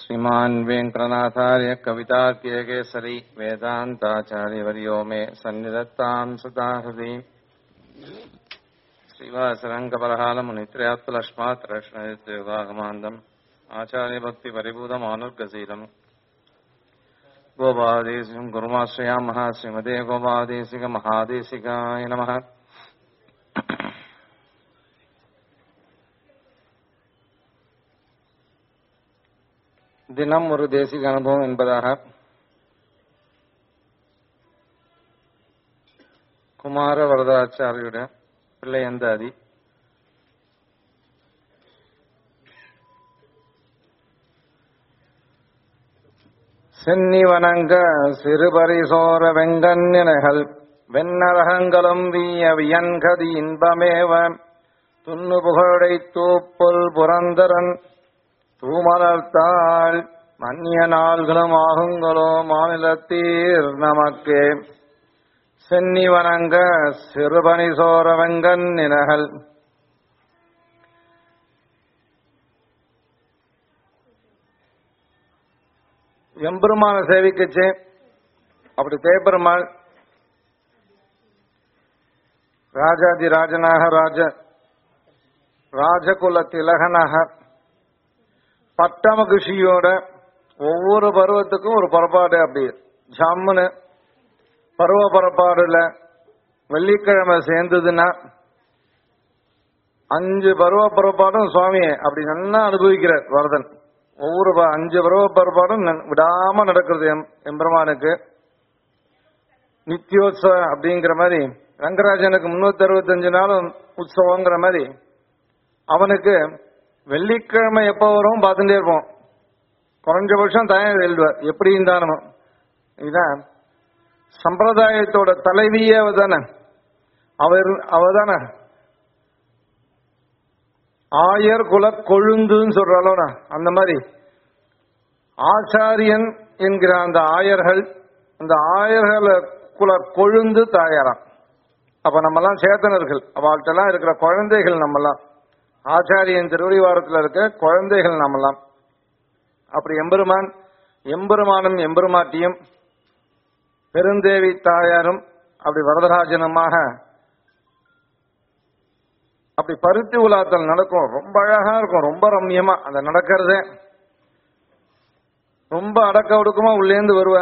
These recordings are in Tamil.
श्रीमान् वेङ्कटनाथार्य कवितार्क्यकेसरी वेदान्ताचार्यवर्यो मे सन्निधत्ताम् सुताहृदि श्रीवासरङ्गपरहालमुनित्रयात्तलक्ष्मात् रक्ष्णयुगागमान्दम् आचार्यभक्तिपरिभूतमानुर्गशीलम् गोपादेशिकम् गुरुमाश्रयामः श्रीमते गोपादेशिकमहादेशिकाय नमः தினம் ஒரு தேசிக அனுபவம் என்பதாக குமார வரதாச்சாரியுடைய பிள்ளை அந்தாதி சென்னி வணங்க சிறுபரிசோர வெங்கன்னினைகள் வெண்ணரகங்களும் வீய வியன்கதி இன்பமேவ துண்ணு புகழை தூப்புல் புரந்தரன் தூமலர்த்தாள் மன்னிய நாள்களும் ஆகுங்களோ மாநிலத்தீர் நமக்கு சென்னி வணங்க சிறுபணி சோர வெங்கன் நினகள் எம்பெருமான சேவிக்கச்சு அப்படி தேப்பெருமாள் ராஜாதி ராஜனாக ராஜ ராஜகுல திலகனாக பட்டம குஷியோட ஒவ்வொரு பருவத்துக்கும் ஒரு புறப்பாடு அப்படி ஜம்முன்னு பருவ புறப்பாடுல வெள்ளிக்கிழமை சேர்ந்ததுன்னா அஞ்சு பருவ புறப்பாடும் சுவாமியை அப்படி நல்லா அனுபவிக்கிறார் வரதன் ஒவ்வொரு ப- அஞ்சு பருவ புறப்பாடும் நன்- விடாம நடக்கிறது எம் எம்பெருமானுக்கு நித்தியோத்சவம் அப்படிங்கிற மாதிரி ரங்கராஜனுக்கு முன்னூத்தி அறுபத்தஞ்சு நாளும் உற்சவங்கிற மாதிரி அவனுக்கு வெள்ளிக்கிழமை எப்போ வரும் பார்த்துட்டே இருப்போம் குறைஞ்சபட்சம் தயார் எழுதுவார் எப்படி இருந்தாலும் இதுதான் சம்பிரதாயத்தோட தலைவியே அவ தானே அவர் அவ தானே ஆயர் குல கொழுந்துன்னு சொல்றாளோனா அந்த மாதிரி ஆச்சாரியன் என்கிற அந்த ஆயர்கள் அந்த ஆயர்களை குல கொழுந்து தாயாராம் அப்ப நம்மெல்லாம் சேத்தனர்கள் அவள்கிட்டலாம் இருக்கிற குழந்தைகள் நம்மெல்லாம் ஆச்சாரியன் திருவடிவாரத்தில் இருக்க குழந்தைகள் நாமெல்லாம் அப்படி எம்பெருமான் எம்பெருமானும் எம்பெருமாட்டியும் பெருந்தேவி தாயாரும் அப்படி வரதராஜனுமாக அப்படி பருத்தி உலாத்தல் நடக்கும் ரொம்ப அழகா இருக்கும் ரொம்ப ரம்யமா அந்த நடக்கிறதே ரொம்ப அடக்க ஒடுக்கமா உள்ளேந்து வருவ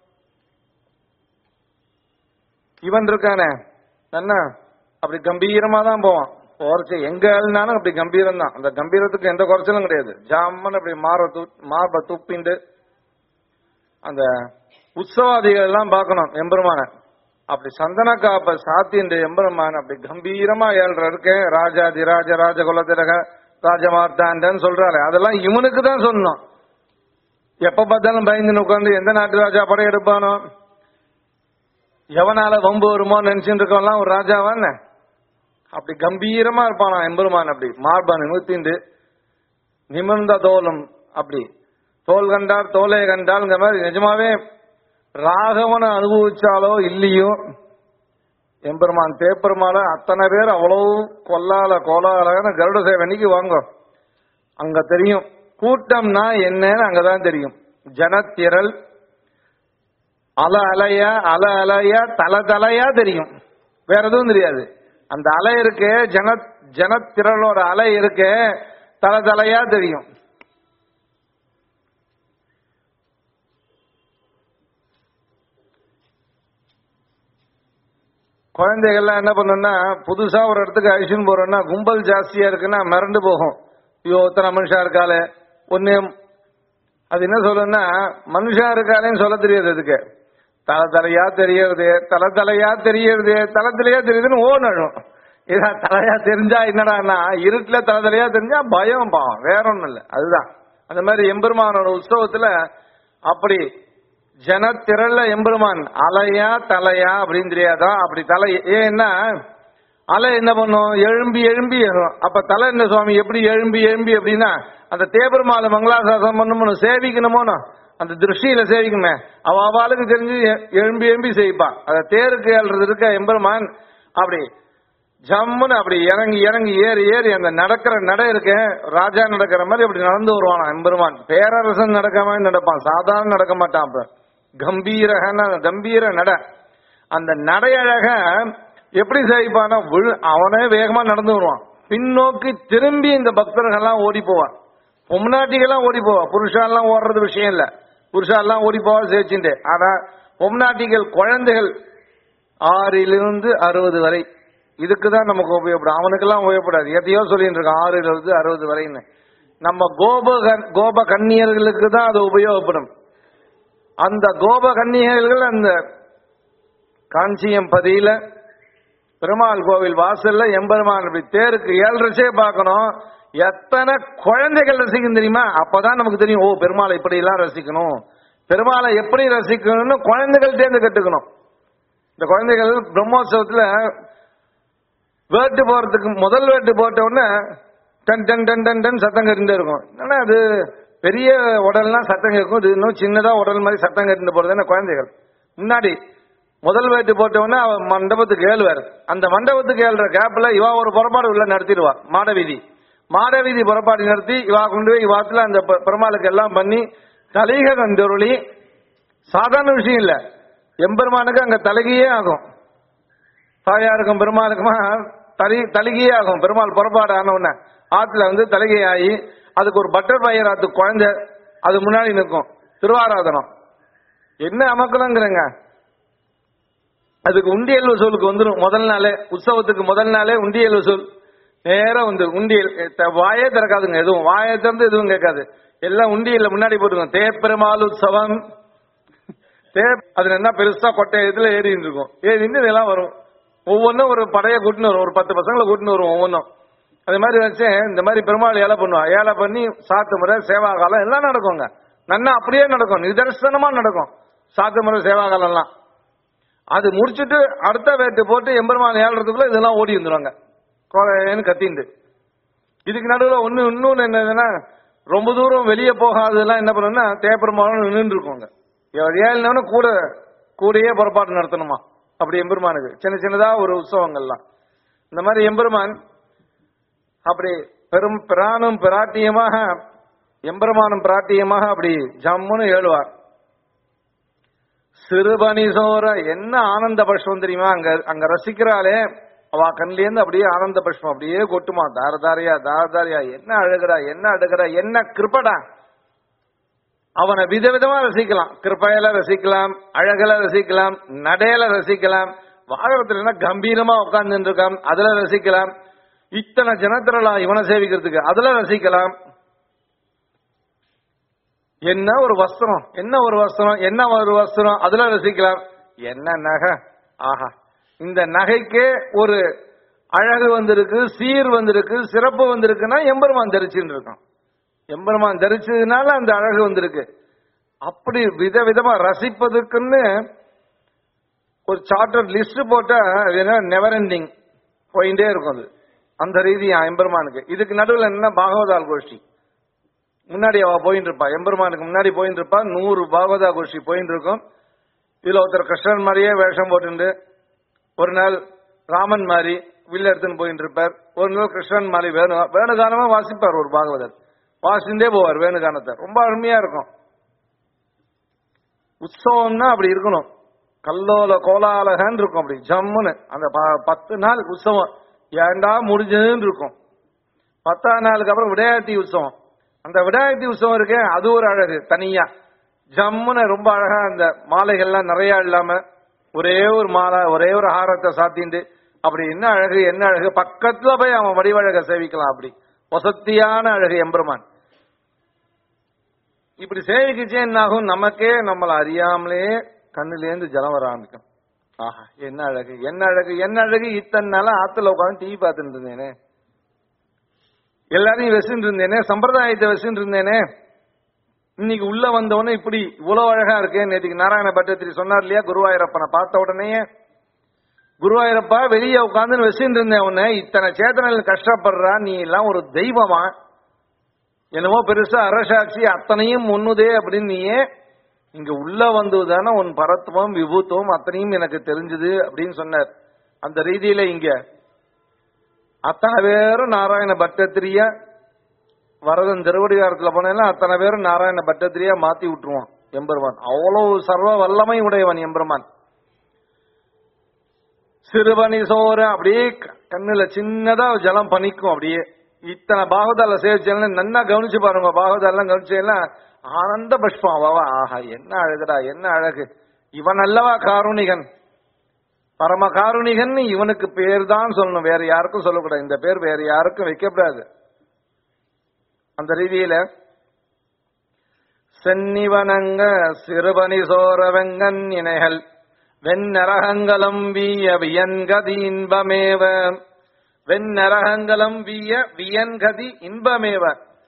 இவன் இருக்கானே என்ன அப்படி கம்பீரமா தான் போவான் போறச்சு எங்க ஆளுனாலும் அப்படி கம்பீரம் தான் அந்த கம்பீரத்துக்கு எந்த குறைச்சலும் கிடையாது ஜாமன் அப்படி மாற தூ மார்ப துப்பிண்டு அந்த உற்சவாதிகள் எல்லாம் பார்க்கணும் எம்பெருமான அப்படி சந்தன காப்ப சாத்தின்ற எம்பெருமான் அப்படி கம்பீரமா ஏழ்ற இருக்க ராஜாதி ராஜ ராஜ குலத்திரக ராஜமார்த்தாண்டன் சொல்றாரு அதெல்லாம் இவனுக்கு தான் சொன்னோம் எப்ப பார்த்தாலும் பயந்து உட்கார்ந்து எந்த நாட்டு ராஜா படையெடுப்பானோ எவனால வம்பு வருமோ நினைச்சுட்டு இருக்கவன்லாம் ஒரு ராஜாவான்னு அப்படி கம்பீரமா இருப்பானா எம்பெருமான் அப்படி மார்பா நிமித்திண்டு நிமிர்ந்த தோலும் அப்படி தோல் கண்டார் தோலை கண்டால்ங்கிற மாதிரி நிஜமாவே ராகவனை அனுபவிச்சாலோ இல்லையோ எம்பெருமான் தேப்பெருமாள அத்தனை பேர் அவ்வளவு கொல்லால கோலாலன்னு கருட சேவனிக்கு வாங்க அங்க தெரியும் கூட்டம்னா என்னன்னு அங்கதான் தெரியும் ஜனத்திரள் அல அலையா அல அலையா தல தலையா தெரியும் வேற எதுவும் தெரியாது அந்த அலை இருக்கு ஜன ஜனத்திரளோட அலை இருக்கு தல தலையா தெரியும் குழந்தைகள்லாம் என்ன பண்ணுன்னா புதுசா ஒரு இடத்துக்கு அழிச்சுன்னு போறோம்னா கும்பல் ஜாஸ்தியா இருக்குன்னா மிரண்டு போகும் ஐயோ இத்தனை மனுஷா இருக்காளே ஒன்னு அது என்ன சொல்லுன்னா மனுஷா இருக்காளேன்னு சொல்ல தெரியாது அதுக்கு தலை தலையா தெரியறது தலை தலையா தெரியறது தலை தலையா தெரியுதுன்னு ஓடணும் இதா தலையா தெரிஞ்சா என்னடான்னா இருட்டுல தலை தலையா தெரிஞ்சா பயம் பாவம் வேற ஒண்ணும் இல்ல அதுதான் அந்த மாதிரி எம்பெருமானோட உற்சவத்துல அப்படி ஜனத்திரள எம்பெருமான் அலையா தலையா அப்படின்னு தெரியாதா அப்படி தலை ஏன்னா அலை என்ன பண்ணும் எழும்பி எழும்பி ஏறும். அப்ப தலை என்ன சுவாமி எப்படி எழும்பி எழும்பி அப்படின்னா அந்த தேபெருமாளை மங்களாசாசனம் பண்ணணும்னு சேவிக்கணுமோனோ அந்த திருஷ்டியில சேவிக்கணுமே அவ அவளுக்கு தெரிஞ்சு எ- எழும்பி எழும்பி செய்ப்பா அத தேருக்கு ஏழ்றது இருக்க எம்பெருமான் அப்படி ஜம்முன்னு அப்படி இறங்கி இறங்கி ஏறி ஏறி அந்த நடக்கிற நடை இருக்க ராஜா நடக்கிற மாதிரி அப்படி நடந்து வருவானா எம்பெருமான் பேரரசன் நடக்க மாதிரி நடப்பான் சாதாரண நடக்க மாட்டான் அப்ப கம்பீரகன கம்பீர நட அந்த நடையழக எப்படி செய்ப்பானா விழு- அவனே வேகமா நடந்து வருவான் பின்னோக்கி திரும்பி இந்த பக்தர்கள்லாம் ஓடி போவான் பொம்நாட்டிகள்லாம் ஓடி போவா புருஷாலாம் ஓடுறது விஷயம் இல்ல புருஷாலாம் ஓடி போவா சேர்ச்சுட்டு ஆனா பொம்நாட்டிகள் குழந்தைகள் ஆறிலிருந்து அறுபது வரை இதுக்கு தான் நமக்கு உபயோகப்படும் அவனுக்கெல்லாம் உபயோகப்படாது எதையோ சொல்லிட்டு இருக்கான் ஆறிலிருந்து அறுபது வரைன்னு நம்ம கோப கன்- கோப கன்னியர்களுக்கு தான் அது உபயோகப்படும் அந்த கோப கன்னியர்கள் அந்த காஞ்சியம் பதியில பெருமாள் கோவில் வாசல்ல எம்பெருமான் இப்படி தேருக்கு ஏழரசே பார்க்கணும் எத்தனை குழந்தைகள் ரசிக்கும் தெரியுமா அப்பதான் நமக்கு தெரியும் ஓ பெருமாளை இப்படி எல்லாம் ரசிக்கணும் பெருமாளை எப்படி ரசிக்கணும்னு குழந்தைகள் தேர்ந்து கட்டுக்கணும் இந்த குழந்தைகள் பிரம்மோற்சவத்துல வேட்டு போறதுக்கு முதல் வேட்டு போட்ட உடனே டன் டன் டன் டன் டன் சத்தம் கட்டிட்டு இருக்கும் ஆனா அது பெரிய உடல்னா சத்தம் கேட்கும் இது இன்னும் சின்னதா உடல் மாதிரி சத்தம் கட்டிட்டு போறது என்ன குழந்தைகள் முன்னாடி முதல் வேட்டு போட்ட உடனே அவ மண்டபத்துக்கு ஏழுவார் அந்த மண்டபத்துக்கு ஏழுற கேப்ல இவா ஒரு புறப்பாடு உள்ள நடத்திடுவா மாடவீதி மாடவீதி புறப்பாடு நடத்தி இவா கொண்டு போய் இவாத்துல அந்த பெ- பெருமாளுக்கு எல்லாம் பண்ணி தலிக கந்தொருளி சாதாரண விஷயம் இல்ல எம்பெருமானுக்கு அங்க தலகையே ஆகும் தாயாருக்கும் பெருமாளுக்குமா தலி தலிகையே ஆகும் பெருமாள் புறப்பாடு ஆன உடனே ஆத்துல வந்து தலிகை ஆகி அதுக்கு ஒரு பட்டர் பயிர் ஆத்து குழந்தை அது முன்னாடி நிற்கும் திருவாராதனம் என்ன அமக்கலங்கிறங்க அதுக்கு உண்டியல் வசூலுக்கு வந்துடும் முதல் நாளே உற்சவத்துக்கு முதல் நாளே உண்டியல் வசூல் நேரா வந்து உண்டியல் த- வாயே திறக்காதுங்க எதுவும் வாயை திறந்து எதுவும் கேட்காது எல்லாம் உண்டியல்ல முன்னாடி போட்டுருங்க தேப்பெருமாள் உற்சவம் தே அதுல என்ன பெருசா கொட்டை இதுல ஏறிட்டு இருக்கும் ஏறிட்டு இதெல்லாம் வரும் ஒவ்வொன்றும் ஒரு படையை கூட்டின்னு வரும் ஒரு பத்து பசங்களை கூட்டின்னு வரும் ஒவ்வொன்றும் அது மாதிரி வச்சு இந்த மாதிரி பெருமாள் ஏழை பண்ணுவா ஏழை பண்ணி சாத்து முறை சேவா காலம் எல்லாம் நடக்குங்க நன்னா அப்படியே நடக்கும் நிதர்சனமா நடக்கும் சாத்து முறை சேவா காலம் எல்லாம் அது முடிச்சுட்டு அடுத்த வேட்டு போட்டு எம்பெருமான் ஏழுறதுக்குள்ள இதெல்லாம் ஓடி வந்துருவாங்க கோழைன்னு கத்திண்டு இதுக்கு நடுவில் ஒன்று இன்னொன்று என்னதுன்னா ரொம்ப தூரம் வெளியே போகாததெல்லாம் என்ன பண்ணணும்னா தேப்பெருமானும் நின்று இருக்குங்க ஏழுனவன கூட கூடயே புறப்பாடு நடத்தணுமா அப்படி எம்பெருமானுக்கு சின்ன சின்னதா ஒரு உற்சவங்கள்லாம் இந்த மாதிரி எம்பெருமான் அப்படி பெரும் பிரானும் பிராட்டியமாக எம்பெருமானும் பிராட்டியமாக அப்படி ஜம்முன்னு ஏழுவார் சிறுபனி சோர என்ன ஆனந்த பஷ்பம் தெரியுமா அங்க அங்க ரசிக்கிறாளே அவ கண்ல இருந்து அப்படியே ஆனந்த பஷ்பம் அப்படியே கொட்டுமா தாரதாரியா தாரதாரியா என்ன அழுகிறா என்ன அழுகிறா என்ன கிருப்படா அவனை விதவிதமா ரசிக்கலாம் கிருப்பையில ரசிக்கலாம் அழகுல ரசிக்கலாம் நடையில ரசிக்கலாம் வாகனத்துல கம்பீரமா உட்கார்ந்து இருக்கான் அதுல ரசிக்கலாம் இத்தனை ஜனத்திரளா இவனை சேவிக்கிறதுக்கு அதுல ரசிக்கலாம் என்ன ஒரு வஸ்திரம் என்ன ஒரு வஸ்திரம் என்ன ஒரு வஸ்திரம் அதுல ரசிக்கலாம் என்ன நகை ஆஹா இந்த நகைக்கே ஒரு அழகு வந்திருக்கு சீர் வந்திருக்கு சிறப்பு வந்திருக்குன்னா எம்பெருமான் தரிச்சுன்னு இருக்கான் எம்பெருமான் தரிச்சதுனால அந்த அழகு வந்திருக்கு அப்படி விதவிதமா ரசிப்பதற்குன்னு ஒரு சார்ட்டர் லிஸ்ட் போட்டா நெவர் எண்டிங் போயிட்டே இருக்கும் அது அந்த ரீதியா எம்பெருமானுக்கு இதுக்கு நடுவில் என்ன பாகவதால் கோஷ்டி முன்னாடி அவ போயிட்டு இருப்பா எம்பெருமானுக்கு முன்னாடி போயிட்டு இருப்பா நூறு பாகவதா கோஷ்டி போயிட்டு இருக்கும் இதுல ஒருத்தர் கிருஷ்ணன் மாதிரியே வேஷம் போட்டுண்டு ஒரு நாள் ராமன் மாதிரி வில்ல எடுத்துன்னு போயிட்டு இருப்பார் ஒரு நாள் கிருஷ்ணன் மாதிரி வேணு வேணுகானமா வாசிப்பார் ஒரு பாகவதர் வாசிண்டே போவார் வேணுகானத்தை ரொம்ப அருமையா இருக்கும் உற்சவம்னா அப்படி இருக்கணும் கல்லோல கோலாலகன்னு இருக்கும் அப்படி ஜம்முன்னு அந்த ப- பத்து நாள் உற்சவம் ஏண்டா முடிஞ்சதுன்னு இருக்கும் பத்தாம் நாளுக்கு அப்புறம் விடையாட்டி உற்சவம் அந்த விடையாட்டி உற்சவம் இருக்கே அது ஒரு அழகு தனியா ஜம்முன்னு ரொம்ப அழகா அந்த மாலைகள்லாம் நிறைய இல்லாம ஒரே ஒரு மாலை ஒரே ஒரு ஹாரத்தை சாத்திண்டு அப்படி என்ன அழகு என்ன அழகு பக்கத்துல போய் அவன் வடிவழக சேவிக்கலாம் அப்படி வசத்தியான அழகு எம்பெருமான் இப்படி சேவிக்கிச்சே என்ன ஆகும் நமக்கே நம்மளை அறியாமலே கண்ணுலேருந்து ஜலம் வர ஆரம்பிக்கும் ஆஹா என்ன அழகு என்ன அழகு என்ன அழகு இத்தனை நாளா ஆத்துல உட்காந்து டிவி பார்த்துட்டு இருந்தேனே எல்லாரையும் வெசின்னு இருந்தேனே சம்பிரதாயத்தை வெசின்னு இருந்தேனே இன்னைக்கு உள்ள வந்தவொடனே இப்படி இவ்வளவு அழகா இருக்கு நேற்றுக்கு நாராயண பட்டத்திரி சொன்னார் இல்லையா குருவாயூரப்பனை பார்த்த உடனேயே குருவாயூரப்பா வெளியே உட்காந்து வெசின்னு இருந்தேன் உன்னை இத்தனை சேத்தனைகள் கஷ்டப்படுறா நீ எல்லாம் ஒரு தெய்வமா என்னமோ பெருசா அரசாட்சி அத்தனையும் ஒண்ணுதே அப்படின்னு நீயே இங்க உள்ள வந்ததுதானே உன் பரத்துவம் விபூத்துவம் அத்தனையும் எனக்கு தெரிஞ்சது அப்படின்னு சொன்னார் அந்த ரீதியில இங்க அத்தனை பேரும் நாராயண பட்டத்திரியா வரதன் திருவடிகாரத்துல போனா அத்தனை பேரும் நாராயண பட்டத்திரியா மாத்தி விட்டுருவான் எம்பெருமான் அவ்வளவு சர்வ வல்லமை உடையவன் எம்பெருமான் சிறுபனி சோறு அப்படியே க- கண்ணுல சின்னதா ஜலம் பனிக்கும் அப்படியே இத்தனை பாகவதால சேவிச்சேன்னு நன்னா கவனிச்சு பாருங்க பாகவதாலாம் கவனிச்சேன்னா ஆனந்த புஷ்பம் அவவா ஆஹா என்ன அழகுடா என்ன அழகு இவன் அல்லவா காருணிகன் பரம காருணிகன் இவனுக்கு பேர் தான் சொல்லணும் வேற யாருக்கும் சொல்லக்கூடாது இந்த பேர் வேற யாருக்கும் வைக்கப்படாது அந்த ரீதியில சென்னிவனங்க சிறுபனி சோர வெங்கன் இணைகள் வெண்ணரகங்கலம் வீய வியன்கதி இன்பமேவ வெண்ணரகங்கலம் வீய வியன்கதி இன்பமேவ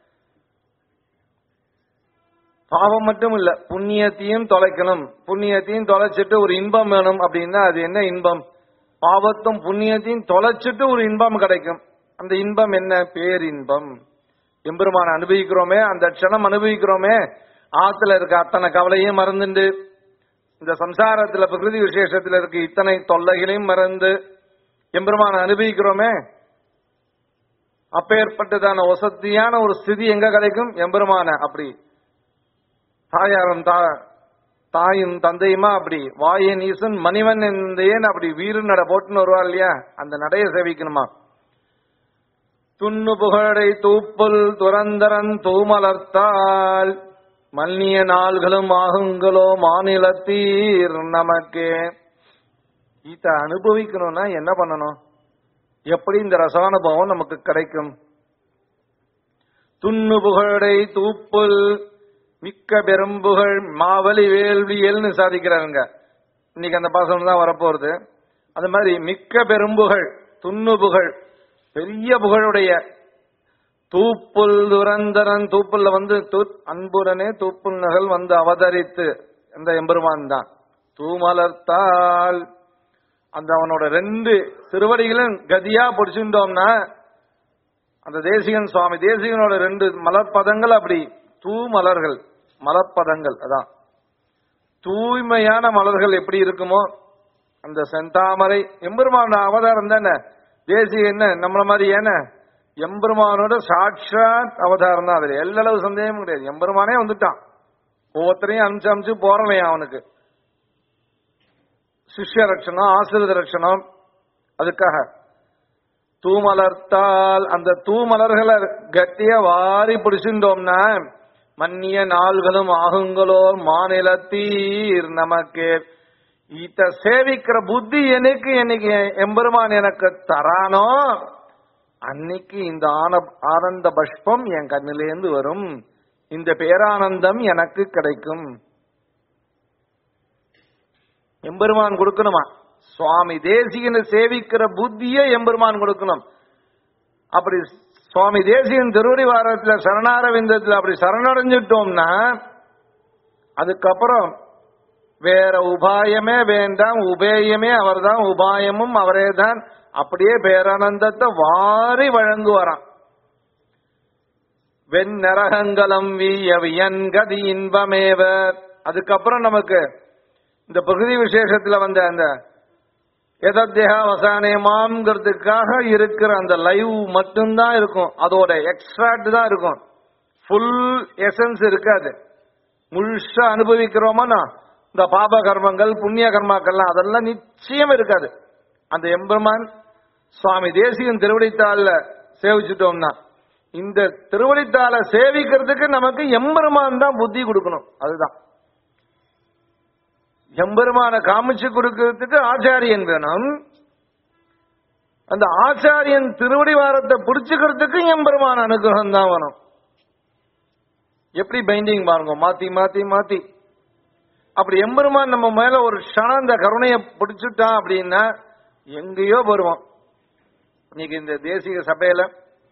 பாவம் மட்டும் இல்ல புண்ணியத்தையும் தொலைக்கணும் புண்ணியத்தையும் தொலைச்சிட்டு ஒரு இன்பம் வேணும் அப்படின்னா அது என்ன இன்பம் பாவத்தும் புண்ணியத்தையும் தொலைச்சிட்டு ஒரு இன்பம் கிடைக்கும் அந்த இன்பம் என்ன பேரின்பம் எம்பெருமான அனுபவிக்கிறோமே அந்த க்ஷணம் அனுபவிக்கிறோமே ஆத்துல இருக்க அத்தனை கவலையும் மறந்துண்டு இந்த சம்சாரத்துல பிரகிருதி விசேஷத்துல இருக்க இத்தனை தொல்லைகளையும் மறந்து எம்பெருமான அனுபவிக்கிறோமே அப்பேற்பட்டதான வசதியான ஒரு ஸ்திதி எங்க கிடைக்கும் எம்பெருமான அப்படி தாயாரும் தா தாயும் தந்தையுமா அப்படி வாயன் ஈசன் மணிவன் ஏன் அப்படி வீறு நட போட்டுன்னு வருவா இல்லையா அந்த நடைய சேவிக்கணுமா துண்ணு புகழை தூப்புல் துரந்தரன் தூமலர்த்தால் மல்லிய நாள்களும் ஆகுங்களோ மாநிலத்தீர் நமக்கே இத அனுபவிக்கணும்னா என்ன பண்ணணும் எப்படி இந்த ரசானுபவம் நமக்கு கிடைக்கும் துண்ணு புகழை தூப்புல் மிக்க பெரும்புகழ் மாவலி வேள்வியல்னு சாதிக்கிறாருங்க இன்னைக்கு அந்த பாசனம் தான் வரப்போறது அது மாதிரி மிக்க பெரும்புகழ் துண்ணு புகழ் பெரிய புகழுடைய தூப்புல் துரந்தரன் தூப்புல்ல வந்து தூ- அன்புடனே தூப்புல் நகல் வந்து அவதரித்து இந்த எம்பெருமான் தான் தூமலர்த்தால் அந்த அவனோட ரெண்டு திருவடிகளும் கதியா பிடிச்சுட்டோம்னா அந்த தேசிகன் சுவாமி தேசிகனோட ரெண்டு மலர்பதங்கள் அப்படி தூ மலர்கள் மலர்பதங்கள் அதான் தூய்மையான மலர்கள் எப்படி இருக்குமோ அந்த செந்தாமரை எம்பெருமான அவதாரம் தானே தேசிக என்ன நம்மள மாதிரி ஏன எம்பெருமானோட சாட்சாத் அவதாரம் தான் அதுல எல்லளவு சந்தேகமும் கிடையாது எம்பெருமானே வந்துட்டான் ஒவ்வொருத்தரையும் அனுப்பிச்சு அனுப்பிச்சு போறலையா அவனுக்கு சிஷ்ய ரட்சணம் ஆசிரித ரட்சணம் அதுக்காக தூமலர்த்தால் அந்த தூமலர்களை கட்டிய வாரி பிடிச்சிருந்தோம்னா மன்னிய நாள்களும் ஆகுங்களோ மாநிலத்தீர் நமக்கு இத சேவிக்கிற புத்தி எனக்கு என்னைக்கு எம்பெருமான் எனக்கு தரானோ அன்னைக்கு இந்த ஆன ஆனந்த பஷ்பம் என் கண்ணிலேந்து வரும் இந்த பேரானந்தம் எனக்கு கிடைக்கும் எம்பெருமான் கொடுக்கணுமா சுவாமி தேசிகனை சேவிக்கிற புத்தியை எம்பெருமான் கொடுக்கணும் அப்படி சுவாமி தேசிகன் திருவடி வாரத்துல சரணாரவிந்தத்துல அப்படி சரணடைஞ்சிட்டோம்னா அதுக்கப்புறம் வேற உபாயமே வேண்டாம் உபேயமே அவர்தான் உபாயமும் அவரே தான் அப்படியே பேரானந்தத்தை வாரி வழங்குவாராம் வெண்ணரகங்கலம் வீய வியன்கதி இன்பமேவ அதுக்கப்புறம் நமக்கு இந்த பகுதி விசேஷத்துல வந்த அந்த எதத்தியா வசானேமாங்கிறதுக்காக இருக்கிற அந்த லைவ் மட்டும்தான் இருக்கும் அதோட எக்ஸ்ட்ராக்ட் தான் இருக்கும் ஃபுல் எசன்ஸ் இருக்காது முழுசா அனுபவிக்கிறோமா இந்த பாப கர்மங்கள் புண்ணிய கர்மாக்கள்லாம் அதெல்லாம் நிச்சயம் இருக்காது அந்த எம்பெருமான் சுவாமி தேசிகன் திருவடித்தாள்ல சேவிச்சுட்டோம்னா இந்த திருவடித்தாளை சேவிக்கிறதுக்கு நமக்கு எம்பெருமான் தான் புத்தி கொடுக்கணும் அதுதான் எம்பெருமான காமிச்சு கொடுக்கிறதுக்கு ஆச்சாரியன் வேணும் அந்த ஆச்சாரியன் திருவடி வாரத்தை பிடிச்சுக்கிறதுக்கு எம்பெருமான அனுகிரகம் தான் வேணும் எப்படி பைண்டிங் பாருங்க மாத்தி மாத்தி மாத்தி அப்படி எம்பெருமான் நம்ம மேல ஒரு க்ஷணம் இந்த கருணையை பிடிச்சுட்டான் அப்படின்னா எங்கேயோ வருவோம் இன்னைக்கு இந்த தேசிய சபையில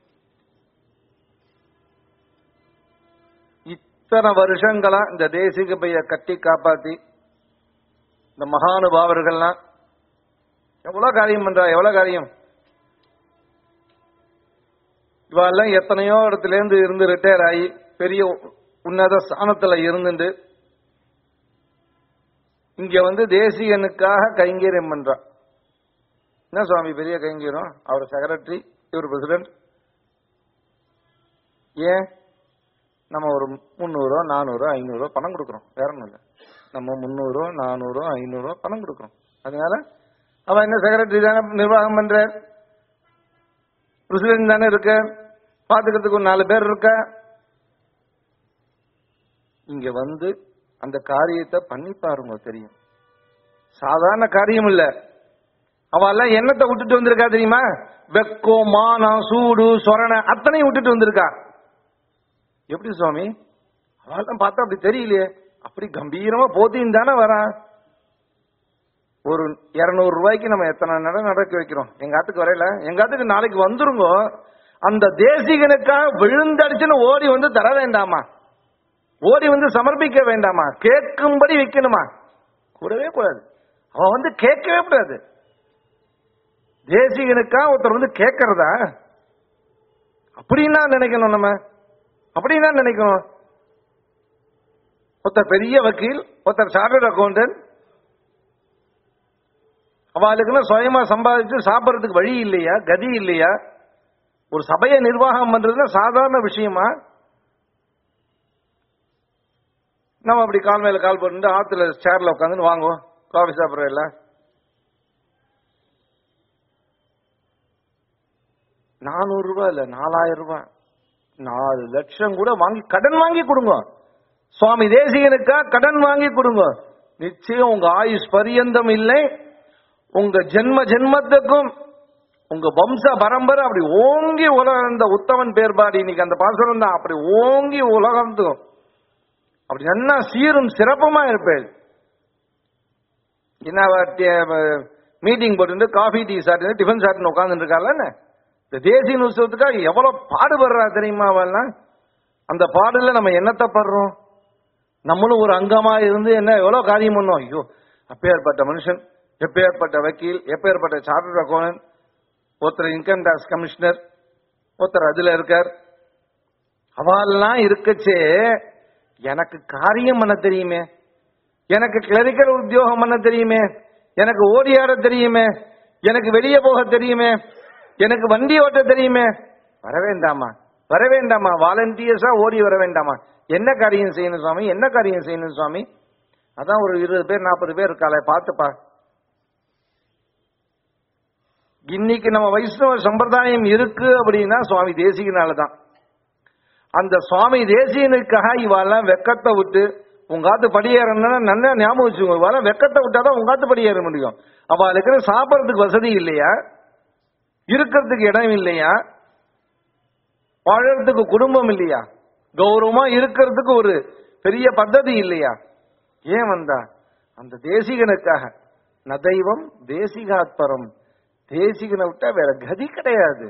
இத்தனை வருஷங்களா இந்த தேசிக பைய கட்டி காப்பாத்தி இந்த மகானுபாவர்கள்லாம் எவ்வளவு காரியம் பண்றா எவ்வளவு காரியம் இவெல்லாம் எத்தனையோ இடத்துல இருந்து இருந்து ரிட்டையர் ஆகி பெரிய உன்னத ஸ்தானத்துல இருந்துட்டு இங்க வந்து தேசிகனுக்காக கைங்கரியம் பண்றா என்ன சுவாமி பெரிய கைங்கரியம் அவர் செக்ரட்டரி இவர் பிரசிடென்ட் ஏன் நம்ம ஒரு முந்நூறோ நானூறோ ஐநூறோ பணம் கொடுக்குறோம் வேற ஒன்றும் இல்லை நம்ம முந்நூறோ நானூறோ ஐநூறோ பணம் கொடுக்குறோம் அதனால அவன் என்ன செக்ரட்டரி தானே நிர்வாகம் பண்ற பிரசிடென்ட் தானே இருக்க பாத்துக்கிறதுக்கு ஒரு நாலு பேர் இருக்க இங்க வந்து அந்த காரியத்தை பண்ணி பாருங்க தெரியும் சாதாரண காரியம் இல்ல அவெல்லாம் எண்ணத்தை விட்டுட்டு வந்திருக்கா தெரியுமா வெக்கம் மானம் சூடு சொரணை அத்தனையும் விட்டுட்டு வந்திருக்கா எப்படி சுவாமி அவெல்லாம் பார்த்தா அப்படி தெரியலையே அப்படி கம்பீரமா போத்தின்னு தானே வரான் ஒரு இருநூறு ரூபாய்க்கு நம்ம எத்தனை நேரம் நடக்க வைக்கிறோம் எங்க ஆத்துக்கு வரையில எங்க ஆத்துக்கு நாளைக்கு வந்துருங்க அந்த தேசிகனுக்காக விழுந்தடிச்சுன்னு ஓடி வந்து தர வேண்டாமா ஓடி வந்து சமர்ப்பிக்க வேண்டாமா கேட்கும்படி வைக்கணுமா கூடவே கூடாது அவன் வந்து கேட்கவே கூடாது தேசிகனுக்கா ஒருத்தர் வந்து கேட்கறதா அப்படின்னா நினைக்கணும் நம்ம அப்படின்னா நினைக்கணும் ஒருத்தர் பெரிய வக்கீல் ஒருத்தர் சார்ட்டர்ட் அக்கௌண்டன்ட் அவளுக்குன்னு சுயமா சம்பாதிச்சு சாப்பிடறதுக்கு வழி இல்லையா கதி இல்லையா ஒரு சபையை நிர்வாகம் பண்றதுன்னா சாதாரண விஷயமா நம்ம அப்படி கால் மேல கால் பண்ணிட்டு ஆத்துல சேர்ல உட்காந்து வாங்குவோம் காஃபி சாப்பிட்றதில்ல நானூறு ரூபாய் இல்ல நாலாயிரம் ரூபாய் நாலு லட்சம் கூட வாங்கி கடன் வாங்கி கொடுங்க சுவாமி தேசிகனுக்கா கடன் வாங்கி கொடுங்க நிச்சயம் உங்க ஆயுஷ் பரியந்தம் இல்லை உங்க ஜென்ம ஜென்மத்துக்கும் உங்க வம்ச பரம்பரை அப்படி ஓங்கி உலகந்த உத்தமன் பேர்பாடி இன்னைக்கு அந்த பாசுரம் தான் அப்படி ஓங்கி உலகத்துக்கும் அப்படி நல்லா சீரும் சிறப்புமா இருப்பேன் என்ன மீட்டிங் போட்டு காஃபி டீ சாப்பிட்டு டிஃபன் சாப்பிட்டு உட்காந்துட்டு இருக்காள் இந்த தேசிய உற்சவத்துக்காக எவ்வளவு பாடுபடுறா தெரியுமா அவெல்லாம் அந்த பாடுல நம்ம என்னத்தை படுறோம் நம்மளும் ஒரு அங்கமா இருந்து என்ன எவ்வளவு காரியம் பண்ணோம் ஐயோ அப்பேற்பட்ட மனுஷன் எப்பேற்பட்ட வக்கீல் எப்பேற்பட்ட சார்ட்டர்ட் அக்கௌண்டன்ட் ஒருத்தர் இன்கம் டாக்ஸ் கமிஷனர் ஒருத்தர் அதுல இருக்கார் அவெல்லாம் இருக்கச்சே எனக்கு காரியம் பண்ண தெரியுமே எனக்கு கிளரிக்கல் உத்தியோகம் பண்ண தெரியுமே எனக்கு ஓடியாட தெரியுமே எனக்கு வெளியே போக தெரியுமே எனக்கு வண்டி ஓட்ட தெரியுமே வர வேண்டாமா வர வேண்டாமா வாலண்டியர்ஸா ஓடி வர வேண்டாமா என்ன காரியம் செய்யணும் சுவாமி என்ன காரியம் செய்யணும் சுவாமி அதான் ஒரு இருபது பேர் நாற்பது பேர் இருக்காளே பார்த்துப்பா இன்னைக்கு நம்ம வைஷ்ணவ சம்பிரதாயம் இருக்கு அப்படின்னா சுவாமி தேசிகனால தான் அந்த சுவாமி தேசியனுக்காக இவாளெல்லாம் வெக்கத்தை விட்டு உங்காத்து படியேறணும்னா நல்லா ஞாபகம் வச்சுக்கோங்க இவாளெல்லாம் வெக்கத்தை விட்டாதான் உங்காத்து படியேற முடியும் அவளுக்கு சாப்பிட்றதுக்கு வசதி இல்லையா இருக்கிறதுக்கு இடம் இல்லையா வாழறதுக்கு குடும்பம் இல்லையா கௌரவமா இருக்கிறதுக்கு ஒரு பெரிய பద్ధதி இல்லையா ஏன் வந்தா அந்த தேசிகனுக்காக நதைவம் தேசிகாத்பரம் தேசிகனை விட்டா வேற கதி கிடையாது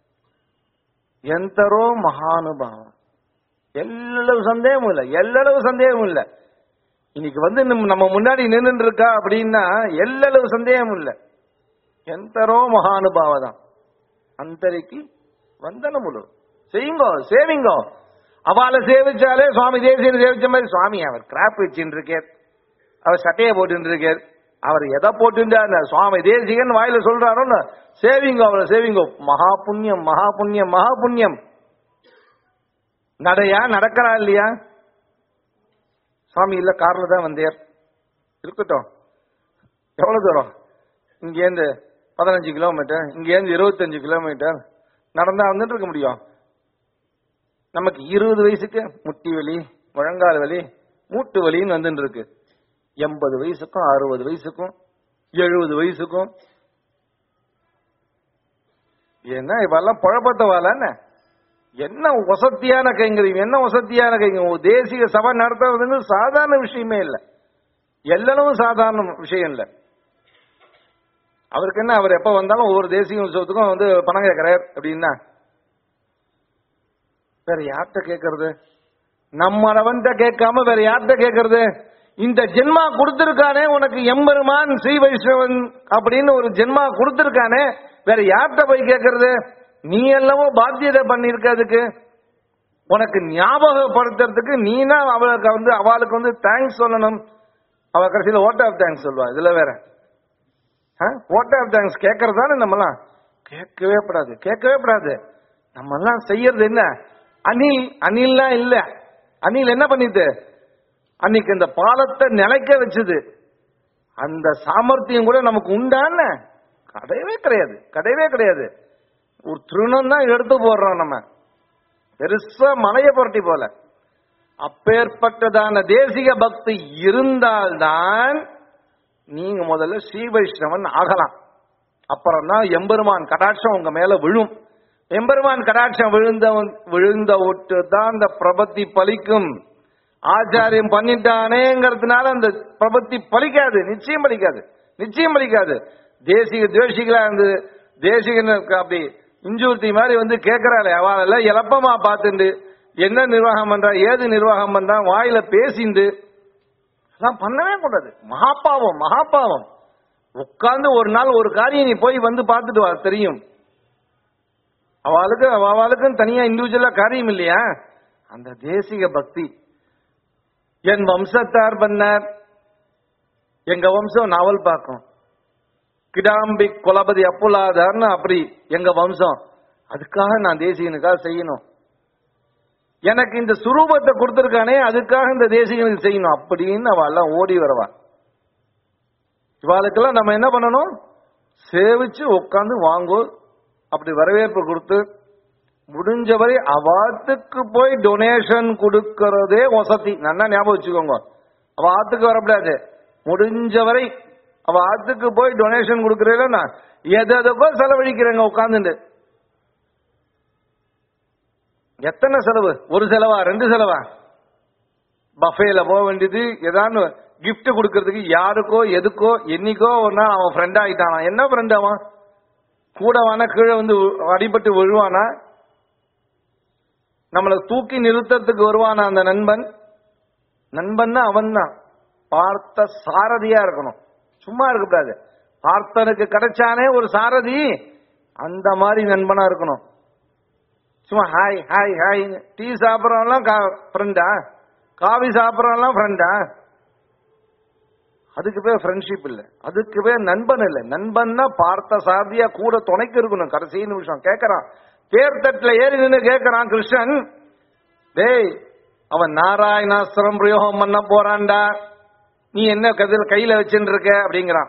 ఎంతరో మహానుభావం எல்லளவு சந்தேகமும் இல்லை எல்லளவு சந்தேகமும் இல்லை இன்னைக்கு வந்து நம்ம நம்ம முன்னாடி நின்று இருக்கா அப்படின்னா எல்லளவு சந்தேகமும் இல்லை ఎంతరో మహానుభావ தான் அந்தரிக்கு வந்தனமுలు செய்யுங்கோ சேவிங்கோ அவளை சேவிச்சாலே சுவாமி தேசியனை சேவிச்ச மாதிரி சுவாமி அவர் கிராப் வச்சுட்டு இருக்கார் அவர் சட்டையை போட்டு இருக்கார் அவர் எதை போட்டுட்டார் சுவாமி தேசிகன் வாயில சொல்றாரோன்னு சேவிங்கோ அவரை சேவிங்கோ மகா புண்ணியம் மகா புண்ணியம் மகா புண்ணியம் நடையா நடக்கிறா இல்லையா சுவாமி இல்ல கார்ல தான் வந்தேர் இருக்கட்டும் எவ்வளவு தூரம் இங்கேருந்து பதினஞ்சு கிலோமீட்டர் இங்கேருந்து இருபத்தஞ்சு கிலோமீட்டர் நடந்தா வந்துட்டு இருக்க முடியும் நமக்கு இருபது வயசுக்கு முட்டி வலி முழங்கால் வலி மூட்டு வலின்னு வந்துட்டு இருக்கு எண்பது வயசுக்கும் அறுபது வயசுக்கும் எழுபது வயசுக்கும் என்ன இவெல்லாம் குழப்பத்தவால என்ன வசத்தியான கைங்கரியம் என்ன வசத்தியான கைங்கரியம் தேசிய சபை நடத்துறதுங்க சாதாரண விஷயமே இல்லை எல்லளவும் சாதாரண விஷயம் இல்லை அவருக்கு என்ன அவர் எப்ப வந்தாலும் ஒவ்வொரு தேசிய உற்சவத்துக்கும் வந்து பணம் கேட்கிறார் அப்படின்னா வேற யார்கிட்ட கேட்கறது நம்மளவன்கிட்ட கேட்காம வேற யார்கிட்ட கேட்கறது இந்த ஜென்மா கொடுத்திருக்கானே உனக்கு எம்பெருமான் ஸ்ரீ வைஷ்ணவன் அப்படின்னு ஒரு ஜென்மா கொடுத்திருக்கானே வேற யார்கிட்ட போய் கேட்கறது நீ எல்லாமோ பாத்தியதை பண்ணிருக்க அதுக்கு உனக்கு ஞாபகப்படுத்துறதுக்கு நீனா அவளுக்கு வந்து அவளுக்கு வந்து தேங்க்ஸ் சொல்லணும் அவ கடைசியில் ஓட்ட ஆஃப் தேங்க்ஸ் சொல்லுவா இதுல வேற ஓட்ட ஆஃப் தேங்க்ஸ் கேட்கறதானே நம்மலாம் கேட்கவே படாது கேட்கவே படாது நம்ம எல்லாம் செய்யறது என்ன அணில் அணில்லாம் இல்ல அணில் என்ன பண்ணிட்டு அன்னைக்கு இந்த பாலத்தை நிலைக்க வச்சது அந்த சாமர்த்தியம் கூட நமக்கு உண்டான கிடையவே கிடையாது கிடையவே கிடையாது ஒரு திருணம் தான் எடுத்து போடுறோம் நம்ம பெருசா மலைய புரட்டி போல அப்பேற்பட்டதான தேசிக பக்தி இருந்தால்தான் நீங்க முதல்ல ஸ்ரீ வைஷ்ணவன் ஆகலாம் அப்புறம் தான் எம்பெருமான் கடாட்சம் உங்க மேல விழும் எம்பெருமான் கடாட்சம் விழுந்த விழுந்த விட்டு தான் அந்த பிரபத்தி பலிக்கும் ஆச்சாரியம் பண்ணிட்டானேங்கிறதுனால அந்த பிரபத்தி பலிக்காது நிச்சயம் பலிக்காது நிச்சயம் பலிக்காது தேசிக துவேஷிகளா இருந்து தேசிகனுக்கு அப்படி இஞ்சூர்த்தி மாதிரி வந்து கேட்கறாளே அவள இழப்பமா பார்த்துண்டு என்ன நிர்வாகம் பண்றா ஏது நிர்வாகம் பண்றா வாயில பேசிண்டு அதெல்லாம் பண்ணவே கூடாது மகாபாவம் மகாபாவம் உட்கார்ந்து ஒரு நாள் ஒரு காரியம் நீ போய் வந்து பார்த்துட்டு வா தெரியும் அவளுக்கு அவளுக்கும் தனியா இண்டிவிஜுவலா காரியம் இல்லையா அந்த தேசிக பக்தி என் வம்சத்தார் பண்ணார் எங்க வம்சம் நாவல் பார்க்கும் கிடாம்பி குலபதி அப்புலாதார்னு அப்படி எங்க வம்சம் அதுக்காக நான் தேசிகனுக்காக செய்யணும் எனக்கு இந்த சுரூபத்தை கொடுத்திருக்கானே அதுக்காக இந்த தேசிகனுக்கு செய்யணும் அப்படின்னு அவ எல்லாம் ஓடி வரவா இவாளுக்கெல்லாம் நம்ம என்ன பண்ணணும் சேவிச்சு உட்காந்து வாங்கோ அப்படி வரவேற்பு கொடுத்து முடிஞ்சவரை அவாத்துக்கு போய் டொனேஷன் கொடுக்கறதே வசதி நல்லா ஞாபகம் வச்சுக்கோங்க அவ ஆத்துக்கு வரக்கூடாது முடிஞ்சவரை அவ ஆத்துக்கு போய் டொனேஷன் கொடுக்கறதுனா எது எதுக்கோ செலவழிக்கிறேங்க உட்காந்துட்டு எத்தனை செலவு ஒரு செலவா ரெண்டு செலவா பஃபேல போக வேண்டியது ஏதாவது gift கொடுக்கறதுக்கு யாருக்கோ எதுக்கோ என்னைக்கோ ஒரு நாள் அவன் ஃப்ரெண்ட் ஆயிட்டானா என்ன ஃப்ரெண்ட் அவன் கூட வானா கீழே வந்து வி- அடிபட்டு விழுவானா நம்மளை தூக்கி நிறுத்தத்துக்கு வருவானா அந்த நண்பன் நண்பன் அவன் தான் பார்த்த சாரதியா இருக்கணும் சும்மா இருக்கக்கூடாது பார்த்தனுக்கு கிடைச்சானே ஒரு சாரதி அந்த மாதிரி நண்பனா இருக்கணும் சும்மா ஹாய் ஹாய் ஹாய் டீ சாப்பிட்றவன்லாம் ஃப்ரெண்டா காபி சாப்பிட்றவன்லாம் ஃப்ரெண்டா அதுக்கு பேர் ஃப்ரெண்ட்ஷிப் இல்ல அதுக்கு பேர் நண்பன் இல்ல நண்பன்னா பார்த்த சாரதியா கூட துணைக்கு இருக்கணும் கடைசி நிமிஷம் கேட்கறான் தேர்தட்டுல ஏறி நின்று கேட்கறான் கிருஷ்ணன் டேய் அவன் நாராயணாஸ்திரம் பிரயோகம் பண்ண போறான்டா நீ என்ன கதில் கையில வச்சுட்டு இருக்க அப்படிங்கிறான்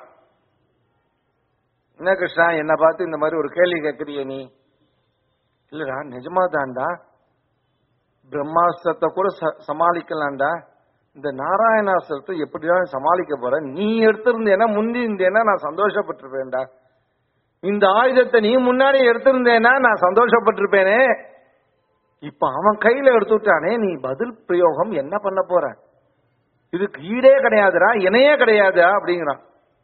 என்ன கிருஷ்ணா என்ன பார்த்து இந்த மாதிரி ஒரு கேள்வி கேட்கறிய நீ இல்லடா நிஜமா தான்டா பிரம்மாஸ்திரத்தை கூட ச- சமாளிக்கலாம்டா இந்த நாராயணாஸ்திரத்தை எப்படிதான் சமாளிக்க போற நீ எடுத்திருந்தேன்னா முந்தி இருந்தேன்னா நான் சந்தோஷப்பட்டிருப்பேன்டா இந்த ஆயுதத்தை நீ முன்னாடி எடுத்திருந்தேன்னா நான் சந்தோஷப்பட்டிருப்பேனே இப்ப அவன் கையில எடுத்துட்டானே நீ பதில் பிரயோகம் என்ன பண்ண போற இதுக்கு ஈடே கிடையாதுடா இணையே கிடையாதா அப்படிங்கிறான்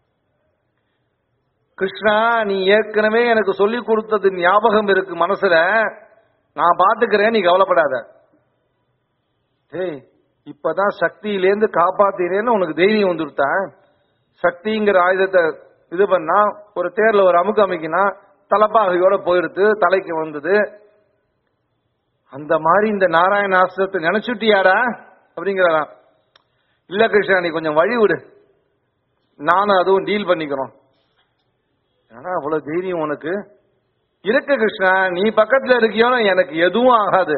கிருஷ்ணா நீ ஏற்கனவே எனக்கு சொல்லி கொடுத்தது ஞாபகம் இருக்கு மனசுல நான் பாத்துக்கிறேன் நீ கவலைப்படாத ஏய் இப்பதான் சக்தியிலேருந்து காப்பாத்தினேன்னு உனக்கு தைரியம் வந்துருத்தா சக்திங்கிற ஆயுதத்தை இது பண்ணா ஒரு தேர்ல ஒரு அமுக்கு அமைக்கினா தலைப்பாகையோட போயிடுது தலைக்கு வந்தது அந்த மாதிரி இந்த நாராயண ஆசிரத்தை நினைச்சுட்டியாடா அப்படிங்கிறாராம் இல்ல கிருஷ்ணா நீ கொஞ்சம் வழி விடு நானும் அதுவும் டீல் பண்ணிக்கிறோம் ஆனா அவ்வளவு தைரியம் உனக்கு இருக்கு கிருஷ்ணா நீ பக்கத்துல இருக்கியோன்னு எனக்கு எதுவும் ஆகாது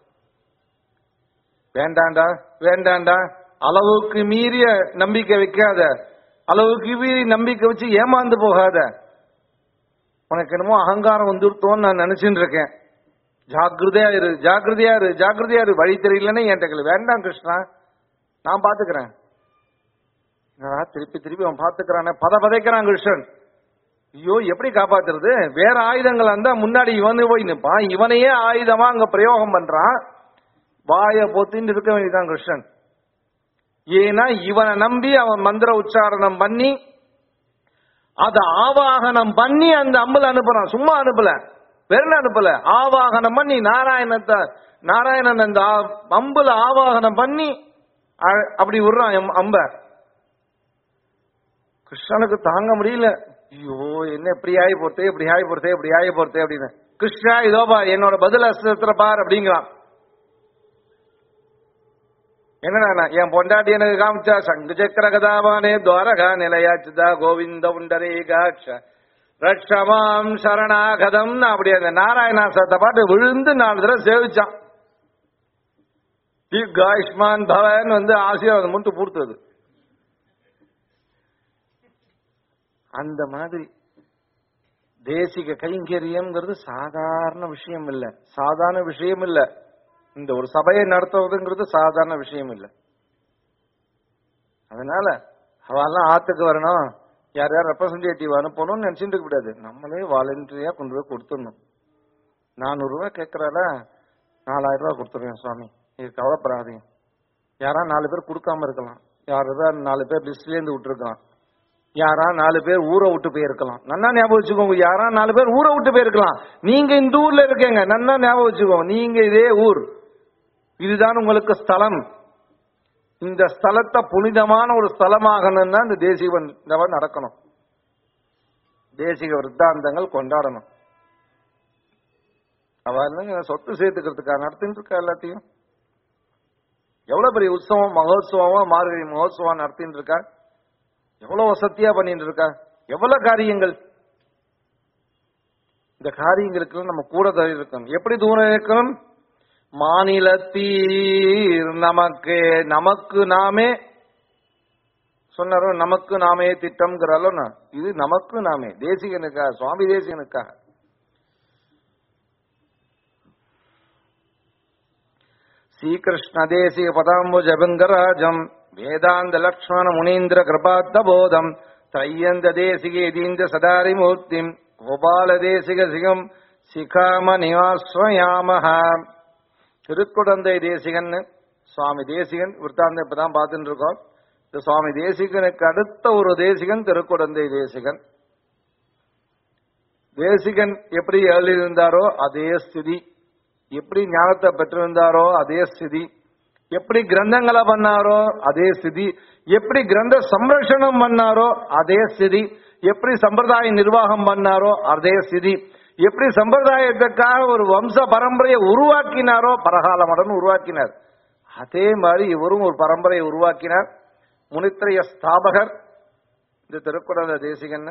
வேண்டாண்டா வேண்டாண்டா அளவுக்கு மீறிய நம்பிக்கை வைக்காத அளவுக்கு மீறி நம்பிக்கை வச்சு ஏமாந்து போகாத உனக்கு என்னமோ அகங்காரம் வந்துருத்தோன்னு நான் நினைச்சுட்டு இருக்கேன் ஜாக்கிரதையா இரு ஜாக்கிரதையா இரு ஜாக்கிரதையா இரு வழி தெரியலன்னு என்கிட்ட கேளு. வேண்டாம் கிருஷ்ணா நான் பாத்துக்கிறேன் என்னடா திருப்பி திருப்பி அவன் பாத்துக்கிறானே பத பதைக்கிறான் கிருஷ்ணன் ஐயோ எப்படி காப்பாத்துறது வேற ஆயுதங்கள் இருந்தா முன்னாடி இவனு போய் நிப்பான் இவனையே ஆயுதமா அங்க பிரயோகம் பண்றான் வாய பொத்தின்னு இருக்க வேண்டியதான் கிருஷ்ணன் ஏன்னா இவனை நம்பி அவன் மந்திர உச்சாரணம் பண்ணி அத ஆவாகனம் பண்ணி அந்த அம்புல அனுப்புறான் சும்மா அனுப்பல வெறும் அனுப்பல ஆவாகனம் பண்ணி நாராயணத்தை நாராயணன் அந்த ஆ- அம்புல ஆவாகனம் பண்ணி அ- அப்படி விடுறான் எம் அம்ப கிருஷ்ணனுக்கு தாங்க முடியல ஐயோ என்ன இப்படி ஆகி போறதே இப்படி ஆகி போறதே இப்படி ஆகி போறதே அப்படின்னு கிருஷ்ணா இதோபா என்னோட பதில் அஸ்திரத்துல பார் அப்படிங்கிறான் என்னடா என் பொண்டாட்டி எனக்கு காமிச்சா சங்கு சக்கர கதாபானே துவாரகா நிலையாச்சுதா கோவிந்த உண்டரே காட்ச ரட்சமாம் சரணாகதம்னு அப்படி அந்த நாராயணாசத்தை பாட்டு விழுந்து நாலு தடவை சேவிச்சான் தீர்காயுஷ்மான் பவன் வந்து ஆசீர்வாதம் மட்டும் கொடுத்தது அந்த மாதிரி தேசிக கைங்கரியம்ங்கிறது சாதாரண விஷயம் இல்ல சாதாரண விஷயம் இல்ல இந்த ஒரு சபையை நடத்துவதுங்கிறது சாதாரண விஷயம் இல்ல அதனால அவெல்லாம் ஆத்துக்கு வரணும் யார் யார் ரெப்ரசன்டேட்டிவ் அனுப்பணும்னு நினைச்சிட்டு இருக்க கூடாது நம்மளே வாலண்டரியா கொண்டு போய் கொடுத்துடணும் நானூறு ரூபாய் கேட்கறால நாலாயிரம் ரூபாய் கொடுத்துருவேன் சுவாமி இது கவலைப்படாதீங்க யாரா நாலு பேர் கொடுக்காம இருக்கலாம் யாராவது நாலு பேர் லிஸ்ட்ல இருந்து விட்டுருக்கலாம் யாரா நாலு பேர் ஊரை விட்டு போயிருக்கலாம் நன்னா ஞாபகம் வச்சுக்கோங்க யாரா நாலு பேர் ஊரை விட்டு போயிருக்கலாம் நீங்க இந்த ஊர்ல இருக்கீங்க நன்னா ஞாபகம் வச்சுக்கோங்க நீங்க இதே ஊர் இதுதான் உங்களுக்கு ஸ்தலம் இந்த ஸ்தலத்தை புனிதமான ஒரு ஸ்தலமாகணும்னா இந்த தேசிக இந்த நடக்கணும் தேசிக விருத்தாந்தங்கள் கொண்டாடணும் அவ இல்லைங்க சொத்து சேர்த்துக்கிறதுக்காக நடத்திட்டு இருக்கா எல்லாத்தையும் எவ்வளவு பெரிய உற்சவம் மகோத்சவம் மார்கழி மகோத்சவம் நடத்திட்டு இருக்கா எவ்வளவு வசதியா பண்ணிட்டு இருக்கா எவ்வளவு காரியங்கள் இந்த காரியங்களுக்கு நம்ம கூட தான் இருக்கணும் எப்படி தூரம் இருக்கணும் மாநிலத்தீர் நமக்கு நமக்கு நாமே சொன்னாரோ நமக்கு நாமே திட்டம்ங்கிறாலோ இது நமக்கு நாமே தேசிகனுக்காக சுவாமி தேசிகனுக்காக ஸ்ரீகிருஷ்ண தேசிக பதாம்புஜ பங்கராஜம் வேதாந்த லக்ஷ்மண முனீந்திர கிருபாத்த போதம் தையந்த தேசிகேதீந்த சதாரி மூர்த்திம் கோபால தேசிக சிகம் சிகாம நிவாஸ்வயாமஹ திருக்குடந்தை தேசிகன் சுவாமி தேசிகன் விற்த்தாந்த இப்பதான் பார்த்துட்டு இருக்கோம் இந்த சுவாமி தேசிகனுக்கு அடுத்த ஒரு தேசிகன் திருக்குடந்தை தேசிகன் தேசிகன் எப்படி எழுதியிருந்தாரோ அதே ஸ்திதி எப்படி ஞானத்தை பெற்றிருந்தாரோ அதே ஸ்திதி எப்படி கிரந்தங்களை பண்ணாரோ அதே ஸ்திதி எப்படி கிரந்த சம்ரட்சணம் பண்ணாரோ அதே ஸ்திதி எப்படி சம்பிரதாய நிர்வாகம் பண்ணாரோ அதே ஸ்திதி எப்படி சம்பிரதாயத்துக்காக ஒரு வம்ச பரம்பரையை உருவாக்கினாரோ பரகால மடன் உருவாக்கினார் அதே மாதிரி இவரும் ஒரு பரம்பரையை உருவாக்கினார் முனித்திரைய ஸ்தாபகர் இந்த திருக்குறள தேசிகன்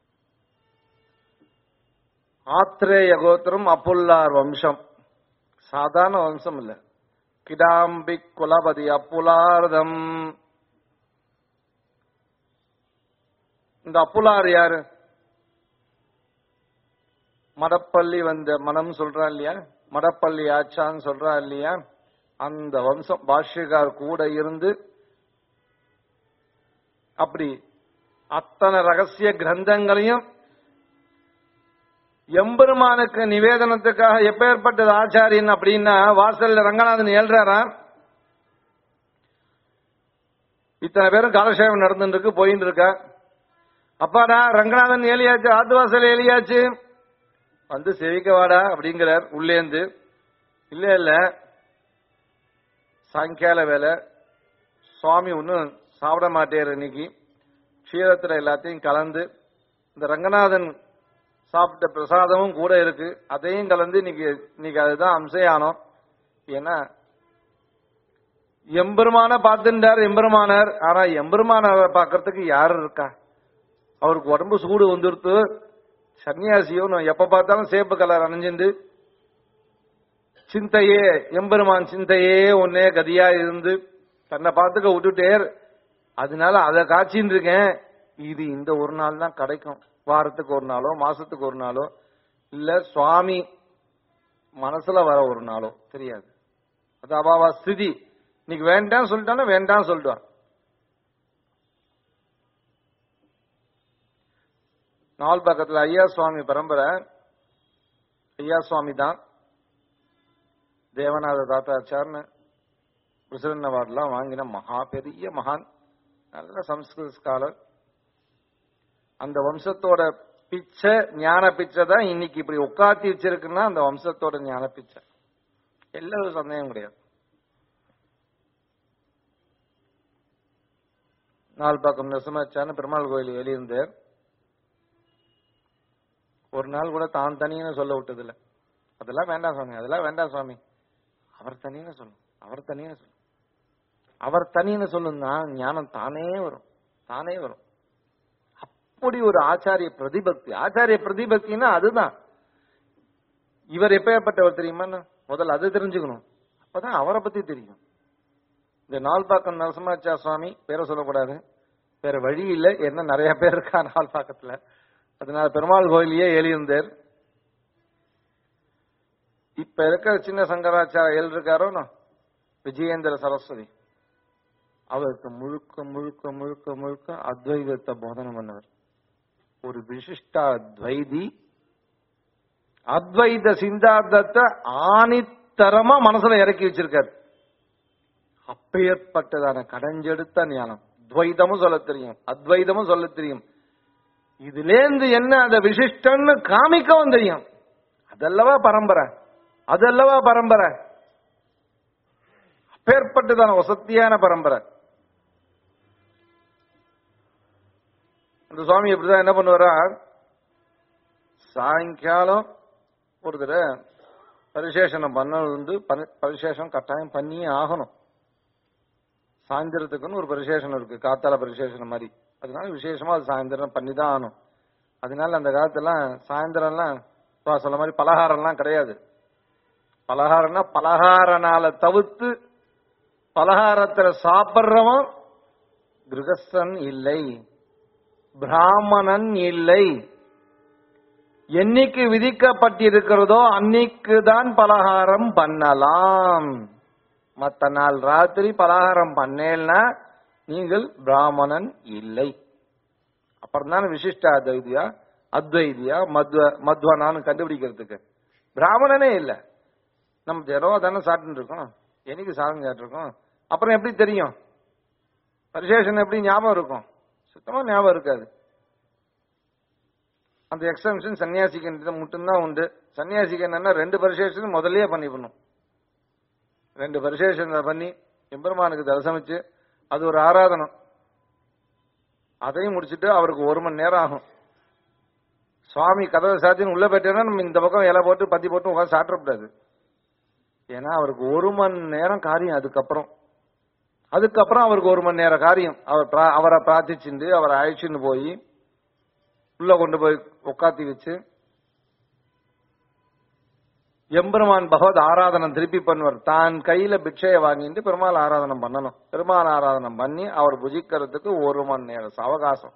ஆத்திரேய கோத்திரம் அப்புல்லார் வம்சம் சாதாரண வம்சம் இல்ல கிடாம்பி குலபதி அப்புலார்தம் இந்த அப்புலார் யாரு மடப்பள்ளி வந்த மனம் சொல்றா இல்லையா மடப்பள்ளி ஆச்சான்னு சொல்றா இல்லையா அந்த வம்சம் பாஷ்யக்கார் கூட இருந்து அப்படி அத்தனை ரகசிய கிரந்தங்களையும் எம்பெருமானுக்கு நிவேதனத்துக்காக எப்பேற்பட்டது ஆச்சாரியன் அப்படின்னா வாசல்ல ரங்கநாதன் ஏழ்றாரா இத்தனை பேரும் காலசேவம் நடந்துட்டு இருக்கு போயின்னு இருக்கா அப்பாடா ரங்கநாதன் ஏலியாச்சு ஆத்து வாசல் ஏலியாச்சு வந்து செவிக்க வாடா அப்படிங்கிறார் உள்ளேந்து இல்ல இல்ல சாயங்கால வேலை சுவாமி ஒன்னும் சாப்பிட மாட்டேர் இன்னைக்கு க்ஷீரத்துல எல்லாத்தையும் கலந்து இந்த ரங்கநாதன் சாப்பிட்ட பிரசாதமும் கூட இருக்கு அதையும் கலந்து இன்னைக்கு இன்னைக்கு அதுதான் அம்சையானோம் ஏன்னா எம்பெருமான பார்த்துட்டார் எம்பெருமானார் ஆனா எம்பெருமானாரை பார்க்கறதுக்கு யாரு இருக்கா அவருக்கு உடம்பு சூடு வந்துருத்து சன்னியாசியோ நான் எப்ப பார்த்தாலும் சேப்பு கலர் அணிஞ்சிருந்து சிந்தையே எம்பெருமான் சிந்தையே ஒன்னே கதியா இருந்து தன்னை பார்த்துக்க விட்டுட்டேர் அதனால அதை காய்ச்சின்னு இருக்கேன் இது இந்த ஒரு நாள் தான் கிடைக்கும் வாரத்துக்கு ஒரு நாளோ மாசத்துக்கு ஒரு நாளோ இல்ல சுவாமி மனசுல வர ஒரு நாளோ தெரியாது அது அபாவா ஸ்திதி இன்னைக்கு வேண்டாம் சொல்லிட்டானா வேண்டாம் சொல்லிட்டான் நாள் பக்கத்துல ஐயா சுவாமி பரம்பரை ஐயா சுவாமி தான் தேவநாத தாத்தாச்சார்னு பிரசிடன்ட் அவார்ட்லாம் வாங்கின மகா பெரிய மகான் நல்ல சம்ஸ்கிருத ஸ்காலர் அந்த வம்சத்தோட பிச்சை ஞான பிச்சை தான் இன்னைக்கு இப்படி உட்காத்தி வச்சிருக்குன்னா அந்த வம்சத்தோட ஞான பிச்சை எல்லாரும் சந்தேகம் கிடையாது நாள் பக்கம் நெசமாச்சான்னு பெருமாள் கோயில் வெளியிருந்தார் ஒரு நாள் கூட தான் தனின்னு சொல்ல விட்டதில்ல அதெல்லாம் வேண்டாம் சுவாமி அதெல்லாம் வேண்டாம் சுவாமி அவர் தனின்னு சொல்லும் அவர் தனின்னு சொல்லும் அவர் தனின்னு சொல்லுன்னா ஞானம் தானே வரும் தானே வரும் அப்படி ஒரு ஆச்சாரிய பிரதிபக்தி ஆச்சாரிய பிரதிபக்தின்னா அதுதான் இவர் எப்பேற்பட்டவர் தெரியுமா முதல்ல அது தெரிஞ்சுக்கணும் அப்பதான் அவரை பத்தி தெரியும் இந்த நால்பாக்கம் நரசிம்மாச்சா சுவாமி பேரை சொல்லக்கூடாது வேற வழி இல்ல என்ன நிறைய பேர் இருக்கா நால்பாக்கத்துல அதனால பெருமாள் கோயிலையே எழுந்தார் இப்ப இருக்கிற சின்ன சங்கராச்சாரியர் இருக்காரோ விஜயேந்திர சரஸ்வதி அவருக்கு முழுக்க முழுக்க முழுக்க முழுக்க அத்வைதத்தை போதனை பண்ணவர் ஒரு விசிஷ்டா துவைதி அத்வைத சிந்தாந்தத்தை ஆணித்தரமா மனசுல இறக்கி வச்சிருக்காரு அப்பேற்பட்டதான கடைஞ்செடுத்த ஞானம் துவைதமும் சொல்ல தெரியும் அத்வைதமும் சொல்ல தெரியும் இதுலேந்து என்ன அந்த விசிஷ்டன்னு காமிக்கவும் தெரியும் அதல்லவா பரம்பரை அதல்லவா பரம்பரை அப்பேற்பட்டதான வசத்தியான பரம்பரை அந்த சுவாமி இப்படிதான் என்ன பண்ணுவாரா சாயங்காலம் ஒரு தடவை பரிசேஷனம் பண்ணது வந்து பரி- பரிசேஷம் கட்டாயம் பண்ணியே ஆகணும் சாயந்தரத்துக்குன்னு ஒரு பரிசேஷனம் இருக்கு காத்தால பரிசேஷனம் மாதிரி அதனால விசேஷமா அது சாயந்தரம் பண்ணி தான் ஆகணும் அதனால அந்த காலத்துலாம் சாயந்தரம்லாம் இப்ப சொல்ல மாதிரி பலகாரம்லாம் கிடையாது பலகாரம்னா பலகாரனால தவிர்த்து பலகாரத்துல சாப்பிடுறவன் கிரகஸ்தன் இல்லை பிராமணன் இல்லை என்னைக்கு விதிக்கப்பட்டிருக்கிறதோ அன்னைக்கு தான் பலகாரம் பண்ணலாம் மத்த நாள் ராத்திரி பலகாரம் பண்ணேன்னா நீங்கள் பிராமணன் இல்லை அப்புறம் தான் விசிஷ்ட அத்வைதியா அத்வைதியா மத்வ மத்வனான்னு கண்டுபிடிக்கிறதுக்கு பிராமணனே இல்லை நம்ம தினம் தானே சாப்பிட்டு இருக்கோம் என்னைக்கு சாதம் சாப்பிட்டுருக்கோம் அப்புறம் எப்படி தெரியும் பரிசேஷன் எப்படி ஞாபகம் இருக்கும் சுத்தமா ஞாபகம் இருக்காது அந்த எக்ஸம்ஷன் சன்னியாசிக்கு மட்டும்தான் உண்டு சன்னியாசிக்கு என்னன்னா ரெண்டு பரிசேஷன் முதல்லயே பண்ணிக்கணும் ரெண்டு பரிசேஷன் பண்ணி எம்பெருமானுக்கு தரிசமிச்சு அது ஒரு ஆராதனம் அதையும் முடிச்சுட்டு அவருக்கு ஒரு மணி நேரம் ஆகும் சுவாமி கதவை சாத்தின்னு உள்ள போயிட்டேன்னா நம்ம இந்த பக்கம் இலை போட்டு பத்தி போட்டு உட்காந்து சாப்பிடக்கூடாது ஏன்னா அவருக்கு ஒரு மணி நேரம் காரியம் அதுக்கப்புறம் அதுக்கப்புறம் அவருக்கு ஒரு மணி நேரம் காரியம் அவர் பிரா- அவரை பிரார்த்திச்சுண்டு அவரை அழைச்சின்னு போய் உள்ள கொண்டு போய் உட்காத்தி வச்சு எம்பெருமான் பகவத் ஆராதனம் திருப்பி பண்ணுவார் தான் கையில பிட்சையை வாங்கிட்டு பெருமாள் ஆராதனம் பண்ணணும் பெருமாள் ஆராதனம் பண்ணி அவர் புஜிக்கிறதுக்கு ஒரு மணி நேரம் அவகாசம்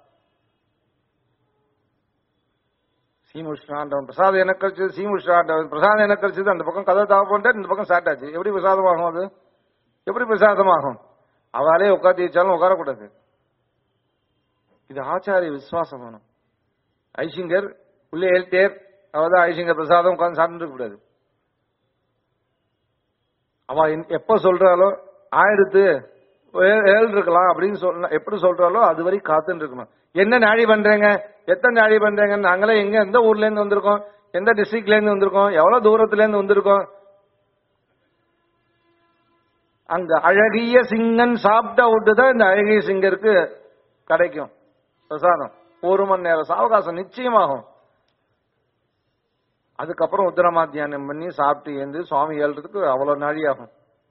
சீமுஷ்ணாண்டவன் பிரசாதம் எனக்கு கழிச்சது சீமுஷ்ணாண்டவன் பிரசாதம் எனக்கு கழிச்சது அந்த பக்கம் கதை தாவ பண்ணிட்டு இந்த பக்கம் ஸ்டார்ட் ஆச்சு எப்படி பிரசாதமாகும் அது எப்படி பிரசாதமாகும் அவளே உட்காந்து வச்சாலும் உட்காரக்கூடாது இது ஆச்சாரிய விசுவாசம் வேணும் ஐசிங்கர் உள்ளே எழுத்தேர் அவதான் ஐசிங்கர் பிரசாதம் உட்காந்து சாப்பிட்டு கூடாது அவ இன்- எப்ப சொல்றாலோ ஆயிரத்து ஏ- ஏழு இருக்கலாம் அப்படின்னு சொல்ல எப்படி சொல்றாலோ அது வரை காத்துன்னு இருக்கணும் என்ன நாழி பண்றீங்க எத்தனை நாழி பண்றீங்க நாங்களே எங்க எந்த ஊர்ல இருந்து வந்திருக்கோம் எந்த டிஸ்ட்ரிக்ட்ல இருந்து வந்திருக்கோம் எவ்வளவு தூரத்துல இருந்து வந்திருக்கோம் அங்க அழகிய சிங்கன் சாப்பிட்ட விட்டு தான் இந்த அழகிய சிங்கருக்கு கிடைக்கும் பிரசாதம் ஒரு மணி நேரம் சாவகாசம் நிச்சயமாகும் அதுக்கப்புறம் உத்தரமாத்தியானம் பண்ணி சாப்பிட்டு ஏந்து சுவாமி ஏழுறதுக்கு அவ்வளவு நாழி ஆகும்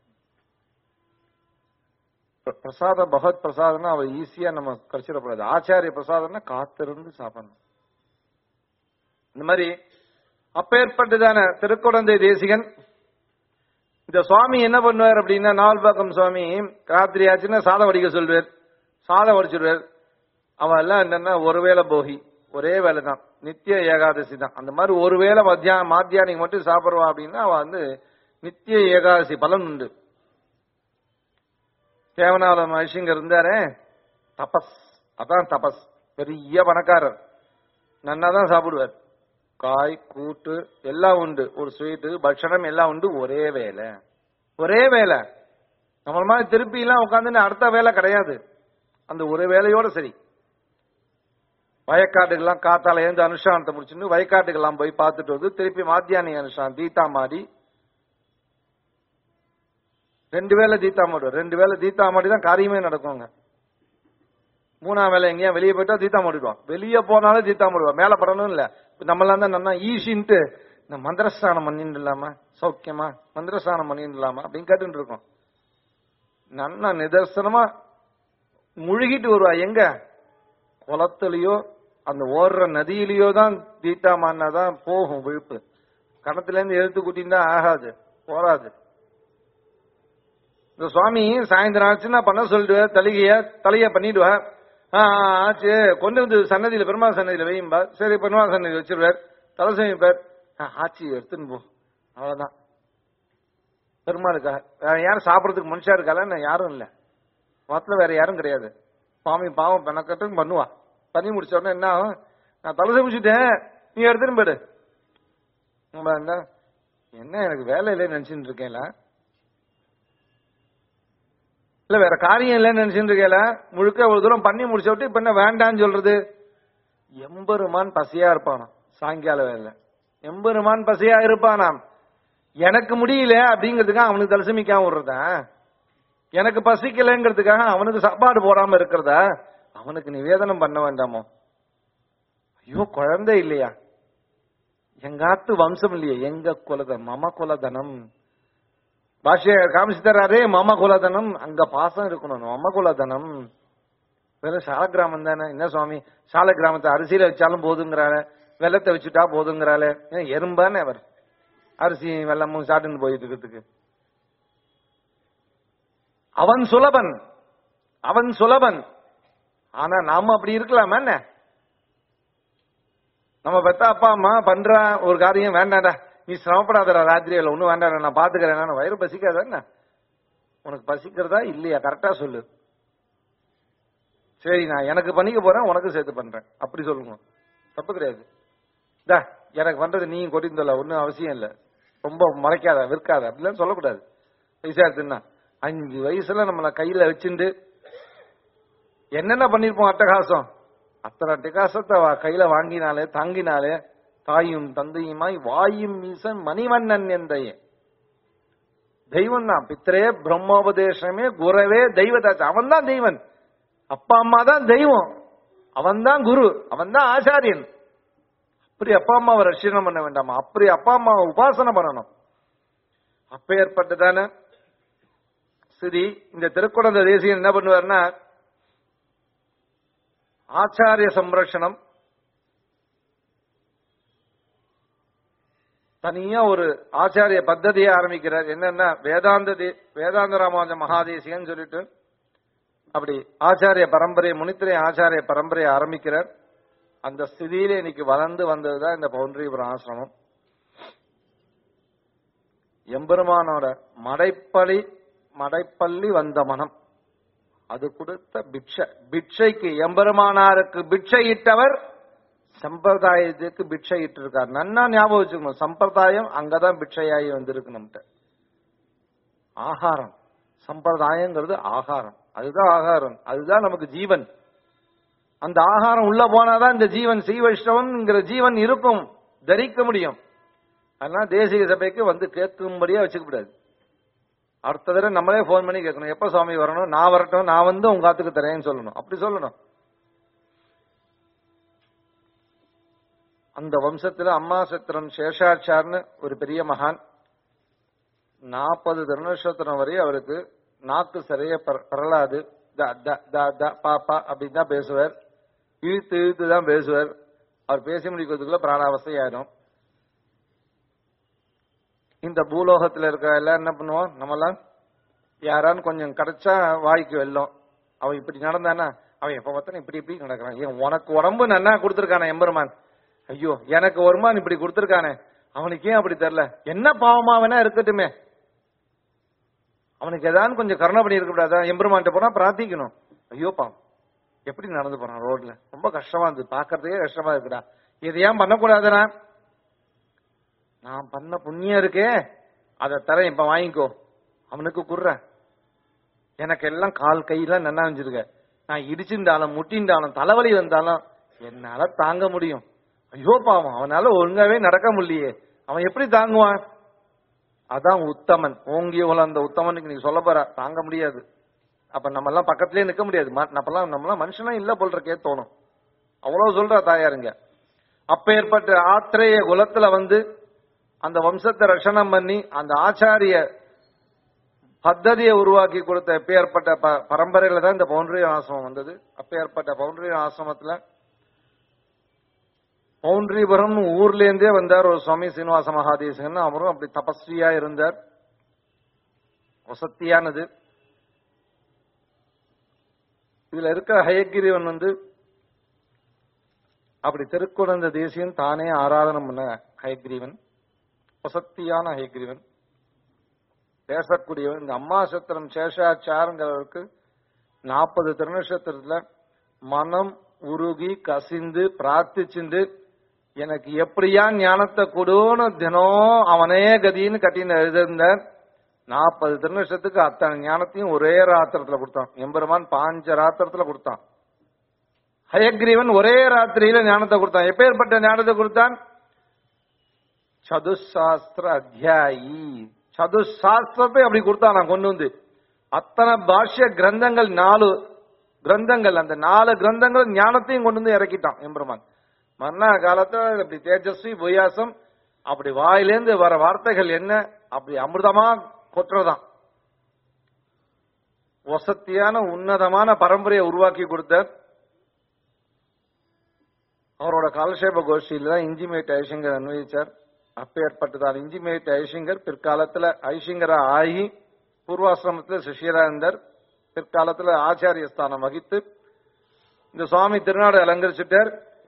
பிர- பிரசாதம் பகவத் பிரசாதம்னா அவ ஈஸியா நம்ம கடிச்சிடக்கூடாது ஆச்சாரிய பிரசாதம்னா காத்திருந்து சாப்பிடணும் இந்த மாதிரி அப்பேற்பட்டதான திருக்குழந்தை தேசிகன் இந்த சுவாமி என்ன பண்ணுவார் அப்படின்னா நாவல்பாக்கம் சுவாமி ராத்திரி ஆச்சுன்னா சாதம் வடிக்க சொல்வார் சாதம் வடிச்சிடுவார் அவன் எல்லாம் என்னன்னா ஒருவேளை போகி ஒரே வேலை தான் நித்திய ஏகாதசி தான் அந்த மாதிரி ஒருவேளை மத்தியா மாத்தியானிக்கு மட்டும் சாப்பிடுவான் அப்படின்னா அவன் வந்து நித்திய ஏகாதசி பலன் உண்டு கேவனால மனுஷங்க இருந்தாரே தபஸ் அதான் தபஸ் பெரிய பணக்காரர் நன்னா தான் சாப்பிடுவார் காய் கூட்டு எல்லாம் உண்டு ஒரு ஸ்வீட்டு பட்சணம் எல்லாம் உண்டு ஒரே வேலை ஒரே வேலை நம்மள மாதிரி திருப்பி எல்லாம் உட்காந்து அடுத்த வேலை கிடையாது அந்த ஒரு வேலையோட சரி வயக்காட்டுக்கெல்லாம் காத்தால எழுந்து அனுஷ்டானத்தை முடிச்சுட்டு வயக்காட்டுக்கெல்லாம் போய் பார்த்துட்டு வந்து திருப்பி மாத்தியானி அனுஷ்டானம் தீத்தா மாடி ரெண்டு வேளை தீத்தா மாடுவார் ரெண்டு வேளை தீத்தா மாடி தான் காரியமே நடக்குங்க மூணாம் வேலை எங்கேயா வெளியே போயிட்டா தீத்தா மாடிடுவான் வெளியே போனாலும் தீத்தா மாடுவான் மேல படணும் இல்ல நம்மளாம் தான் நல்லா ஈஷின்ட்டு இந்த மந்திரஸ்தானம் பண்ணிட்டு இல்லாமா சௌக்கியமா மந்திரஸ்தானம் பண்ணிட்டு இல்லாமா அப்படின்னு கேட்டுட்டு இருக்கோம் நன்னா நிதர்சனமா முழுகிட்டு வருவா எங்க குளத்துலயோ அந்த ஓடுற நதியிலயோ தான் தீட்டாமான்னா தான் போகும் விழுப்பு கணத்துல இருந்து எழுத்து கூட்டின்னு ஆகாது போராது இந்த சுவாமி சாயந்தரம் ஆச்சுன்னா பண்ண சொல்லிடுவார் தலிகைய தலைய பண்ணிடுவார் ஆ, ஆ, ஆச்சு கொண்டு வந்து சன்னதியில பெருமாள் சன்னதியில வையும்பா சரி பெருமாள் சன்னதியில வச்சிருவார் தலை சமைப்பார் ஆ, ஆச்சு எடுத்துன்னு போ அவ்வளவுதான் பெருமாளுக்காக வேற யாரும் சாப்பிடறதுக்கு மனுஷா இருக்கால நான் யாரும் இல்ல மொத்தத்துல வேற யாரும் கிடையாது சுவாமி பாவம் பெணக்கட்டும் பண்ணுவா பண்ணி முடிச்ச உடனே என்ன ஆகும் நான் தலை சமைச்சுட்டேன் நீ எடுத்துன்னு போயிடு நம்ம இருந்தா, என்ன எனக்கு வேலை இல்லைன்னு நினைச்சுட்டு இருக்கேன்ல இல்ல வேற காரியம் இல்லைன்னு நினைச்சுட்டு இருக்கேல முழுக்க ஒரு தூரம் பண்ணி முடிச்ச விட்டு இப்ப என்ன வேண்டான்னு சொல்றது எம்பெருமான் பசியா இருப்பானாம் சாயங்கால வேலை எம்பெருமான் பசியா இருப்பானாம் எனக்கு முடியல அப்படிங்கிறதுக்காக அவனுக்கு தலசமிக்காம விடுறதா எனக்கு பசிக்கலைங்கிறதுக்காக அவனுக்கு சாப்பாடு போடாம இருக்கிறதா அவனுக்கு நிவேதனம் பண்ண வேண்டாமோ ஐயோ குழந்தை இல்லையா எங்காத்து வம்சம் இல்லையே எங்க குலதனம் மம குலதனம் பாஷ்ய காமிச்சு தர்றாரே மம குலதனம் அங்க பாசம் இருக்கணும் மம குலதனம் வெறும் சால கிராமம் தானே என்ன சுவாமி சால கிராமத்தை அரிசியில வச்சாலும் போதுங்கிறாரு வெள்ளத்தை வச்சுட்டா போதுங்கிறாளே ஏன் எறும்பானே அவர் அரிசி வெள்ளமும் சாட்டுன்னு போயிட்டு இருக்கிறதுக்கு அவன் சுலபன் அவன் சுலபன் ஆனா நாம அப்படி இருக்கலாமா என்ன நம்ம பெத்த அப்பா அம்மா பண்ற ஒரு காரியம் வேண்டாம்டா நீ சிரமப்படாதடா ராத்திரியில ஒண்ணும் வேண்டாடா நான் பாத்துக்கிறேன் நான் வயிறு பசிக்காதா என்ன உனக்கு பசிக்கிறதா இல்லையா கரெக்டா சொல்லு சரி நான் எனக்கு பண்ணிக்க போறேன் உனக்கு சேர்த்து பண்றேன் அப்படி சொல்லுங்க தப்பு கிடையாது டா எனக்கு பண்றது நீயும் கொட்டிந்தல ஒன்றும் அவசியம் இல்லை ரொம்ப மறைக்காத விற்காத அப்படிலாம் சொல்லக்கூடாது வயசா இருக்குன்னா அஞ்சு வயசுல நம்மள கையில வச்சுண்டு என்னென்ன பண்ணிருப்போம் அட்டகாசம் அத்தனை அட்டகாசத்தை வா- கையில வாங்கினாலே தாங்கினாலே தாயும் தந்தையுமாய் வாயும் மீசன் மணிவண்ணன் என்றையே தெய்வம் தான் பித்திரே பிரம்மோபதேசமே குரவே தெய்வதாச்சு அவன் தான் தெய்வன் அப்பா அம்மா தான் தெய்வம் அவன் தான் குரு அவன் தான் ஆச்சாரியன் அப்படி அப்பா அம்மாவை ரட்சணம் பண்ண வேண்டாமா அப்படி அப்பா அம்மாவை உபாசனை பண்ணணும் அப்ப ஏற்பட்டதான சரி இந்த திருக்குழந்தை தேசியம் என்ன பண்ணுவார்னா ஆச்சாரிய சம்ரட்சணம் தனியா ஒரு ஆச்சாரிய பத்ததியை ஆரம்பிக்கிறார் என்னன்னா வேதாந்த தே- வேதாந்த ராமானுஜ மகாதேசிகன்னு சொல்லிட்டு அப்படி ஆச்சாரிய பரம்பரை முனித்திரை ஆச்சாரிய பரம்பரையை ஆரம்பிக்கிறார் அந்த ஸ்திதியில இன்னைக்கு வளர்ந்து வந்ததுதான் இந்த பவுண்டரிபுரம் ஆசிரமம் எம்பெருமானோட மடைப்பள்ளி மடைப்பள்ளி வந்த மனம் அது கொடுத்த பிக்ஷை பிக்ஷைக்கு எம்பெருமானாருக்கு பிக்ஷை இட்டவர் சம்பிரதாயத்துக்கு பிக்ஷை இட்டு இருக்கார் நன்னா ஞாபகம் வச்சுக்கணும் சம்பிரதாயம் அங்கதான் பிக்ஷையாகி வந்திருக்கு நம்மகிட்ட ஆகாரம் சம்பிரதாயங்கிறது ஆகாரம் அதுதான் ஆகாரம் அதுதான் நமக்கு ஜீவன் அந்த ஆகாரம் உள்ள போனாதான் இந்த ஜீவன் ஸ்ரீ வைஷ்ணவன்ங்கிற ஜீவன் இருக்கும் தரிக்க முடியும் அதனால தேசிய சபைக்கு வந்து கேட்கும்படியா வச்சுக்க கூடாது அடுத்த தடவை நம்மளே ஃபோன் பண்ணி கேட்கணும் எப்ப சுவாமி வரணும் நான் வரட்டும் நான் வந்து உங்க ஆத்துக்கு தரேன்னு சொல்லணும் அப்படி சொல்லணும் அந்த வம்சத்துல அம்மா சத்திரம் சேஷாச்சார்னு ஒரு பெரிய மகான் நாற்பது திருநட்சத்திரம் வரை அவருக்கு நாக்கு சரியா பர- பரலாது த த த த பா பா அப்படின்னு தான் பேசுவார் இழுத்து இழுத்து தான் பேசுவார் அவர் பேசி முடிக்கிறதுக்குள்ள பிராணாவஸ்தை ஆயிடும் இந்த பூலோகத்துல இருக்க எல்லாம் என்ன பண்ணுவோம் நம்மலாம் யாரான்னு கொஞ்சம் கிடைச்சா வாய்க்கு வெல்லும் அவன் இப்படி நடந்தானா அவன் எப்ப பார்த்தாலும் இப்படி இப்படி நடக்கிறான் ஏன் உனக்கு உடம்பு நன்னா கொடுத்துருக்கானே எம்பெருமான் ஐயோ எனக்கு வருமான் இப்படி கொடுத்துருக்கானே அவனுக்கு ஏன் அப்படி தெரியல என்ன பாவமா வேணா இருக்கட்டுமே அவனுக்கு ஏதாவது கொஞ்சம் கருணை பண்ணி இருக்க கூடாதா எம்பெருமான்ட்ட போனா பிரார்த்திக்கணும் ஐயோ பாவம் எப்படி நடந்து போறான் ரோட்ல ரொம்ப கஷ்டமா இருந்தது பாக்குறதுக்கே கஷ்டமா இருக்குடா இது ஏன் பண்ணக்கூடாதுடா நான் பண்ண புண்ணியம் இருக்கே அதை தரேன் இப்ப வாங்கிக்கோ அவனுக்கு குடுற எனக்கு எல்லாம் கால் கையெல்லாம் நன்னா வச்சிருக்க நான் இடிச்சிருந்தாலும் முட்டிண்டாலும் தலைவலி வந்தாலும் என்னால தாங்க முடியும் ஐயோ பாவம் அவனால ஒழுங்காவே நடக்க முடியலையே அவன் எப்படி தாங்குவான் அதான் உத்தமன் ஓங்கிய அந்த உத்தமனுக்கு நீங்க சொல்ல போற தாங்க முடியாது அப்ப நம்ம எல்லாம் பக்கத்திலே நிக்க முடியாது ம- நம்மலாம் நம்மளாம் மனுஷனா இல்ல போல் இருக்கே தோணும் அவ்வளவு சொல்றா தாயாருங்க அப்ப ஏற்பட்ட ஆத்திரேய குலத்துல வந்து அந்த வம்சத்தை ரஷணம் பண்ணி அந்த ஆச்சாரிய பத்ததியை உருவாக்கி கொடுத்த எப்பேற்பட்ட ப- பரம்பரையில தான் இந்த பவுண்டரி ஆசிரமம் வந்தது அப்பேற்பட்ட பவுண்டரி ஆசிரமத்துல பவுண்டரிபுரம் ஊர்ல இருந்தே வந்தார் ஒரு சுவாமி சீனிவாச மகாதேசன் அவரும் அப்படி தபஸ்வியா இருந்தார் வசத்தியானது இதுல இருக்க ஹயக்கிரிவன் வந்து அப்படி திருக்குழந்த தேசியன் தானே ஆராதனம் பண்ண ஹயக்ரீவன் வசத்தியான ஹயக்ரீவன் பேசக்கூடியவன் இந்த அம்மா சத்திரம் சேஷாச்சாரங்கிறவருக்கு நாற்பது திருநட்சத்திரத்துல மனம் உருகி கசிந்து பிரார்த்திச்சுண்டு எனக்கு எப்படியா ஞானத்தை கொடுன்னு தினம் அவனே கதின்னு கட்டின்னு எழுதியிருந்தார் நாற்பது திருநட்சத்துக்கு அத்தனை ஞானத்தையும் ஒரே ராத்திரத்துல கொடுத்தான் எம்பெருமான் பாஞ்ச ராத்திரத்துல கொடுத்தான் ஹயக்ரீவன் ஒரே ராத்திரியில ஞானத்தை கொடுத்தான் எப்பேற்பட்ட ஞானத்தை கொடுத்தான் சதுசாஸ்திர அத்தியாயி சதுசாஸ்திரத்தை அப்படி கொடுத்தான் நான் கொண்டு வந்து அத்தனை பாஷ்ய கிரந்தங்கள் நாலு கிரந்தங்கள் அந்த நாலு கிரந்தங்கள் ஞானத்தையும் கொண்டு வந்து இறக்கிட்டான் எம்பெருமான் மன்னா காலத்துல இப்படி தேஜஸ்வி பொய்யாசம் அப்படி வாயிலேந்து வர வார்த்தைகள் என்ன அப்படி அமிர்தமா கொட்டுறதான் வசத்தியான உன்னதமான பரம்பரையை உருவாக்கி கொடுத்தார் அவரோட காலசேப கோஷ்டியில தான் இஞ்சிமேட் ஐசிங்கர் அன்வயிச்சார் அப்பேற்பட்டதால் இஞ்சிமேட் ஐசிங்கர் பிற்காலத்துல ஐசிங்கரா ஆகி பூர்வாசிரமத்துல சிஷியரா இருந்தார் பிற்காலத்துல ஆச்சாரிய ஸ்தானம் வகித்து இந்த சுவாமி திருநாடு அலங்கரிச்சுட்டார்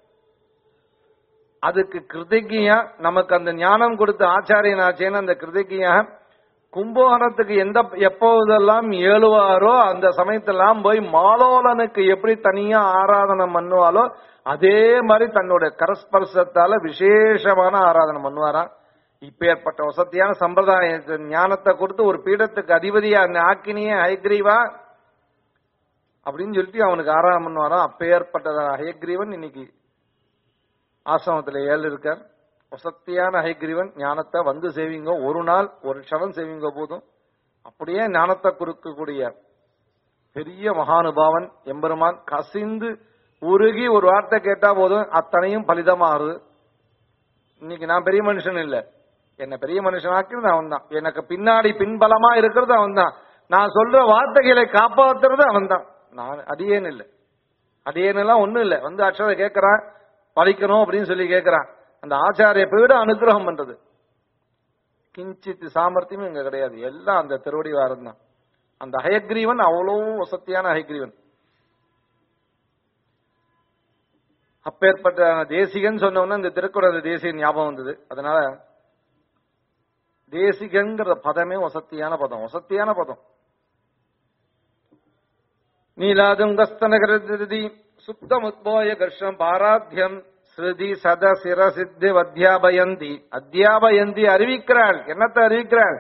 அதுக்கு கிருதிகியா நமக்கு அந்த ஞானம் கொடுத்த ஆச்சாரியன் ஆச்சேன்னு அந்த கிருதிகியா கும்பகோணத்துக்கு எந்த எப்போதெல்லாம் ஏழுவாரோ அந்த சமயத்தெல்லாம் போய் மாலோலனுக்கு எப்படி தனியா ஆராதனை பண்ணுவாலோ அதே மாதிரி தன்னோட கரஸ்பர்சத்தால விசேஷமான ஆராதனை பண்ணுவாராம் இப்பேற்பட்ட வசதியான சம்பிரதாய ஞானத்தை கொடுத்து ஒரு பீடத்துக்கு அதிபதியா அந்த ஆக்கினியே ஹயக்ரீவா அப்படின்னு சொல்லிட்டு அவனுக்கு ஆராதனை பண்ணுவாராம் அப்பேற்பட்ட ஹயக்ரீவன் இன்னைக்கு ஆசிரமத்துல ஏழு இருக்கார் வசத்தியான ஹைகிரீவன் ஞானத்தை வந்து சேவிங்க ஒரு நாள் ஒரு க்ஷணம் சேவிங்க போதும் அப்படியே ஞானத்தை கொடுக்கக்கூடிய பெரிய மகானுபாவன் எம்பெருமான் கசிந்து உருகி ஒரு வார்த்தை கேட்டா போதும் அத்தனையும் பலிதமாகுது இன்னைக்கு நான் பெரிய மனுஷன் இல்ல என்ன பெரிய மனுஷனாக்கிறது அவன் தான் எனக்கு பின்னாடி பின்பலமா இருக்கிறது அவன் தான் நான் சொல்ற வார்த்தைகளை காப்பாத்துறது அவன் தான் நான் அடியேன் இல்லை அடியேன் எல்லாம் ஒண்ணும் இல்லை வந்து அக்ஷரை கேட்கறான் படிக்கணும் அப்படின்னு சொல்லி கேட்கறான் அந்த ஆச்சாரிய பீட அனுகிரகம் பண்றது கிஞ்சித் சாமர்த்தியமும் இங்க கிடையாது எல்லாம் அந்த திருவடி வாரம் தான் அந்த ஹயக்ரீவன் அவ்வளவு வசத்தியான ஹயக்ரீவன் அப்பேற்பட்ட தேசிகன் சொன்னோன்னா இந்த திருக்குறள் தேசிகன் ஞாபகம் வந்தது அதனால தேசிகங்கிற பதமே வசத்தியான பதம் வசத்தியான பதம் நீலாதுங்கஸ்தனகிருதி சுப்தமுத்போய கர்ஷம் பாராத்தியம் ஸ்ருதி சத சிர சித்தி அத்தியாபயந்தி அத்தியாபயந்தி அறிவிக்கிறாள் என்னத்தை அறிவிக்கிறாள்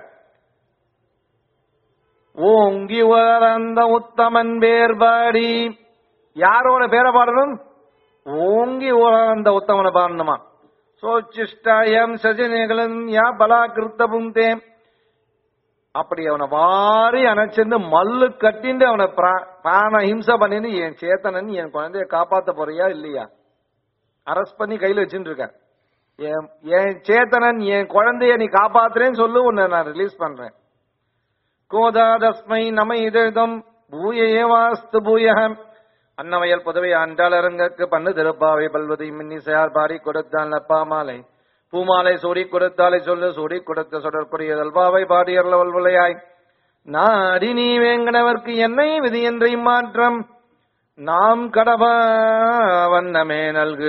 ஓங்கி வளர்ந்த உத்தமன் வேர்பாடி யாரோட பேரை பாடணும் ஓங்கி வளர்ந்த உத்தமனை பாடணுமா சோச்சிஷ்டாயம் சஜினிகளும் யா பலாகிருத்த புந்தே அப்படி அவனை வாரி அணைச்சிருந்து மல்லு கட்டிண்டு அவனை பிரா- பிராண ஹிம்சை பண்ணிட்டு என் சேத்தனன் என் குழந்தைய காப்பாத்த போறியா இல்லையா அரெஸ்ட் பண்ணி கையில வச்சுட்டு இருக்கேன் என் என் சேத்தனன் என் குழந்தைய நீ காப்பாத்துறேன்னு சொல்லு உன்னை நான் ரிலீஸ் பண்றேன் கோதாதஸ்மை நம இதழ்தம் பூய ஏவாஸ்து பூயகம் அன்னவயல் புதவை ஆண்டாளரங்கற்கு பண்ணு திருப்பாவை பல்வதை மின்னிசையார் பாடி கொடுத்தான் லப்பாமாலை பூமாலை சூடி கொடுத்தாலை சொல்லு சூடி கொடுத்த சுடற்குரிய தல்பாவை பாடியர்ல வல்வலையாய் நாடி நீ வேங்கனவர்க்கு என்னை விதி என்ற மாற்றம் நாம் கடவா வண்ணமே நல்கு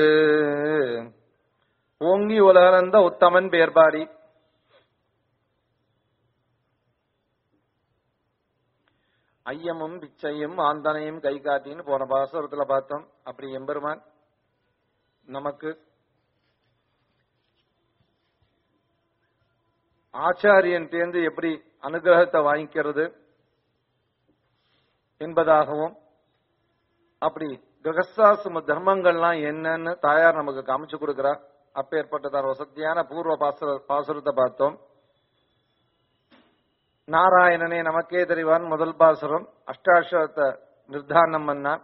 ஓங்கி உலகளந்த உத்தமன் பேர்பாடி ஐயமும் பிச்சையும் ஆந்தனையும் கை காட்டின்னு போன பாசுரத்துல பார்த்தோம் அப்படி எம்பெருமான் நமக்கு ஆச்சாரியன் தேர்ந்து எப்படி அனுகிரகத்தை வாங்கிக்கிறது என்பதாகவும் அப்படி கிரகஸ்தாசிரம தர்மங்கள்லாம் என்னன்னு தாயார் நமக்கு காமிச்சு கொடுக்கிறார் அப்பேற்பட்டதார் வசதியான பூர்வ பாசுர பாசுரத்தை பார்த்தோம் நாராயணனே நமக்கே தெரிவான் முதல் பாசுரம் அஷ்டாட்சரத்தை நிர்தாரணம் பண்ணான்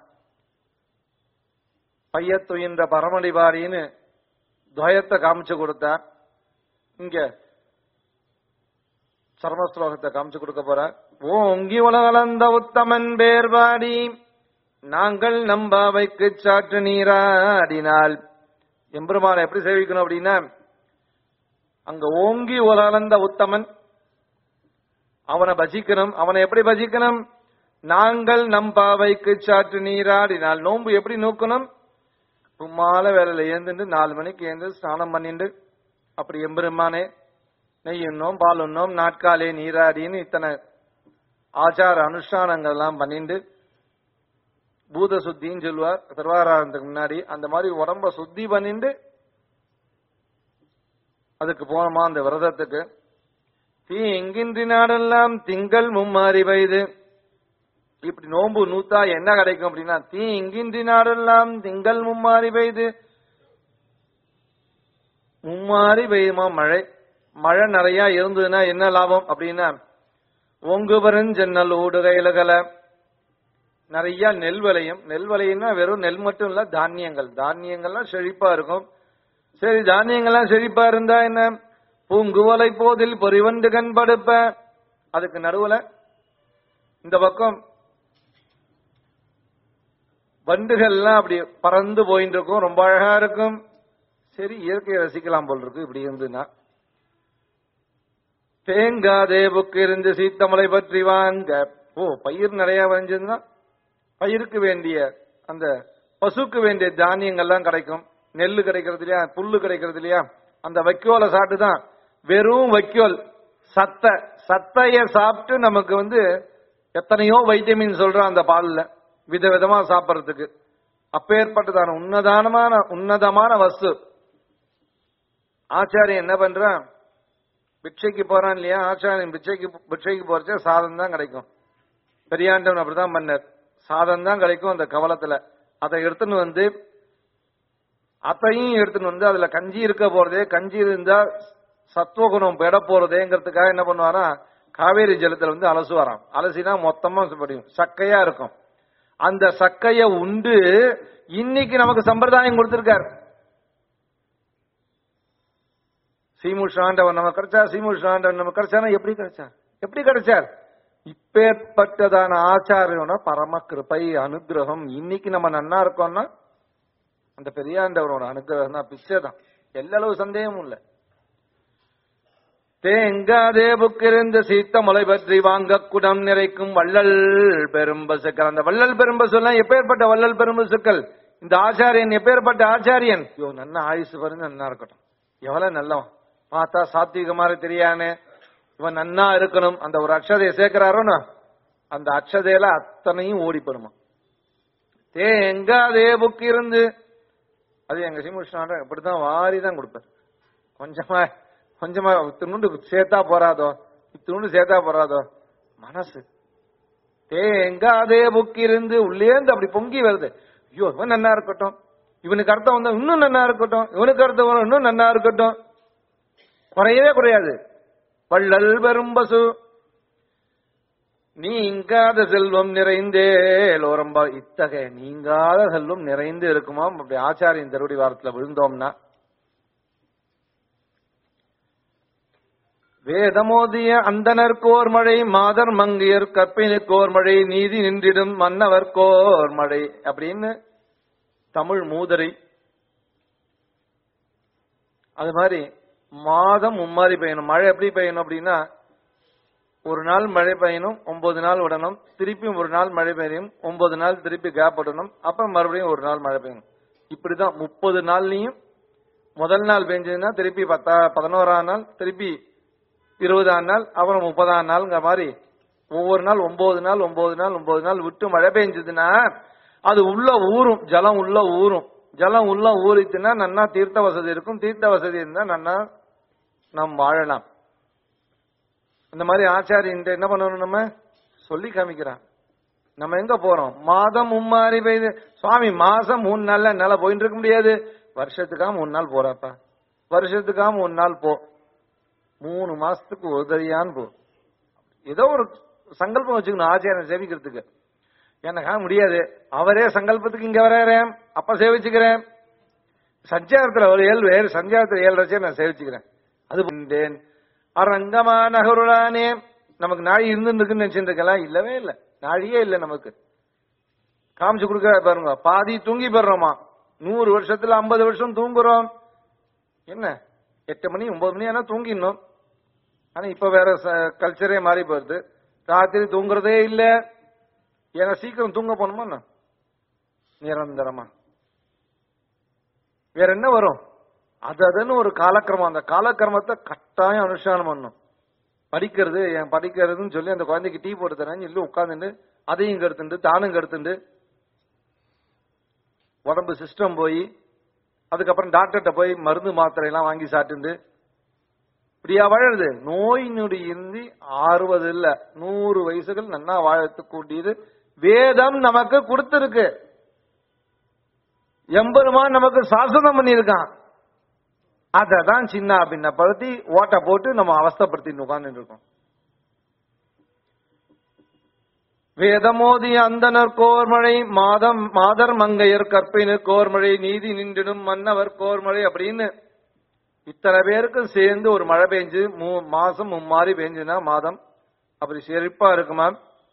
பையத்துயின்ற பரமடிபாடின்னு துவயத்தை காமிச்சு கொடுத்தார் இங்க சர்மஸ்லோகத்தை காமிச்சு கொடுக்க போறார் ஓங்கி உலகளந்த உத்தமன் பேர்பாடி நாங்கள் நம்பாவைக்கு சாற்று நீராடினால் எம்பெருமானை எப்படி சேவிக்கணும் அப்படின்னா அங்க ஓங்கி உலர்ந்த உத்தமன் அவனை பஜிக்கணும் அவனை எப்படி பஜிக்கணும் நாங்கள் நம் பாவைக்கு சாற்று நீராடினால் நோன்பு எப்படி நோக்கணும் சும்மால வேலையில ஏந்துட்டு நாலு மணிக்கு ஏந்து ஸ்நானம் பண்ணிட்டு அப்படி எம்பெருமானே நெய் உண்ணோம் பால் உண்ணோம் நாட்காலே நீராடின்னு இத்தனை ஆச்சார அனுஷ்டானங்கள் எல்லாம் பண்ணிட்டு பூத சுத்தின்னு சொல்லுவார் திருவாராயணத்துக்கு முன்னாடி அந்த மாதிரி உடம்ப சுத்தி பண்ணிட்டு அதுக்கு போனோமா அந்த விரதத்துக்கு தீ எங்கின்றி நாடெல்லாம் திங்கள் மும்மாறி வயது இப்படி நோன்பு நூத்தா என்ன கிடைக்கும் அப்படின்னா தீ இங்கின்றி நாடெல்லாம் திங்கள் மும்மாறி பெய்து மும்மாறி பெய்யுமா மழை மழை நிறைய இருந்ததுன்னா என்ன லாபம் அப்படின்னா ஒங்கு பெருஞ்சென்னல் ஊடுகையிலகல நிறைய நெல் விளையும் நெல் விளையும்னா வெறும் நெல் மட்டும் இல்ல தானியங்கள் தானியங்கள்லாம் செழிப்பா இருக்கும் சரி தானியங்கள்லாம் செழிப்பா இருந்தா என்ன பூங்குவலை போதில் பொறிவண்டு கண் படுப்ப அதுக்கு நடுவுல இந்த பக்கம் வண்டுகள்லாம் அப்படி பறந்து போயிட்டு இருக்கும் ரொம்ப அழகா இருக்கும் சரி இயற்கையை ரசிக்கலாம் போல் இருக்கு இப்படி இருந்துன்னா தேங்காதே புக்கு இருந்து சீத்தமலை பற்றி வாங்க ஓ பயிர் நிறைய வரைஞ்சதுன்னா பயிருக்கு வேண்டிய அந்த பசுக்கு வேண்டிய தானியங்கள்லாம் கிடைக்கும் நெல்லு கிடைக்கிறது இல்லையா புல்லு கிடைக்கிறது இல்லையா அந்த வைக்கோலை சாப்பிட்டு தான் வெறும் வைக்கோல் சத்த சத்தைய சாப்பிட்டு நமக்கு வந்து எத்தனையோ வைட்டமின் சொல்றோம் அந்த பால்ல விதவிதமா சாப்பிட்றதுக்கு அப்பேற்பட்டதான உன்னதானமான உன்னதமான வஸ்து ஆச்சாரியன் என்ன பண்றான் பிச்சைக்கு போறான் இல்லையா ஆச்சாரியன் பிச்சைக்கு பிச்சைக்கு போறச்ச சாதம் தான் கிடைக்கும் பெரியாண்டவன் அப்படிதான் பண்ணார் சாதம் தான் கிடைக்கும் அந்த கவலத்துல அதை எடுத்துன்னு வந்து அத்தையும் எடுத்துன்னு வந்து அதுல கஞ்சி இருக்க போறதே கஞ்சி இருந்தா சத்துவகுணம் பெட போறதேங்கிறதுக்காக என்ன பண்ணுவாரா காவேரி ஜலத்துல வந்து அலசுவாராம் அலசினா மொத்தமா படியும் சக்கையா இருக்கும் அந்த சக்கைய உண்டு இன்னைக்கு நமக்கு சம்பிரதாயம் கொடுத்திருக்கார் சீமுஷாண்டவன் நமக்கு கிடைச்சா சீமுஷாண்டவன் நமக்கு கிடைச்சானா எப்படி கிடைச்சார் எப்படி கிடைச்சார் இப்பேற்பட்டதான ஆச்சாரியோட பரம கிருபை அனுகிரகம் இன்னைக்கு நம்ம நன்னா இருக்கோம்னா அந்த பெரியாண்டவரோட அனுகிரகம் தான் பிச்சை தான் எல்லளவு சந்தேகமும் இல்லை தேங்காதே புக்கிருந்த சீத்த மலை பற்றி வாங்க குடம் நிறைக்கும் வள்ளல் பெரும்பசுக்கள் அந்த வள்ளல் பெரும்பசுலாம் எப்பேற்பட்ட வள்ளல் பெரும்பசுக்கள் இந்த ஆச்சாரியன் எப்பேற்பட்ட ஆச்சாரியன் ஐயோ நன்னா ஆயுசு பாருங்க நன்னா இருக்கட்டும் எவ்வளவு நல்லவன் பார்த்தா சாத்விக மாதிரி தெரியானே இவன் நன்னா இருக்கணும் அந்த ஒரு அக்ஷதையை சேர்க்கிறாரோன்னு அந்த அக்ஷதையில அத்தனையும் ஓடி போடுமா தேங்காதே புக்கு இருந்து அது எங்க சீமுஷ்ணாண்ட இப்படிதான் வாரி தான் கொடுப்பார் கொஞ்சமா கொஞ்சமா இத்தினுண்டு சேர்த்தா போறாதோ இத்தினுண்டு சேர்த்தா போறாதோ மனசு தேங்காதே புக்கு இருந்து உள்ளேந்து அப்படி பொங்கி வருது ஐயோ இவன் நன்னா இருக்கட்டும் இவனுக்கு அர்த்தம் வந்தா இன்னும் நன்னா இருக்கட்டும் இவனுக்கு அர்த்தம் வரும் இன்னும் நன்னா இருக்கட்டும் குறையவே குறையாது வள்ளல் பெரும்பசு நீங்காத செல்வம் நிறைந்தே லோரம்பா இத்தகைய நீங்காத செல்வம் நிறைந்து இருக்குமாம் அப்படி ஆச்சாரியின் திருவடி வாரத்துல விழுந்தோம்னா வேதமோதிய அந்தனர்கோர் மழை மாதர் மங்கையர் கற்பினுக்கோர் மழை நீதி நின்றிடும் மன்னவர்கோர் மழை அப்படின்னு தமிழ் மூதரை அது மாதிரி மாதம் மும்மாரி பெய்யணும் மழை எப்படி பெய்யணும் அப்படின்னா ஒரு நாள் மழை பெய்யணும் ஒன்பது நாள் விடணும் திருப்பியும் ஒரு நாள் மழை பெய்யும் ஒன்பது நாள் திருப்பி கேப் விடணும் அப்புறம் மறுபடியும் ஒரு நாள் மழை பெய்யணும் இப்படிதான் முப்பது நாள்லயும் முதல் நாள் பெஞ்சதுன்னா திருப்பி பத்தா பதினோராம் நாள் திருப்பி இருபதாம் நாள் அப்புறம் முப்பதாம் நாள்ங்கிற மாதிரி ஒவ்வொரு நாள் ஒன்பது நாள் ஒன்பது நாள் ஒன்பது நாள் விட்டு மழை பெஞ்சதுன்னா அது உள்ள ஊறும் ஜலம் உள்ள ஊறும் ஜலம் உள்ள ஊறிச்சுன்னா நன்னா தீர்த்த வசதி இருக்கும் தீர்த்த வசதி இருந்தா நன்னா நாம் வாழலாம் இந்த மாதிரி ஆச்சாரியன் என்ன பண்ணணும் நம்ம சொல்லி காமிக்கிறான் நம்ம எங்க போறோம் மாதம் மும்மாறி பெய்து சுவாமி மாசம் மூணு நாள்ல என்னால போயிட்டு இருக்க முடியாது வருஷத்துக்கா மூணு நாள் போறப்பா வருஷத்துக்கா மூணு நாள் போ மூணு மாசத்துக்கு உதவியான்னு போ ஏதோ ஒரு சங்கல்பம் வச்சுக்கணும் ஆச்சாரியன் சேவிக்கிறதுக்கு எனக்கா முடியாது அவரே சங்கல்பத்துக்கு இங்க வர்றேன் அப்ப சேவிச்சுக்கிறேன் சஞ்சாரத்துல ஒரு ஏழு வேறு சஞ்சாரத்துல ஏழு வச்சே நான் சேவிச்சுக்கிறேன் அது பண்ணேன் அரங்கமா நகருளானே நமக்கு நாழி இருந்துருக்குன்னு நினைச்சிட்டு இருக்கலாம் இல்லவே இல்லை நாழியே இல்லை நமக்கு காமிச்சு கொடுக்க பாருங்க பாதி தூங்கி போடுறோமா நூறு வருஷத்துல ஐம்பது வருஷம் தூங்குறோம் என்ன எட்டு மணி ஒன்பது மணி ஆனா தூங்கிடணும் ஆனா இப்ப வேற கல்ச்சரே மாறி போகுது ராத்திரி தூங்குறதே இல்ல ஏன்னா சீக்கிரம் தூங்க போகணுமா என்ன? நிரந்தரமா வேற என்ன வரும் அது அதுன்னு ஒரு காலக்கிரமம் அந்த காலக்கிரமத்தை கட்டாயம் அனுஷ்டானம் பண்ணும் படிக்கிறது என் படிக்கிறதுன்னு சொல்லி அந்த குழந்தைக்கு டீ போட்டு தரேன்னு சொல்லி உட்காந்துட்டு அதையும் கெடுத்துண்டு தானும் கெடுத்துண்டு உடம்பு சிஸ்டம் போய் அதுக்கப்புறம் டாக்டர்கிட்ட போய் மருந்து மாத்திரை எல்லாம் வாங்கி சாப்பிட்டு இப்படியா வாழறது நோய் நொடி இந்தி அறுபது இல்ல நூறு வயசுகள் நன்னா வாழத்து கூட்டியது வேதம் நமக்கு கொடுத்திருக்கு எம்பெருமான் நமக்கு சாசனம் பண்ணியிருக்கான் அதை தான் சின்ன பின்னப்படுத்தி ஓட்ட போட்டு நம்ம அவஸ்தைப்படுத்திட்டு உட்கார்ந்துட்டு இருக்கோம் வேதமோதி அந்தனர் கோர்மழை மாதம் மாதர் மங்கையர் கற்பினு கோர்மழை நீதி நின்றிடும் மன்னவர் கோர்மழை அப்படின்னு இத்தனை பேருக்கும் சேர்ந்து ஒரு மழை பெஞ்சு மூ மாசம் மும்மாறி பெஞ்சுனா மாதம் அப்படி செழிப்பா இருக்குமா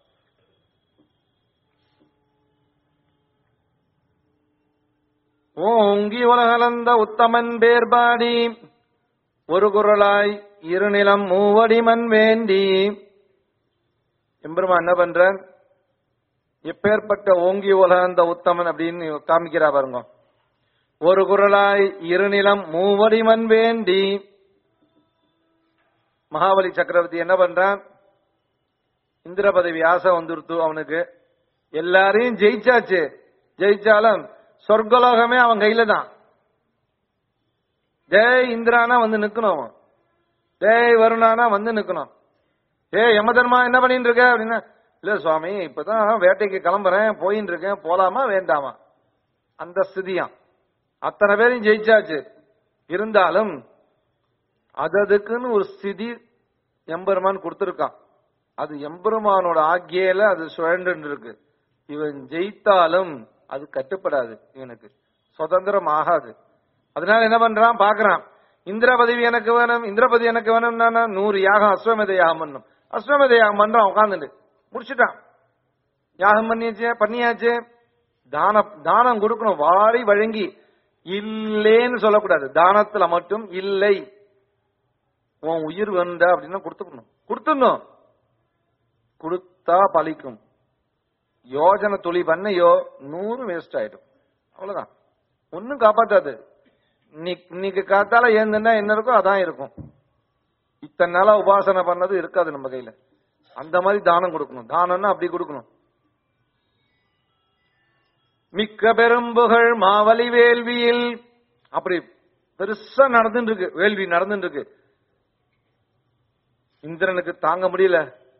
ஓங்கி உலகலந்த உத்தமன் பேர்பாடி ஒரு குரலாய் இருநிலம் மூவடிமன் வேண்டி எம்பெருமா என்ன பண்ற எப்பேற்பட்ட ஓங்கி உலகந்த உத்தமன் அப்படின்னு காமிக்கிறா பாருங்க ஒரு குரலாய் இருநிலம் மூவடிமன் வேண்டி மகாபலி சக்கரவர்த்தி என்ன பண்றான் இந்திர பதவி ஆசை வந்துருத்து அவனுக்கு எல்லாரையும் ஜெயிச்சாச்சு ஜெயிச்சாலும் சொர்க்கலோகமே அவன் கையில தான் ஜெய் இந்திரானா வந்து நிக்கணும் அவன் ஜெய் வருணானா வந்து நிக்கணும் ஏய் யமதர்மா என்ன பண்ணிட்டு இருக்க அப்படின்னா இல்ல சுவாமி இப்பதான் வேட்டைக்கு கிளம்புறேன் போயின்னு இருக்கேன் போலாமா வேண்டாமா அந்த ஸ்திதியாம் அத்தனை பேரையும் ஜெயிச்சாச்சு இருந்தாலும் அது அதுக்குன்னு ஒரு ஸ்திதி எம்பெருமான் கொடுத்திருக்கான் அது எம்பெருமானோட ஆக்கியில அது சுழண்டு இருக்கு இவன் ஜெயித்தாலும் அது கட்டுப்படாது இவனுக்கு சுதந்திரம் ஆகாது அதனால என்ன பண்றான் பாக்குறான் இந்திர பதவி எனக்கு வேணும் இந்திர பதவி எனக்கு வேணும்னா நூறு யாகம் அஸ்வமேத யாகம் பண்ணும் அஸ்வமேத யாகம் பண்றான் உட்காந்துட்டு முடிச்சுட்டான் யாகம் பண்ணியாச்சு பண்ணியாச்சு தானம் தானம் கொடுக்கணும் வாரி வழங்கி இல்லேன்னு சொல்லக்கூடாது தானத்துல மட்டும் இல்லை உன் உயிர் வேண்ட அப்படின்னா கொடுத்துக்கணும் கொடுத்துடணும் கொடுத்தா பலிக்கும் யோஜனை துளி பண்ணையோ நூறு வேஸ்ட் ஆயிடும் அவ்வளவுதான் ஒன்னும் காப்பாத்தாது இன்னைக்கு இன்னைக்கு காத்தால ஏந்துன்னா என்ன இருக்கோ அதான் இருக்கும் இத்தனை நாளா உபாசனை பண்ணது இருக்காது நம்ம கையில அந்த மாதிரி தானம் கொடுக்கணும் தானம்னா அப்படி கொடுக்கணும் மிக்க பெரும்புகழ் மாவலி வேள்வியில் அப்படி பெருசா நடந்துட்டு இருக்கு வேள்வி நடந்துட்டு இருக்கு இந்திரனுக்கு தாங்க முடியல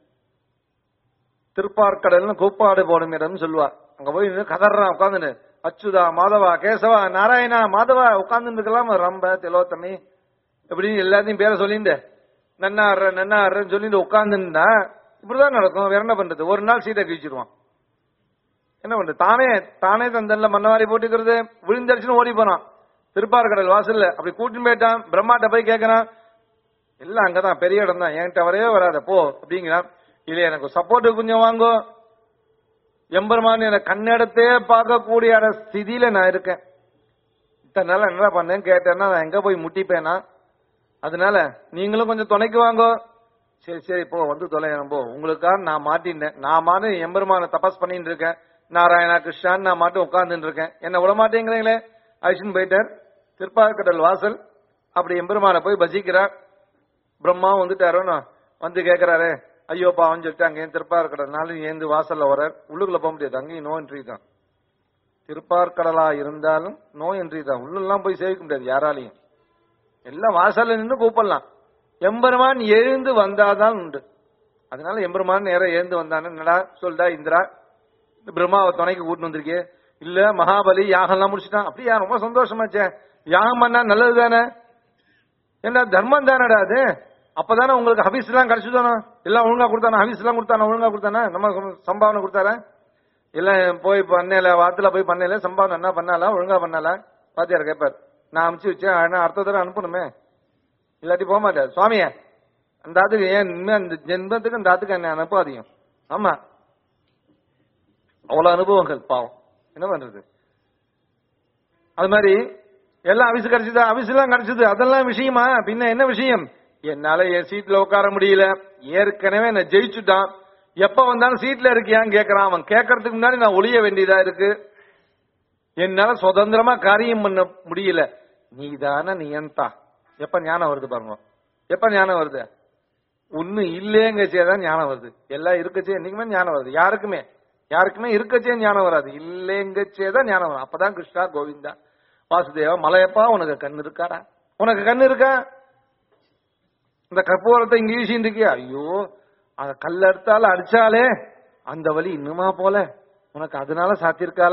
திருப்பார்கடல்னு கூப்பாடு போடும் இடம் சொல்லுவா அங்க போய் நின்னு கதறான் உட்காந்துன்னு அச்சுதா மாதவா கேசவா நாராயணா மாதவா உட்கார்ந்து இருக்கலாம் ரம்ப திலோத்தமி இப்படின்னு எல்லாத்தையும் பேரை சொல்லிட்டு நன்னா ஆடுற நன்னா ஆடுறன்னு சொல்லிட்டு உட்காந்துன்னா இப்படிதான் நடக்கும் வேற என்ன பண்றது ஒரு நாள் சீட்டை கிழிச்சிருவான் என்ன பண்றது தானே தானே தந்தல்ல மண்ணவாரி போட்டுக்கிறது விழுந்தடிச்சுன்னு ஓடி போனான் திருப்பார்கடல் வாசல்ல அப்படி கூட்டின்னு போயிட்டான் பிரம்மாட்ட போய் கேட்கறான் எல்லாம் அங்கதான் பெரிய இடம் தான் என்கிட்ட வரவே வராத போ அப்படிங்கிறான் இல்ல எனக்கு சப்போர்ட் கொஞ்சம் வாங்கோ எம்பெருமான் எனக்கு கண்ணெடுத்தே பார்க்கக்கூடிய ஸ்திதியில நான் இருக்கேன் இத்தனை நாள் என்ன பண்ணேன்னு கேட்டேன்னா நான் எங்க போய் முட்டிப்பேனா அதனால நீங்களும் கொஞ்சம் துணைக்கு வாங்கோ சரி சரி போ வந்து தொலைறேன் போ உங்களுக்காக நான் மாட்டினேன் நான் மாட்டு எம்பெருமான தபஸ் பண்ணிட்டு இருக்கேன் நாராயணா கிருஷ்ணான் நான் மாட்டு உட்கார்ந்துட்டு இருக்கேன் என்ன விட மாட்டேங்கிறீங்களே அழிச்சுன்னு போயிட்டார் திருப்பாக்கடல் வாசல் அப்படி எம்பெருமான போய் பசிக்கிறார் பிரம்மாவும் வந்துட்டாரோன்னு வந்து கேட்கிறாரு ஐயோ பாவம் சொல்லிட்டு அங்கேயும் திருப்பார்கடல்னால ஏந்து வாசல்ல வரார் உள்ளுக்குள்ள போக முடியாது அங்கேயும் நோ என்ட்ரி தான் திருப்பார்கடலா இருந்தாலும் நோ என்ட்ரி தான் உள்ளெல்லாம் போய் சேவிக்க முடியாது யாராலையும் எல்லாம் வாசல்ல நின்று கூப்பிடலாம் எம்பெருமான் எழுந்து வந்தாதான் உண்டு அதனால எம்பெருமான் நேரம் எழுந்து வந்தானே என்னடா சொல்டா இந்திரா இந்த பிரம்மாவை துணைக்கு கூட்டு வந்திருக்கே இல்ல மகாபலி யாகம் எல்லாம் முடிச்சுட்டான் அப்படியா ரொம்ப சந்தோஷமாச்சே யாகம் பண்ணா நல்லது தானே என்ன தர்மம் தானடா அது அப்பதானே உங்களுக்கு ஹபீஸ் எல்லாம் கிடைச்சுதானோ எல்லாம் ஒழுங்கா கொடுத்தானா ஹபீஸ் எல்லாம் கொடுத்தானா ஒழுங்கா கொடுத்தானா நம்ம சம்பாவனை கொடுத்தாரா எல்லாம் போய் பண்ணையில வாத்துல போய் பண்ணையில சம்பாவனை என்ன பண்ணாலா ஒழுங்கா பண்ணாலா பாத்தியார் கேட்பார் நான் அனுப்பிச்சு வச்சேன் ஆனா அடுத்த தடவை அனுப்பணுமே இல்லாட்டி போக மாட்டார் சுவாமிய அந்த ஆத்துக்கு ஏன் இனிமே அந்த ஜென்மத்துக்கு அந்த ஆத்துக்கு என்ன அனுப்பாதீங்க ஆமா அவ்வளவு அனுபவங்கள் பாவம் என்ன பண்றது அது மாதிரி எல்லாம் அவிசு கிடைச்சதா அவிசுலாம் கிடைச்சது அதெல்லாம் விஷயமா பின்ன என்ன விஷயம் என்னால என் சீட்ல உட்கார முடியல ஏற்கனவே நான் ஜெயிச்சுட்டான் எப்ப வந்தாலும் சீட்ல இருக்கியான்னு கேக்குறான் அவன் கேட்கறதுக்கு முன்னாடி நான் ஒளிய வேண்டியதா இருக்கு என்னால சுதந்திரமா காரியம் பண்ண முடியல நீதான நியந்தா எப்ப ஞானம் வருது பாருங்க எப்ப ஞானம் வருது ஒண்ணு இல்லேங்கச்சே தான் ஞானம் வருது எல்லாம் இருக்கச்சே என்னைக்குமே ஞானம் வருது யாருக்குமே யாருக்குமே இருக்கச்சே ஞானம் வராது இல்லேங்கச்சே தான் ஞானம் வரும் அப்பதான் கிருஷ்ணா கோவிந்தா வாசுதேவா மலையப்பா உனக்கு கண்ணு இருக்காடா உனக்கு கண்ணு இருக்கா இந்த கற்பூரத்தை இங்க வீசிட்டு இருக்கியா ஐயோ அத கல்லறுத்தால அடிச்சாலே அந்த வலி இன்னுமா போல உனக்கு அதனால சாத்திருக்கால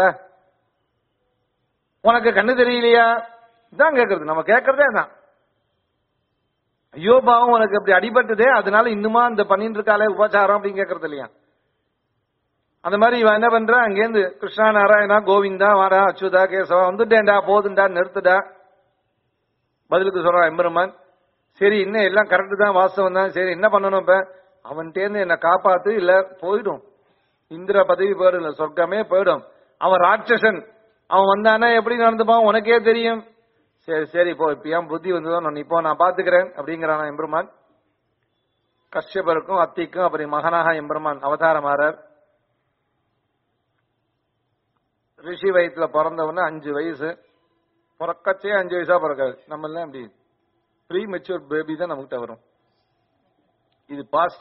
உனக்கு கண்ணு தெரியலையா இதான் கேக்குறது நம்ம கேக்குறதே தான் ஐயோ பாவம் உனக்கு அப்படி அடிபட்டதே அதனால இன்னுமா இந்த பண்ணிட்டு இருக்காளே உபச்சாரம் அப்படின்னு கேக்குறது இல்லையா அந்த மாதிரி இவன் என்ன பண்றான் அங்கேருந்து கிருஷ்ணா நாராயணா கோவிந்தா வாடா அச்சுதா கேசவா வந்துட்டேன்டா போதுண்டா நிறுத்துடா பதிலுக்கு சொல்றான் எம்பெருமான் சரி இன்னும் எல்லாம் கரெக்ட் தான் வாஸ்தவம் தான் சரி என்ன பண்ணணும் இப்ப அவன்கிட்டேருந்து என்ன காப்பாத்து இல்ல போயிடும் இந்திர பதவி போயிடும் இல்ல சொர்க்கமே போயிடும் அவன் ராட்சசன் அவன் வந்தானா எப்படி நடந்துப்பான் உனக்கே தெரியும் சரி சரி இப்போ இப்ப ஏன் புத்தி வந்ததோ நான் இப்போ நான் பாத்துக்கிறேன் அப்படிங்கிறான் எம்பெருமான் கஷ்யபருக்கும் அத்திக்கும் அப்படி மகனாக எம்பெருமான் அவதாரமாறார் ரிஷி வயிற்றுல பிறந்தவன அஞ்சு வயசு பிறக்கச்சே அஞ்சு வயசா பிறக்காது நம்ம எல்லாம் இப்படி ப்ரீ மெச்சூர் பேபி தான் நம்மகிட்ட வரும் இது பாஸ்ட்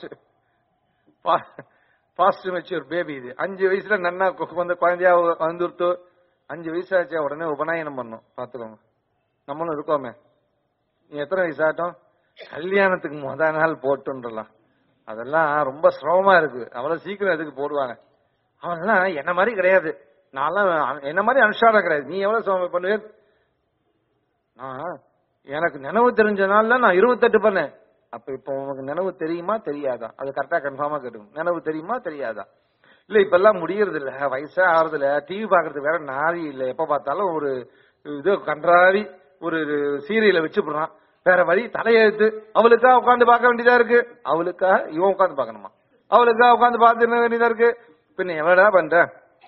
பாஸ்ட் மெச்சூர் பேபி இது அஞ்சு வயசுல நன்னா கு- வந்து குழந்தையா வந்துருத்து அஞ்சு வயசு ஆச்சா உடனே உபநயனம் பண்ணும் பாத்துக்கோங்க நம்மளும் இருக்கோமே நீ எத்தனை வயசு ஆகட்டும் கல்யாணத்துக்கு முத நாள் போட்டுன்றலாம் அதெல்லாம் ரொம்ப சிரமமா இருக்கு அவ்வளவு சீக்கிரம் எதுக்கு போடுவாங்க அவன்லாம் என்ன மாதிரி கிடையாது நான்லாம் என்ன மாதிரி அனுஷ்டானம் கிடையாது நீ எவ்வளவு சிரமம் பண்ணுவே நான் எனக்கு நினைவு தெரிஞ்ச நாள்ல நான் இருபத்தெட்டு பண்ணேன் அப்ப இப்ப உனக்கு நினைவு தெரியுமா தெரியாதா அது கரெக்டா கன்ஃபார்மா கேட்டுக்கணும் நினைவு தெரியுமா தெரியாதா இல்ல இப்ப எல்லாம் முடியறது இல்ல வயசே ஆறுது இல்ல டிவி பாக்குறதுக்கு வேற நாரி இல்ல எப்ப பார்த்தாலும் ஒரு இது கன்றாவி ஒரு சீரியலை வச்சுப்படுறான் வேற வழி தலையெழுத்து அவளுக்கா உட்காந்து பார்க்க வேண்டியதா இருக்கு அவளுக்கா இவன் உட்காந்து பார்க்கணுமா அவளுக்கா உட்காந்து பார்த்து என்ன வேண்டியதா இருக்கு பின்ன எவடா பண்ற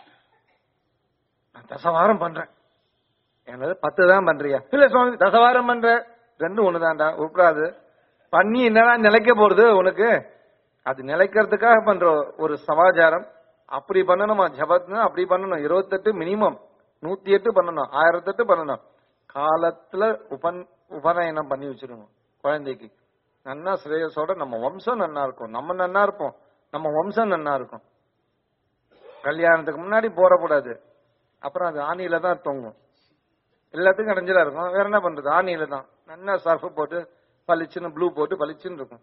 நான் தசவாரம் பண்றேன் என்னது பத்து தான் பண்றியா இல்ல சுவாமி தசவாரம் பண்ற ரெண்டும் ஒண்ணுதான்டா உட்காது பண்ணி என்னடா நிலைக்க போறது உனக்கு அது நிலைக்கிறதுக்காக பண்ற ஒரு சமாச்சாரம் அப்படி பண்ணணுமா ஜபத்னு அப்படி பண்ணணும் இருபத்தெட்டு மினிமம் நூத்தி எட்டு பண்ணணும் ஆயிரத்தெட்டு பண்ணணும் காலத்துல உபன் உபநயனம் பண்ணி வச்சிருக்கணும் குழந்தைக்கு நன்னா ஸ்ரேயஸோட நம்ம வம்சம் நன்னா இருக்கும் நம்ம நன்னா இருப்போம் நம்ம வம்சம் நன்னா இருக்கும் கல்யாணத்துக்கு முன்னாடி போடக்கூடாது அப்புறம் அது ஆணியில தான் தொங்கும் எல்லாத்துக்கும் அடைஞ்சலா இருக்கும் வேற என்ன பண்றது ஆணியில தான் நல்லா சர்ஃப் போட்டு பளிச்சுன்னு ப்ளூ போட்டு பளிச்சுன்னு இருக்கும்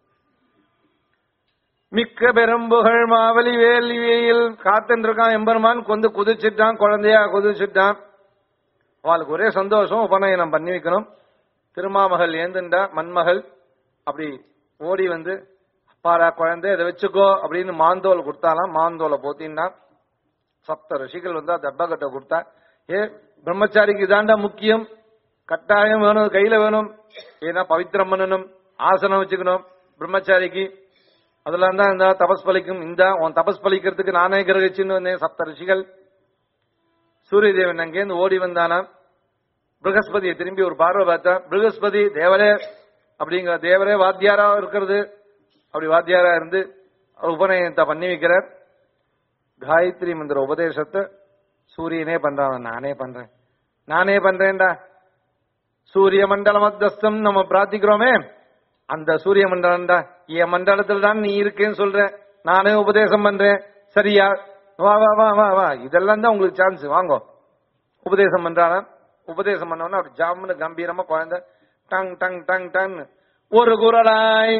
மிக்க பெரும்புகழ் மாவலி வேலிவேயில் காத்துன்னு இருக்கான் எம்பெருமான் கொந்து குதிச்சிட்டான் குழந்தையா குதிச்சிட்டான் அவளுக்கு ஒரே சந்தோஷம் உபநயனம் பண்ணி வைக்கணும் திருமாமகள் ஏந்துண்டா மண்மகள் அப்படி ஓடி வந்து அப்பாடா குழந்தை இதை வச்சுக்கோ அப்படின்னு மாந்தோல் கொடுத்தாலாம் மாந்தோலை போத்தின்னா சப்த ரிஷிகள் வந்தா தர்பகட்டை கொடுத்தா ஏ பிரம்மச்சாரிக்கு இதாண்டா முக்கியம் கட்டாயம் வேணும் கையில வேணும் ஏன்னா பவித்திரம் பண்ணணும் ஆசனம் வச்சுக்கணும் பிரம்மச்சாரிக்கு அதெல்லாம் தான் இந்த தபஸ் பலிக்கும் இந்த உன் தபஸ் பலிக்கிறதுக்கு நானே கிரகிச்சுன்னு வந்தேன் சப்த ரிஷிகள் சூரிய தேவன் அங்கேருந்து ஓடி வந்தானா பிருகஸ்பதியை திரும்பி ஒரு பார்வை பார்த்தா பிருகஸ்பதி தேவரே அப்படிங்கிற தேவரே வாத்தியாரா இருக்கிறது அப்படி வாத்தியாரா இருந்து உபநயனத்தை பண்ணி வைக்கிறார் காயத்ரி மந்திர உபதேசத்தை சூரியனே பண்றான் நானே பண்றேன் நானே பண்றேன்டா சூரிய மண்டல மத்தஸ்தம் நம்ம பிரார்த்திக்கிறோமே அந்த சூரிய மண்டலம்டா என் மண்டலத்துல தான் நீ இருக்கேன்னு சொல்ற நானே உபதேசம் பண்றேன் சரியா வா வா வா வா வா இதெல்லாம் தான் உங்களுக்கு சான்ஸ் வாங்கோ உபதேசம் பண்றானா உபதேசம் பண்ணவன அப்படி ஜாமுன்னு கம்பீரமா குழந்தை டங் டங் டங் டங் ஒரு குரலாய்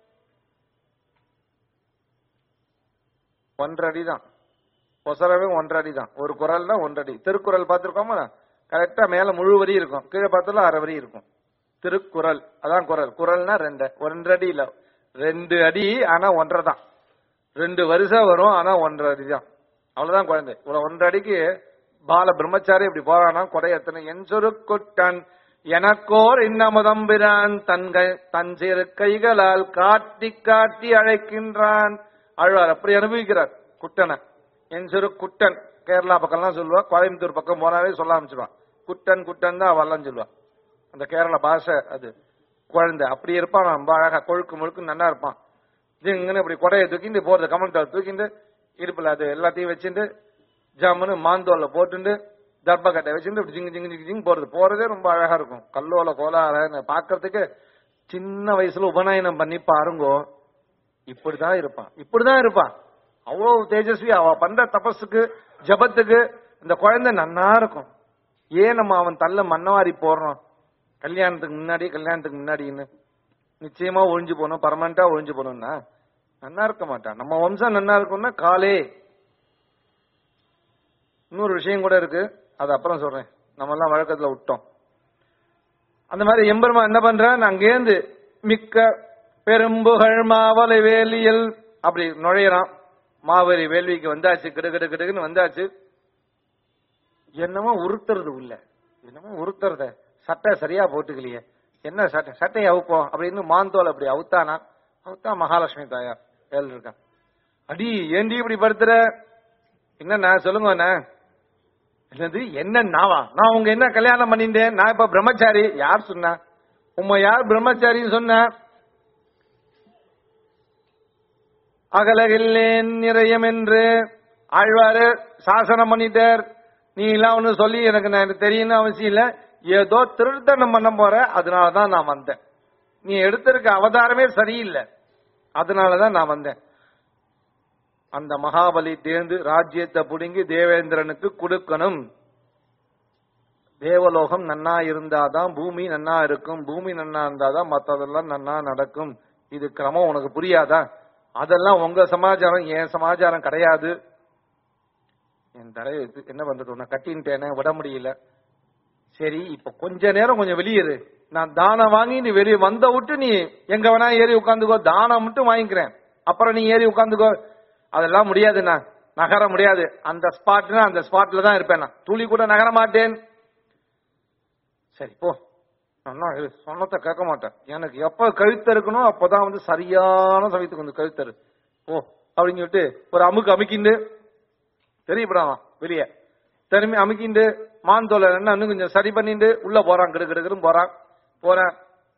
ஒன்றரை அடி தான் ஒசரவே ஒன்றரை அடி தான் ஒரு குரல்னா ஒன்றரை திருக்குறள் பார்த்திருக்கோமா கரெக்டா மேல முழு வரி இருக்கும் கீழே பார்த்தாலும் அரை வரி இருக்கும் திருக்குறள் அதான் குரல் குரல்னா ரெண்டு ஒன்றரை அடி இல்ல ரெண்டு அடி ஆனா ஒன்றரை தான் ரெண்டு வருஷம் வரும் ஆனா ஒன்றரை அடி தான் அவ்வளவுதான் குழந்தை இவ்வளவு ஒன்றரை அடிக்கு பால பிரம்மச்சாரி இப்படி போறானா கொடை எத்தனை என் சொருக்குட்டன் எனக்கோர் இன்னமுதம்பிரான் தன்கை தன் சிறு கைகளால் காட்டி காட்டி அழைக்கின்றான் அழ்வார் அப்படி அனுபவிக்கிறார் குட்டனை என் சிறு குட்டன் கேரளா பக்கம்லாம் சொல்லுவா கோயம்புத்தூர் பக்கம் போனாலே சொல்ல ஆரம்பிச்சிருவான் குட்டன் குட்டன் தான் அவெல்லாம் சொல்லுவா அந்த கேரள பாஷை அது குழந்தை அப்படி இருப்பான் ரொம்ப அழகா கொழுக்கு முழுக்கு நல்லா இருப்பான் இங்கன்னு இப்படி கொடையை தூக்கிட்டு போறது கமெண்ட் தூக்கிட்டு இடுப்புல அது எல்லாத்தையும் வச்சுட்டு ஜாமுன்னு மாந்தோல்ல போட்டுண்டு தர்பக்கட்டை வச்சுட்டு இப்படி ஜிங்கு ஜிங்கு ஜிங்கு ஜிங்கு போறது போறதே ரொம்ப அழகா இருக்கும் கல்லோல கோலார பாக்குறதுக்கு சின்ன வயசுல உபநயனம் பண்ணி பாருங்கோ இப்படிதான் இருப்பான் இப்படிதான் இருப்பான் அவ்வளவு தேஜஸ்வி அவ பண்ற தபஸுக்கு ஜபத்துக்கு இந்த குழந்தை நன்னா இருக்கும் ஏன் நம்ம அவன் தள்ள மண்ணவாரி போடுறோம் கல்யாணத்துக்கு முன்னாடி கல்யாணத்துக்கு முன்னாடின்னு நிச்சயமா ஒழிஞ்சு போகணும் பர்மனண்டா ஒழிஞ்சு போகணும்னா நன்னா இருக்க மாட்டான் நம்ம வம்சம் நன்னா இருக்கும்னா காலே இன்னொரு விஷயம் கூட இருக்கு அது அப்புறம் சொல்றேன் நம்ம எல்லாம் வழக்கத்துல விட்டோம் அந்த மாதிரி எம்பெருமா என்ன பண்றான் அங்கேருந்து மிக்க பெரும்புகழ் மாவலை வேலியல் அப்படி நுழையறான் மாவரி வேள்விக்கு வந்தாச்சு கிடு கிடு கிடுன்னு வந்தாச்சு என்னமோ உருத்துறது உள்ள என்னமோ உருத்துறத சட்டை சரியா போட்டுக்கலையே என்ன சட்டை சட்டையை அவுப்போம் அப்படின்னு மாந்தோல் அப்படி அவுத்தானா அவுத்தா மகாலட்சுமி தாயார் ஏழு இருக்கா அடி ஏண்டி இப்படி படுத்துற என்னண்ணா சொல்லுங்க அண்ணா என்னது என்ன நாவா நான் உங்க என்ன கல்யாணம் பண்ணிட்டேன் நான் இப்ப பிரம்மச்சாரி யார் சொன்னா உம்மை யார் பிரம்மச்சாரின்னு சொன்ன அகலகில்லேன் நிறையம் என்று ஆழ்வாரு சாசனம் பண்ணிட்டார் நீ எல்லாம் ஒண்ணு சொல்லி எனக்கு நான் எனக்கு தெரியணும் அவசியம் இல்ல ஏதோ திருத்தனம் பண்ண போற அதனாலதான் நான் வந்தேன் நீ எடுத்திருக்க அவதாரமே சரியில்லை அதனாலதான் நான் வந்தேன் அந்த மகாபலி தேர்ந்து ராஜ்யத்தை புடுங்கி தேவேந்திரனுக்கு கொடுக்கணும் தேவலோகம் நன்னா இருந்தாதான் பூமி நன்னா இருக்கும் பூமி நன்னா இருந்தாதான் மத்ததெல்லாம் நன்னா நடக்கும் இது கிரமம் உனக்கு புரியாதா அதெல்லாம் உங்க சமாச்சாரம் என் சமாச்சாரம் கிடையாது என் தலையை எடுத்து என்ன பண்றது நான் கட்டின்ட்டேனே விட முடியல சரி இப்ப கொஞ்ச நேரம் கொஞ்சம் வெளியேறு நான் தானம் வாங்கி நீ வெளியே வந்த விட்டு நீ எங்க வேணா ஏறி உட்காந்துக்கோ தானம் மட்டும் வாங்கிக்கிறேன் அப்புறம் நீ ஏறி உட்காந்துக்கோ அதெல்லாம் முடியாதுண்ணா நகர முடியாது அந்த ஸ்பாட்னா அந்த ஸ்பாட்ல தான் இருப்பேன் நான் துளி கூட நகர மாட்டேன் சரி போ நான் சொன்னத்தை கேட்க மாட்டேன் எனக்கு எப்ப கழுத்து இருக்கணும் அப்பதான் வந்து சரியான சமயத்துக்கு வந்து கழுத்தரு போ அப்படின்னு சொல்லிட்டு ஒரு அமுக்கு அமுக்கிண்டு தெரியப்படாமா வெளியே திரும்பி அமுக்கிண்டு மான் தோலை என்ன இன்னும் கொஞ்சம் சரி பண்ணிட்டு உள்ள போறான் கிடு கிடுன்னு போறான் போறேன்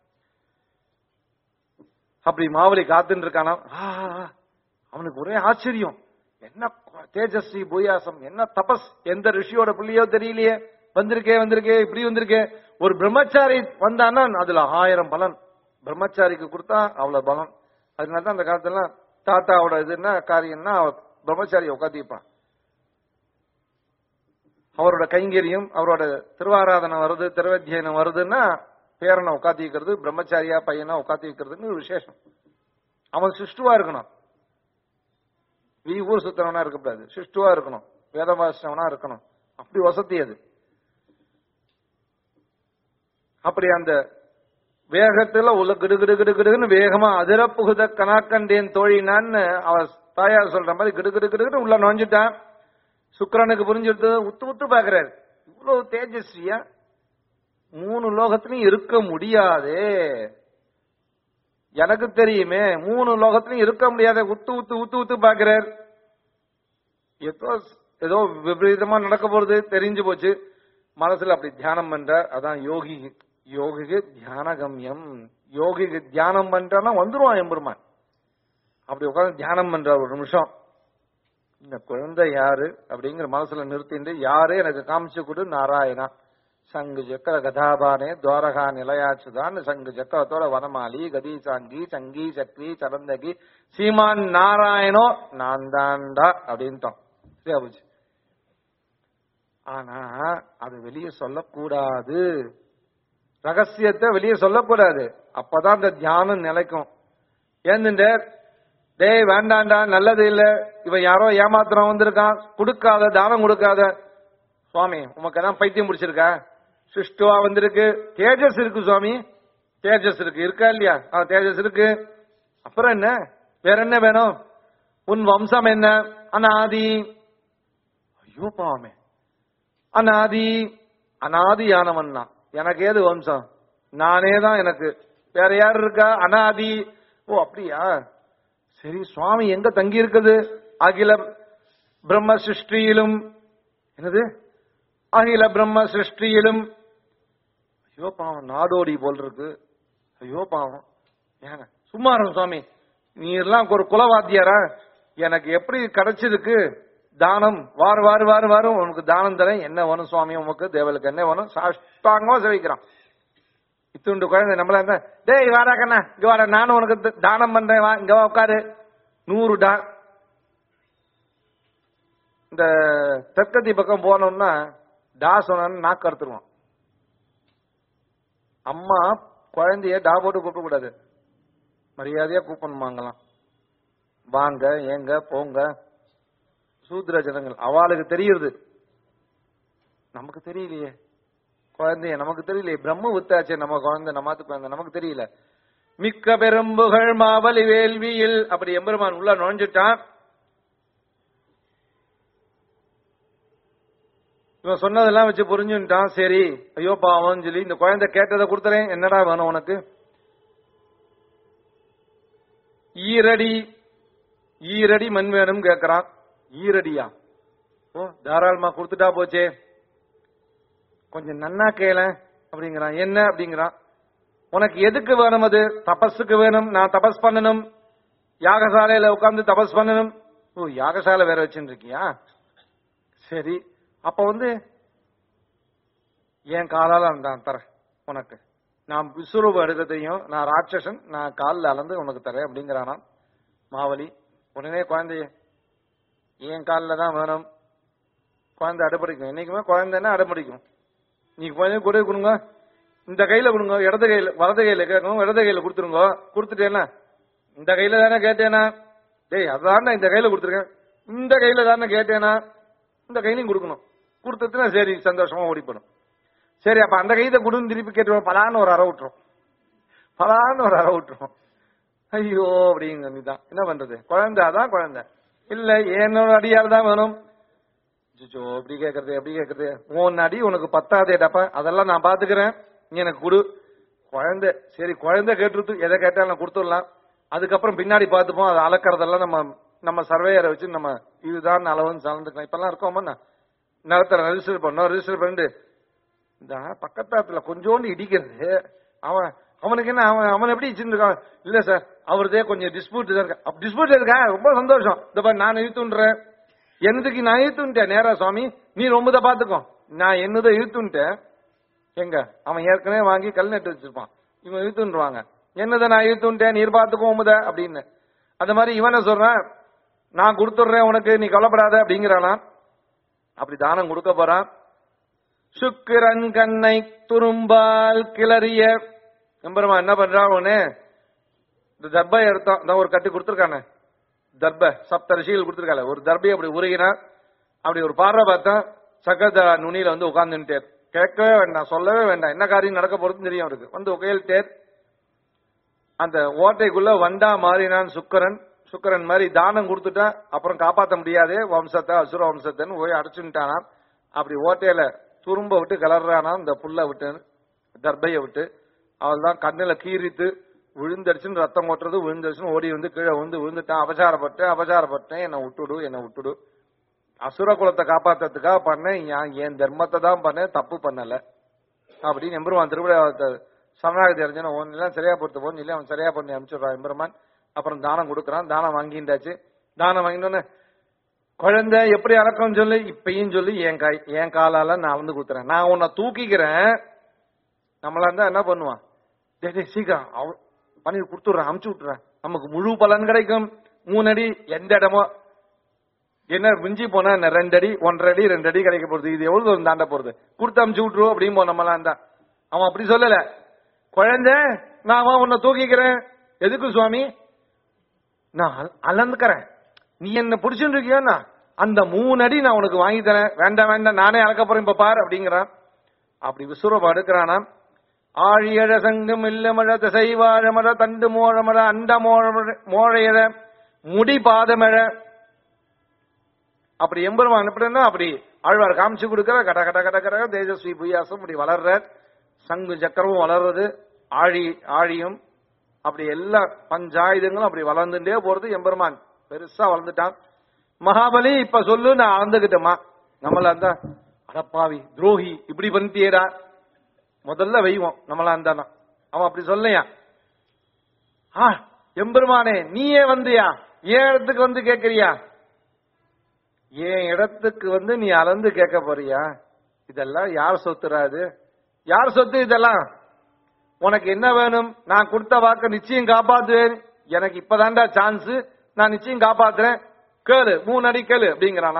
அப்படி மாவலி காத்துன்னு இருக்கானா ஆ, ஆ, ஆ. அவனுக்கு ஒரே ஆச்சரியம் என்ன கொ- தேஜஸ்வி பூயாசம் என்ன தபஸ் எந்த ரிஷியோட புள்ளியோ தெரியலையே வந்திருக்கே வந்திருக்கே இப்படி வந்திருக்கே ஒரு பிரம்மச்சாரி வந்தான்னா அதுல ஆயிரம் பலன் பிரம்மச்சாரிக்கு கொடுத்தா அவ்வளவு பலன் அதனால தான் அந்த காலத்துல தாத்தாவோட இதுன்னா காரியம்னா அவ பிரம்மச்சாரியை உட்காந்துப்பான் அவரோட கைங்கரியம் அவரோட திருவாராதனை வருது திருவத்தியனம் வருதுன்னா பேரனை உட்காத்தி வைக்கிறது பிரம்மச்சாரியா பையனா உட்காத்தி வைக்கிறதுன்னு ஒரு விசேஷம் அவன் சிஷ்டுவா இருக்கணும் வீ ஊர் சுத்தவனா இருக்கக்கூடாது சிஷ்டுவா இருக்கணும் வேதவாசவனா இருக்கணும் அப்படி வசதி அது அப்படி அந்த வேகத்துல உள்ள கிடு கிடு கிடு கிடுன்னு வேகமா அதிர புகுத கனாக்கண்டேன் தோழினான்னு அவ தாயார் சொல்ற மாதிரி கிடு கிடு கிடுன்னு உள்ள நுழைஞ்சிட்டான் சுக்கிரனுக்கு புரிஞ்சுட்டு உத்து உத்து பாக்குறாரு இவ்வளவு தேஜஸ்வியா மூணு லோகத்திலையும் இருக்க முடியாதே எனக்கு தெரியுமே மூணு லோகத்திலையும் இருக்க முடியாத உத்து உத்து உத்து உத்து பாக்குறார் ஏதோ ஏதோ விபரீதமா நடக்க போறது தெரிஞ்சு போச்சு மனசுல அப்படி தியானம் பண்றார் அதான் யோகி யோகிக்கு தியான கம்யம் யோகிக்கு தியானம் பண்றான்னா வந்துருவான் எம்பெருமான் அப்படி உட்கார்ந்து தியானம் பண்றார் ஒரு நிமிஷம் இந்த குழந்தை யாரு அப்படிங்கிற மனசுல நிறுத்திட்டு யாரு எனக்கு காமிச்சு கொடு நாராயணா சங்கு சக்கர கதாபானே துவாரகா நிலையாச்சுதான் சங்கு சக்கரத்தோட வனமாலி கதி சாங்கி சங்கி சக்ரி சரந்தகி சீமான் நாராயணோ நான் தான்டா அப்படின்ட்டோம் சரியா போச்சு ஆனா அது வெளியே சொல்லக்கூடாது ரகசியத்தை வெளியே சொல்லக்கூடாது அப்பதான் இந்த தியானம் நிலைக்கும் ஏந்துட்ட டேய் வேண்டாண்டா நல்லது இல்ல இவன் யாரோ ஏமாத்திரம் வந்திருக்கான் கொடுக்காத தானம் கொடுக்காத சுவாமி உமக்கு எல்லாம் பைத்தியம் பிடிச்சிருக்கா சிஷ்டுவா வந்திருக்கு தேஜஸ் இருக்கு சுவாமி தேஜஸ் இருக்கு இருக்கா இல்லையா ஆ, தேஜஸ் இருக்கு அப்புறம் என்ன வேற என்ன வேணும் உன் வம்சம் என்ன அனாதி ஐயோ பாவமே அனாதி அனாதியானவன் நான் எனக்கு ஏது வம்சம் நானே தான் எனக்கு வேற யார் இருக்கா அனாதி ஓ அப்படியா சரி சுவாமி எங்க தங்கி இருக்குது அகில பிரம்ம சிருஷ்டியிலும் என்னது அகில பிரம்ம சிருஷ்டியிலும் ஐயோ பாவம் நாடோடி போல் இருக்கு ஐயோ பாவம் ஏங்க சும்மா இருக்கும் சுவாமி நீ எல்லாம் ஒரு குலவாத்தியாரா எனக்கு எப்படி கிடைச்சிருக்கு தானம் வாரு வாரு வாரு வாரு உனக்கு தானம் தரேன் என்ன வேணும் சுவாமி உனக்கு தேவலுக்கு என்ன வேணும் சாஷ்டாங்கமா சேவிக்கிறான் இத்துண்டு குழந்தை நம்மள இருந்தா டேய் வாடா கண்ணா இங்க வாடா நானும் உனக்கு த- தானம் பண்றேன் வா இங்க வா உட்காரு நூறு டா இந்த தெற்கத்தி பக்கம் போனோம்னா டா சொன்னு நாக்கு அறுத்துருவான் அம்மா குழந்தைய டா போட்டு கூப்பிட கூடாது மரியாதையா கூப்பிடணுமாங்களாம் வாங்க ஏங்க போங்க சூத்திர ஜனங்கள் அவளுக்கு தெரியுது நமக்கு தெரியலையே குழந்தைய நமக்கு தெரியலையே பிரம்ம வித்தாச்சே நம்ம குழந்தை நம்மாத்து குழந்தை நமக்கு தெரியல மிக்க பெரும்புகழ் மாவலி வேள்வியில் அப்படி எம்பெருமான் உள்ள நுழைஞ்சிட்டான் இவன் சொன்னதெல்லாம் வச்சு புரிஞ்சுட்டான் சரி ஐயோ பாவம் சொல்லி இந்த குழந்தை கேட்டதை கொடுத்துறேன் என்னடா வேணும் உனக்கு ஈரடி ஈரடி மண் வேணும் கேக்குறான் ஈரடியா ஓ தாராளமா கொடுத்துட்டா போச்சே கொஞ்சம் நன்னா கேள அப்படிங்கிறான் என்ன அப்படிங்கிறான் உனக்கு எதுக்கு வேணும் அது தபஸுக்கு வேணும் நான் தபஸ் பண்ணணும் யாகசாலையில உட்கார்ந்து தபஸ் பண்ணணும் ஓ யாகசாலை வேற வச்சுட்டு இருக்கியா சரி அப்ப வந்து என் காலால நான் தரேன் உனக்கு நான் விஸ்வரூபம் எடுக்கத்தையும் நான் ராட்சசன் நான் காலில் அளந்து உனக்கு தரேன் அப்படிங்கிறானா மாவலி உடனே குழந்தைய என் காலில் தான் வேணும் குழந்தை அடைப்பிடிக்கும் என்னைக்குமே குழந்தைன்னா அடைப்பிடிக்கும் நீ குழந்தை கூட கொடுங்க இந்த கையில கொடுங்க இடது கையில வலது கையில கேட்கணும் இடது கையில கொடுத்துருங்க கொடுத்துட்டேன்னா இந்த கையில தானே கேட்டேனா டேய் அதான் இந்த கையில கொடுத்துருக்கேன் இந்த கையில தானே கேட்டேனா இந்த கையிலையும் கொடுக்கணும் கொடுத்ததுன்னா சரி சந்தோஷமா ஓடிப்படும் சரி அப்ப அந்த கையில கொடுன்னு திருப்பி கேட்டுருவோம் பலான்னு ஒரு அறை விட்டுரும் பலான்னு ஒரு அறை விட்டுரும் ஐயோ அப்படிங்க நீதான் என்ன பண்றது குழந்தை அதான் குழந்தை இல்ல என்னோட அடியால் தான் வேணும் அச்சச்சோ, எப்படி கேக்குறது எப்படி கேக்குறது உன் அடி உனக்கு பத்தாதேடாப்பா அதெல்லாம் நான் பாத்துக்கிறேன் நீ எனக்கு கொடு குழந்தை சரி குழந்தை கேட்டுருத்து எதை கேட்டாலும் நான் கொடுத்துடலாம் அதுக்கப்புறம் பின்னாடி பார்த்துப்போம் அதை அளக்கறதெல்லாம் நம்ம நம்ம சர்வேயரை வச்சு நம்ம இதுதான் அளவுன்னு சார்ந்துக்கலாம் இப்பெல்லாம் இருக்கோமா நிலத்துல ரெஜிஸ்டர் பண்ணோம் ரெஜிஸ்டர் பண்ணிட்டு இந்த பக்கத்தாத்துல கொஞ்சோண்டு இடிக்கிறது அவன் அவனுக்கு என்ன அவன் அவன் எப்படி வச்சிருக்கான் இல்ல சார் அவர்தே கொஞ்சம் டிஸ்பியூட் தான் இருக்கா டிஸ்பியூட் இருக்கா ரொம்ப சந்தோஷம் இந்த பாரு நான் இழுத்துன்றேன் என்னதுக்கு நான் இழுத்துட்டேன் நேரா சுவாமி நீ ரொம்பத பாத்துக்கோ நான் என்னதை இழுத்துட்டேன் எங்க அவன் ஏற்கனவே வாங்கி கல் நட்டு வச்சிருப்பான் இவன் இழுத்துன்றுவாங்க என்னதை நான் இழுத்துட்டேன் நீர் பாத்துக்கோ உமுத அப்படின்னு அந்த மாதிரி இவனை சொல்றான் நான் கொடுத்துடுறேன் உனக்கு நீ கவலைப்படாத அப்படிங்கிறானா அப்படி தானம் கொடுக்க போறான் சுக்கிரன் கண்ணை துரும்பால் கிளறிய எம்பெருமா என்ன பண்றான் உடனே இந்த தர்பை எடுத்தான் தான் ஒரு கட்டி கொடுத்துருக்கானே தர்ப சப்த ரிஷிகள் கொடுத்துருக்காங்க ஒரு தர்பை அப்படி உருகினா அப்படி ஒரு பார்வை பார்த்தா சக்கர நுனியில வந்து உட்கார்ந்துட்டார் கேட்கவே வேண்டாம் சொல்லவே வேண்டாம் என்ன காரியம் நடக்க போறதுன்னு தெரியும் அவருக்கு வந்து உகையில்டேர் அந்த ஓட்டைக்குள்ள வண்டா மாறினான் சுக்கரன் சுக்கரன் மாதிரி தானம் கொடுத்துட்டா அப்புறம் காப்பாத்த முடியாதே வம்சத்தை அசுர வம்சத்தைன்னு போய் அடைச்சுட்டானா அப்படி ஓட்டையில துரும்ப விட்டு கிளறானா இந்த புல்ல விட்டு தர்பைய விட்டு அவள் தான் கண்ணுல கீறித்து விழுந்தடிச்சுன்னு ரத்தம் ஓட்டுறது விழுந்தடிச்சுன்னு ஓடி வந்து கீழே விழுந்து விழுந்துட்டான் அபசாரப்பட்டேன் அபசாரப்பட்டேன் என்னை விட்டுடு என்னை விட்டுடு அசுர குலத்தை காப்பாத்துறதுக்காக பண்ணேன் யா- என் தர்மத்தை தான் பண்ணேன் தப்பு பண்ணல அப்படின்னு எம்பெருமான் திருவிழா சரணாகதி அடைஞ்சன ஒன்னு எல்லாம் சரியா பொறுத்து போன்னு சொல்லி அவன் சரியா பண்ணி அனுப்பிச்சுடுறான் எம்பெருமான் அப்புறம் தானம் கொடுக்குறான் தானம் வாங்கிண்டாச்சு தானம் வாங்கினோன்னு குழந்தை எப்படி அடக்கம் சொல்லு இப்பயும் சொல்லி என் கை என் காலால நான் வந்து குத்துறேன் நான் உன்னை தூக்கிக்கிறேன் நம்மளா இருந்தா என்ன பண்ணுவான் டேய், டேய், சீக்கிரம் அவ பண்ணி கொடுத்துட்றேன் அமுச்சு விட்டுறேன் நமக்கு முழு பலன் கிடைக்கும் மூணு அடி எந்த இடமோ என்ன மிஞ்சி போனா என்ன ரெண்டு அடி ஒன்றரை அடி ரெண்டு அடி கிடைக்க போறது இது எவ்வளவு தூரம் தாண்ட போறது கொடுத்து அமுச்சு விட்டுருவோம் அப்படின்னு போன நம்மளாம் தான் அவன் அப்படி சொல்லல குழந்தை நான் அவன் உன்னை தூக்கிக்கிறேன் எதுக்கு சுவாமி நான் அல- அளந்துக்கிறேன் நீ என்ன பிடிச்சுட்டு இருக்கியோன்னா அந்த மூணு அடி நான் உனக்கு வாங்கி தரேன் வேண்டாம் வேண்டாம் நானே அளக்க போறேன் இப்ப பார் அப்படிங்கிறான் அப்படி விசுரூபம் எடுக்கிறானாம் ஆழியழ சங்கம் இல்லமழ திசைவாழமழ தண்டு மோழமழ அண்ட மோழ மோழையழ முடி பாதமழ அப்படி எம்பெருமான் எப்படின்னா அப்படி ஆழ்வார் காமிச்சு கொடுக்கிற கட கட கட கட தேஜஸ்வி புயாசம் இப்படி வளர்ற சங்கு சக்கரமும் வளர்றது ஆழி ஆழியும் அப்படி எல்லா பஞ்சாயுதங்களும் அப்படி வளர்ந்துட்டே போறது எம்பெருமான் பெருசா வளர்ந்துட்டான் மகாபலி இப்ப சொல்லு நான் அளந்துகிட்டேமா நம்மள அந்த அட அடப்பாவி துரோகி இப்படி பண்ணிட்டியேடா முதல்ல வைவோம் நம்மளாம் தானா அவன் அப்படி சொல்லையா ஆ எம்பெருமானே நீயே வந்தியா ஏன் இடத்துக்கு வந்து கேக்குறியா என் இடத்துக்கு வந்து நீ அளந்து கேட்க போறியா இதெல்லாம் யார் சொத்துறாது யார் சொத்து இதெல்லாம் உனக்கு என்ன வேணும் நான் கொடுத்த வாக்க நிச்சயம் காப்பாத்துவேன் எனக்கு இப்பதான்டா சான்ஸ் நான் நிச்சயம் காப்பாத்துறேன் கேளு மூணு அடி கேளு அப்படிங்கிறானா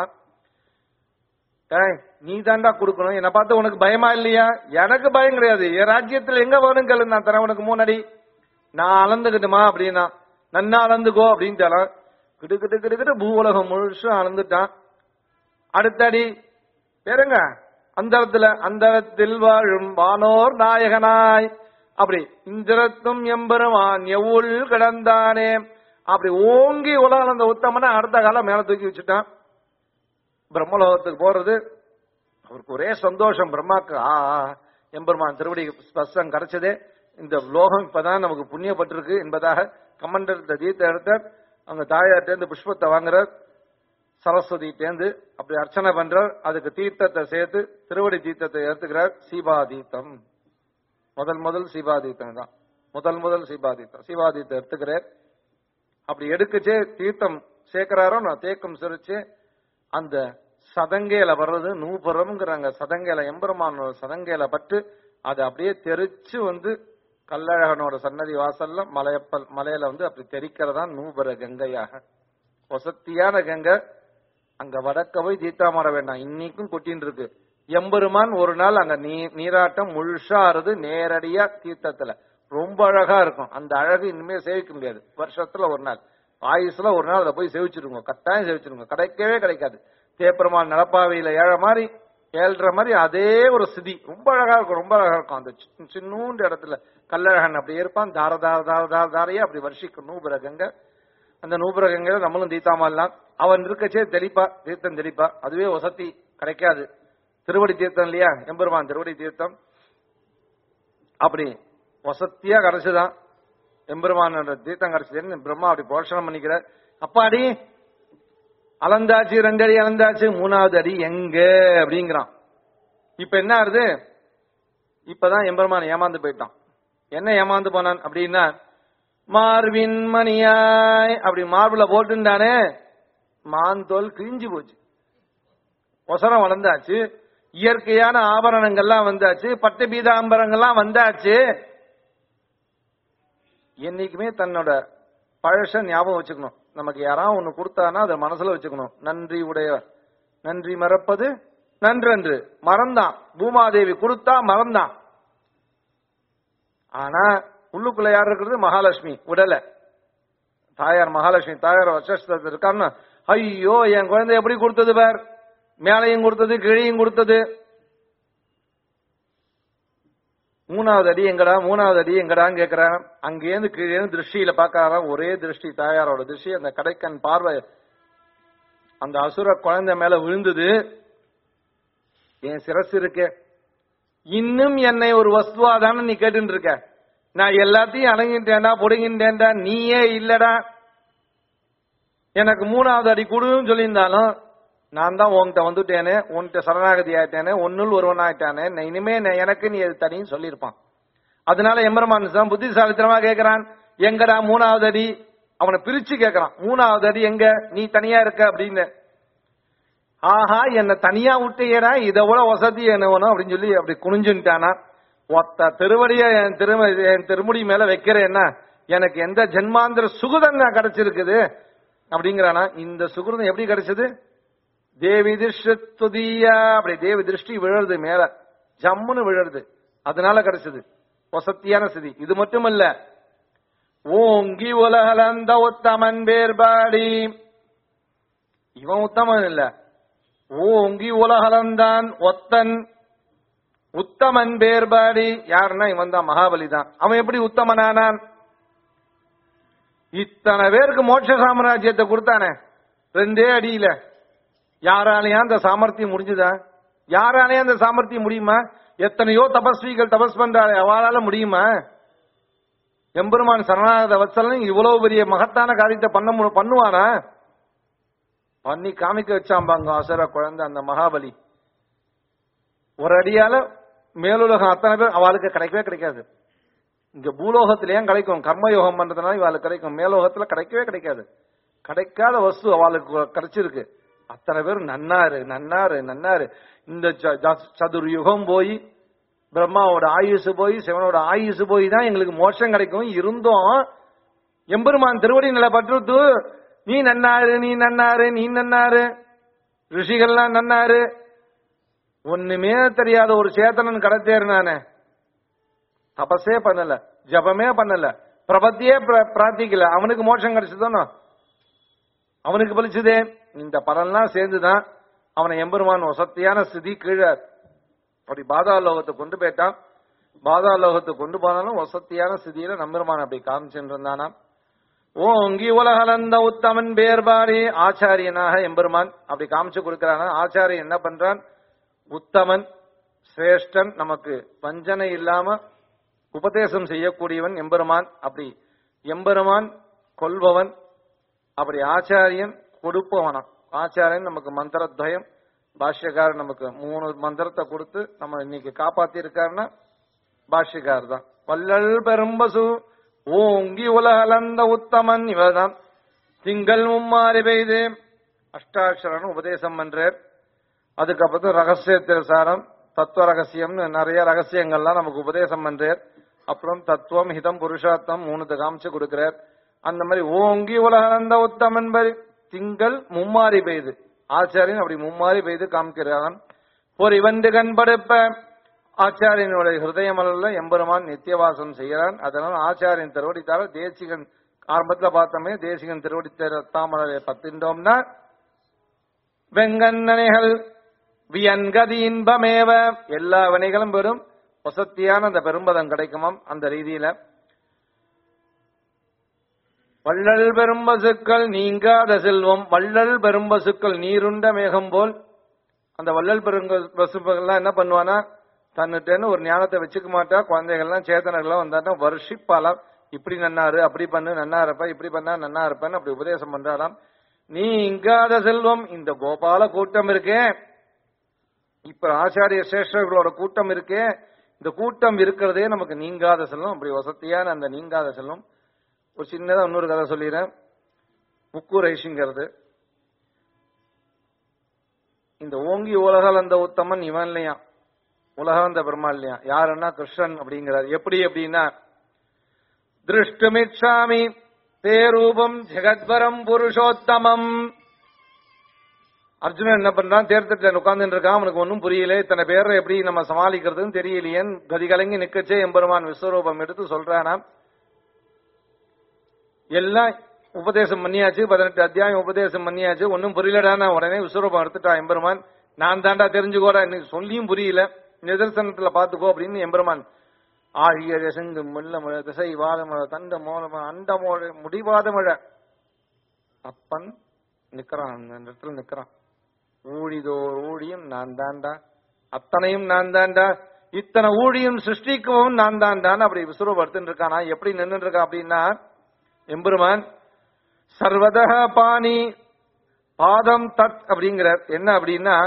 ஏய் நீ தாண்டா கொடுக்கணும் என்ன பார்த்து உனக்கு பயமா இல்லையா எனக்கு பயம் கிடையாது என் ராஜ்யத்துல எங்க வேணும் கேளு நான் தரேன் உனக்கு மூணு அடி நான் அளந்துக்கிட்டுமா அப்படின்னா நன்னா அளந்துக்கோ அப்படின்ட்டாலாம் கிடு கிடு கிடு கிடு பூ உலகம் முழுசும் அளந்துட்டான் அடுத்த அடி பேருங்க அந்தரத்துல அந்தரத்தில் வாழும் வானோர் நாயகனாய் அப்படி இந்திரத்தும் எம்பெருமான் எவ்வுள் கிடந்தானே அப்படி ஓங்கி உலகம் அந்த உத்தமனை அடுத்த காலம் மேல தூக்கி வச்சுட்டான் பிரம்மலோகத்துக்கு போறது அவருக்கு ஒரே சந்தோஷம் பிரம்மாக்கு ஆ ஆ, எம்பெருமான் திருவடி ஸ்பர்சம் கிடைச்சதே இந்த லோகம் இப்பதான் நமக்கு புண்ணியப்பட்டிருக்கு என்பதாக கமண்டர் இந்த தீர்த்த எடுத்தார் அவங்க தாயார்ட்டேந்து புஷ்பத்தை வாங்குறார் சரஸ்வதிட்டேந்து அப்படி அர்ச்சனை பண்றார் அதுக்கு தீர்த்தத்தை சேர்த்து திருவடி தீர்த்தத்தை ஏத்துக்கிறார் சீபாதீத்தம் முதல் முதல் சீபாதீத்தம் தான் முதல் முதல் சீபாதீத்தம் சீபாதீத்தம் எடுத்துக்கிறார் அப்படி எடுக்கச்சே தீர்த்தம் சேர்க்கிறாரோ நான் தேக்கம் சிரிச்சு அந்த சதங்கையில வர்றது நூபுரம்ங்கிறாங்க சதங்கையில எம்பெருமானோட சதங்கையில பட்டு அது அப்படியே தெரிச்சு வந்து கல்லழகனோட சன்னதி வாசல்ல மலையப்பல் மலையில வந்து அப்படி தெரிக்கிறதா நூபுர கங்கையாக வசத்தியான கங்கை அங்க வடக்க போய் தீர்த்தாமர வேண்டாம் இன்னைக்கும் கொட்டின்னு இருக்கு எம்பெருமான் ஒரு நாள் அங்க நீ நீராட்டம் முழுசா ஆறுது நேரடியா தீர்த்தத்துல ரொம்ப அழகா இருக்கும் அந்த அழகு இனிமே சேவிக்க முடியாது வருஷத்துல ஒரு நாள் ஆயுசுல ஒரு நாள் அதை போய் சேவிச்சிருங்க கட்டாயம் சேவிச்சிருங்க கிடைக்கவே கிடைக்காது தேப்பெருமான் நடப்பாவையில ஏழ மாதிரி ஏழ்ற மாதிரி அதே ஒரு சிதி ரொம்ப அழகா இருக்கும் ரொம்ப அழகா இருக்கும் அந்த சின்ன- சின்னூண்டு இடத்துல கல்லழகன் அப்படி இருப்பான் தார தார தார தார தாரையா அப்படி வருஷிக்கும் நூபுர கங்கை அந்த நூபுர கங்கையில நம்மளும் தீத்தாமல்லாம் அவன் இருக்கச்சே தெளிப்பா தீர்த்தம் தெளிப்பா அதுவே வசதி கிடைக்காது திருவடி தீர்த்தம் இல்லையா எம்பெருமான் திருவடி தீர்த்தம் அப்படி வசத்தியா கிடைச்சுதான் எம்பெருமானோட தீர்த்தம் கிடைச்சதுன்னு பிரம்மா அப்படி போஷணம் பண்ணிக்கிறார் அப்பாடி அளந்தாச்சு ரெண்டு அடி அளந்தாச்சு மூணாவது அடி எங்க அப்படிங்கிறான் இப்ப என்ன ஆகுது இப்பதான் எம்பெருமான் ஏமாந்து போயிட்டான் என்ன ஏமாந்து போனான் அப்படின்னா மார்பின் மணியாய் அப்படி மார்பிள போட்டுண்டானே மாந்தோல் கிழிஞ்சு போச்சு ஒசரம் வளர்ந்தாச்சு இயற்கையான ஆபரணங்கள்லாம் வந்தாச்சு பட்டு பீதாம்பரங்கள்லாம் வந்தாச்சு என்னைக்குமே தன்னோட பழச ஞாபகம் வச்சுக்கணும் நமக்கு யாராவது ஒண்ணு கொடுத்தானா அதை மனசுல வச்சுக்கணும் நன்றி உடையவர் நன்றி மறப்பது நன்றன்று மறந்தான் பூமாதேவி கொடுத்தா மறந்தான் ஆனா உள்ளுக்குள்ள யார் இருக்கிறது மகாலட்சுமி உடல தாயார் மகாலட்சுமி தாயார் வசஸ்தத்தில் இருக்கான்னு ஐயோ என் குழந்தை எப்படி கொடுத்தது பார் மேலையும் கொடுத்தது கீழையும் கொடுத்தது மூணாவது அடி எங்கடா மூணாவது அடி எங்கடான்னு கேக்குறான் அங்கேருந்து கீழே திருஷ்டியில பாக்காராம் ஒரே திருஷ்டி தாயாரோட திருஷ்டி அந்த கடைக்கண் பார்வை அந்த அசுர குழந்தை மேல விழுந்தது என் சிரசு இருக்கே இன்னும் என்னை ஒரு வஸ்துவா தானே நீ கேட்டுட்டு இருக்க நான் எல்லாத்தையும் அடங்கிட்டேன்டா புடுங்கிட்டேன்டா நீயே இல்லடா எனக்கு மூணாவது அடி கொடுன்னு சொல்லியிருந்தாலும் நான் தான் உன்கிட்ட வந்துட்டேனே உன்கிட்ட சரணாகதி ஆயிட்டேனே ஒன்னுள் ஒருவன் ஆயிட்டானே நான் இனிமே நான் எனக்கு நீ அது தனின்னு சொல்லியிருப்பான் அதனால எம்பெருமான் தான் புத்திசாலித்தனமா கேட்கிறான் எங்கடா மூணாவது அடி அவனை பிரிச்சு கேட்கறான் மூணாவது அடி எங்க நீ தனியா இருக்க அப்படின்னு ஆஹா என்ன தனியா விட்டீரா இதை விட வசதி என்ன வேணும் அப்படின்னு சொல்லி அப்படி குனிஞ்சுட்டானா ஒத்த திருவடிய என் திரு என் திருமுடி மேல வைக்கிறேன்னா எனக்கு எந்த ஜென்மாந்திர சுகுதம் நான் கிடைச்சிருக்குது அப்படிங்கிறானா இந்த சுகிருதம் எப்படி கிடைச்சது தேவி திருஷ்டுதியா அப்படி தேவி திருஷ்டி விழுறது மேல ஜம்முன்னு விழுறது அதனால கிடைச்சது வசத்தியான ஸ்திதி இது மட்டுமல்ல ஓங்கி உலகலந்த உத்தமன் பேர்பாடி இவன் உத்தமன் இல்ல ஓங்கி உலகலந்தான் ஒத்தன் உத்தமன் பேர்பாடி யாருன்னா இவன் தான் மகாபலி தான் அவன் எப்படி உத்தமனானான் இத்தனை பேருக்கு மோட்ச சாம்ராஜ்யத்தை கொடுத்தானே ரெண்டே அடியில யாராலையா அந்த சாமர்த்தியம் முடிஞ்சுதா யாராலையா அந்த சாமர்த்தியம் முடியுமா எத்தனையோ தபஸ்விகள் தபஸ் பண்றாரு அவளால முடியுமா எம்பெருமான் சரணாகத வத்சலன் இவ்வளவு பெரிய மகத்தான காரியத்தை பண்ண மு- பண்ணுவானா பண்ணி காமிக்க வச்சாம்பாங்க அசுர குழந்தை அந்த மகாபலி ஒரு அடியால மேலுலகம் அத்தனை பேர் அவளுக்கு கிடைக்கவே கிடைக்காது இங்க பூலோகத்திலேயே கிடைக்கும் கர்மயோகம் பண்றதுனால இவாளுக்கு கிடைக்கும் மேலோகத்துல கிடைக்கவே கிடைக்காது கிடைக்காத வஸ்து அவளுக்கு கிடைச்சிருக்கு அத்தனை பேர் நன்னாரு நன்னாரு நன்னாரு இந்த ச- ஜ- சதுர் யுகம் போய் பிரம்மாவோட ஆயுசு போய் சிவனோட ஆயுசு போய் தான் எங்களுக்கு மோட்சம் கிடைக்கும் இருந்தும் எம்பெருமான் திருவடி நிலை பற்றுத்து நீ நன்னாரு நீ நன்னாரு நீ நன்னாரு ரிஷிகள்லாம் நன்னாரு ஒண்ணுமே தெரியாத ஒரு சேத்தனன் கடத்தேரு நானே தபஸே பண்ணல ஜபமே பண்ணல பிரபத்தியே பிர- பிரார்த்திக்கல அவனுக்கு மோட்சம் கிடைச்சதானோ அவனுக்கு பலிச்சதே இந்த பலன்லாம் சேர்ந்துதான் அவனை எம்பெருமான் வசத்தியான ஸ்திதி கீழே அப்படி பாதாளோகத்தை கொண்டு போயிட்டான் பாதாளோகத்தை கொண்டு போனாலும் வசத்தியான ஸ்திதியில நம்பெருமான் அப்படி காமிச்சுட்டு இருந்தானாம் ஓங்கி உலகலந்த உத்தமன் பேர்பாரி ஆச்சாரியனாக எம்பெருமான் அப்படி காமிச்சு கொடுக்கிறானா ஆச்சாரியன் என்ன பண்றான் உத்தமன் சிரேஷ்டன் நமக்கு வஞ்சனை இல்லாம உபதேசம் செய்யக்கூடியவன் எம்பெருமான் அப்படி எம்பெருமான் கொல்பவன் அப்படி ஆச்சாரியன் கொடுப்பவனாம் ஆச்சாரியன் நமக்கு மந்திரத்வயம் பாஷ்யக்காரர் நமக்கு மூணு மந்திரத்தை கொடுத்து நம்ம இன்னைக்கு காப்பாத்தி இருக்காருன்னா பாஷ்யக்கார் தான் வள்ளல் பெரும்பசு ஓங்கி உலகலந்த உத்தமன் இவர்தான் திங்கள் மும்மாறி பெய்து அஷ்டாட்சரன் உபதேசம் பண்றார் அதுக்கப்புறம் ரகசியத்தில் சாரம் தத்துவ ரகசியம்னு நிறைய ரகசியங்கள்லாம் நமக்கு உபதேசம் பண்றார் அப்புறம் தத்துவம் ஹிதம் புருஷார்த்தம் மூணுத்தை காமிச்சு கொடுக்கிறார் அந்த மாதிரி ஓங்கி உலகந்த உத்தமன் பரி திங்கள் மும்மாறி பெய்து ஆச்சாரியன் அப்படி மும்மாறி பெய்து காமிக்கிறான் ஒரு இவண்டு கண்படுப்ப ஆச்சாரியனுடைய ஹிருதயமல்ல எம்பெருமான் நித்தியவாசம் செய்கிறான் அதனால ஆச்சாரியன் திருவடித்தால தேசிகன் ஆரம்பத்துல பார்த்தோமே தேசிகன் திருவடி தாமரை பத்தின்றோம்னா வெங்கண்ணனைகள் வியன்கதி இன்பமேவ எல்லா வினைகளும் பெறும் வசத்தியான அந்த பெரும்பதம் கிடைக்குமாம் அந்த ரீதியில வள்ளல் பெரும்பசுக்கள் நீங்காத செல்வம் வள்ளல் பெரும்பசுக்கள் நீருண்ட மேகம் போல் அந்த வள்ளல் பெருங்க பசுக்கள்லாம் என்ன பண்ணுவானா தன்னுட்டேன்னு ஒரு ஞானத்தை வச்சுக்க மாட்டா குழந்தைகள்லாம் சேத்தனர்கள்லாம் வந்தாட்டா வருஷிப்பாலாம் இப்படி நன்னாரு அப்படி பண்ணு நன்னா இருப்ப இப்படி பண்ணா நன்னா இருப்பேன்னு அப்படி உபதேசம் பண்றாராம் நீ இங்காத செல்வம் இந்த கோபால கூட்டம் இருக்கே இப்ப ஆச்சாரிய சிரேஷ்டர்களோட கூட்டம் இருக்கே இந்த கூட்டம் இருக்கிறதே நமக்கு நீங்காத செல்வம் அப்படி வசதியான அந்த நீங்காத செல்வம் ஒரு சின்னதா இன்னொரு கதை சொல்லிடுறேன் முக்கு ரைஷிங்கிறது இந்த ஓங்கி உலகளந்த உத்தமன் இவன் இல்லையா உலகளந்த பெருமா இல்லையா யாருன்னா கிருஷ்ணன் அப்படிங்கிறார் எப்படி அப்படின்னா திருஷ்டுமிச்சாமி தேரூபம் ஜெகத்வரம் புருஷோத்தமம் அர்ஜுனன் என்ன பண்றான் தேர்தட்டில் உட்கார்ந்துட்டு இருக்கான் அவனுக்கு ஒன்றும் புரியல இத்தனை பேரை எப்படி நம்ம சமாளிக்கிறதுன்னு தெரியலையேன்னு கதி கலங்கி நிக்கச்சே எம்பெருமான் விஸ்வரூபம் எடுத்து சொல்றானாம் எல்லாம் உபதேசம் பண்ணியாச்சு பதினெட்டு அத்தியாயம் உபதேசம் பண்ணியாச்சு ஒன்னும் புரியலடானா உடனே விஸ்வரூபம் எடுத்துட்டா எம்பெருமான் நான் தாண்டா தெரிஞ்சுக்கோடா எனக்கு சொல்லியும் புரியல நிதர்சனத்துல பாத்துக்கோ அப்படின்னு எம்பெருமான் ஆழிய ரசங்கு முள்ள மழை திசை வாதமழை தண்ட மோளமழை அண்ட மழை முடிவாத மழை அப்பன் நிக்கிறான் அந்த இடத்துல நிக்கிறான் ஊழிதோர் ஊழியம் நான் தாண்டா அத்தனையும் நான் தாண்டா இத்தனை ஊழியம் சிருஷ்டிக்கவும் நான் தாண்டான்னு அப்படி விஸ்வரூபம் எடுத்துட்டு இருக்கானா எப்படி நின்று இருக்கான் அப்படின்னா எம்பெருமான் சர்வத பாணி பாதம் தத் அப்படிங்கிறார் என்ன அப்படின்னா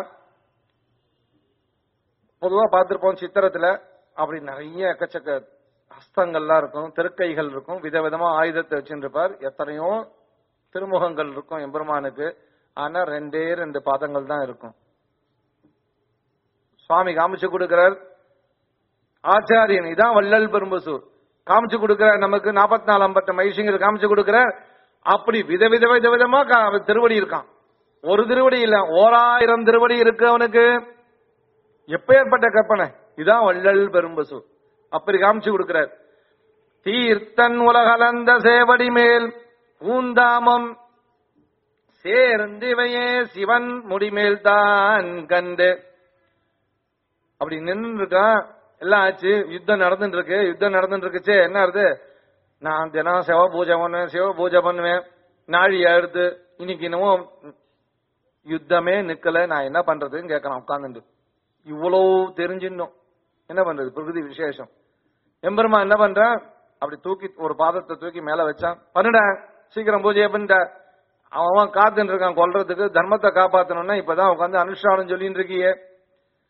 பொதுவா பார்த்திருப்போம் சித்திரத்துல அப்படி நிறைய எக்கச்சக்க ஹஸ்தங்கள்லாம் இருக்கும் திருக்கைகள் இருக்கும் விதவிதமா ஆயுதத்தை வச்சுருப்பார் எத்தனையோ திருமுகங்கள் இருக்கும் எம்பெருமானுக்கு ஆனா ரெண்டே ரெண்டு பாதங்கள் தான் இருக்கும் சுவாமி காமிச்சு கொடுக்கிறார் ஆச்சாரியன் இதான் வள்ளல் பெரும்பசு காமிச்சு கொடுக்கிறார் நமக்கு நாற்பத்தி நாலு ஐம்பத்து மைசிங்கர் காமிச்சு கொடுக்கிறார் அப்படி விதவித விதவிதமா கா- திருவடி இருக்கான் ஒரு திருவடி இல்ல ஓராயிரம் திருவடி இருக்கு அவனுக்கு எப்பேற்பட்ட கற்பனை இதான் வள்ளல் பெரும்பசு அப்படி காமிச்சு கொடுக்கிறார் தீர்த்தன் உலகலந்த சேவடி மேல் பூந்தாமம் சேர்ந்திவையே சிவன் முடிமேல் தான் கண்டு அப்படி நின்று இருக்கான் எல்லாம் ஆச்சு யுத்தம் நடந்துட்டு இருக்கு யுத்தம் நடந்துட்டு இருக்குச்சே என்ன ஆகுது நான் தினம் சிவ பூஜை பண்ணுவேன் சிவ பூஜை பண்ணுவேன் நாழி எடுத்து இன்னைக்கு இன்னமும் யுத்தமே நிக்கல நான் என்ன பண்றதுன்னு கேட்கறான் உட்கார்ந்துட்டு இவ்வளவு தெரிஞ்சிடணும் என்ன பண்றது பிரகிருதி விசேஷம் எம்பெருமா என்ன பண்றான் அப்படி தூக்கி ஒரு பாதத்தை தூக்கி மேல வச்சான் பண்ணுடா சீக்கிரம் பூஜையை பண்ணிட்ட அவன் அவன் காத்துட்டு இருக்கான் கொல்றதுக்கு தர்மத்தை காப்பாத்தணும்னா இப்பதான் உட்காந்து அனுஷ்டானம் சொல்லிட்டு இருக்கியே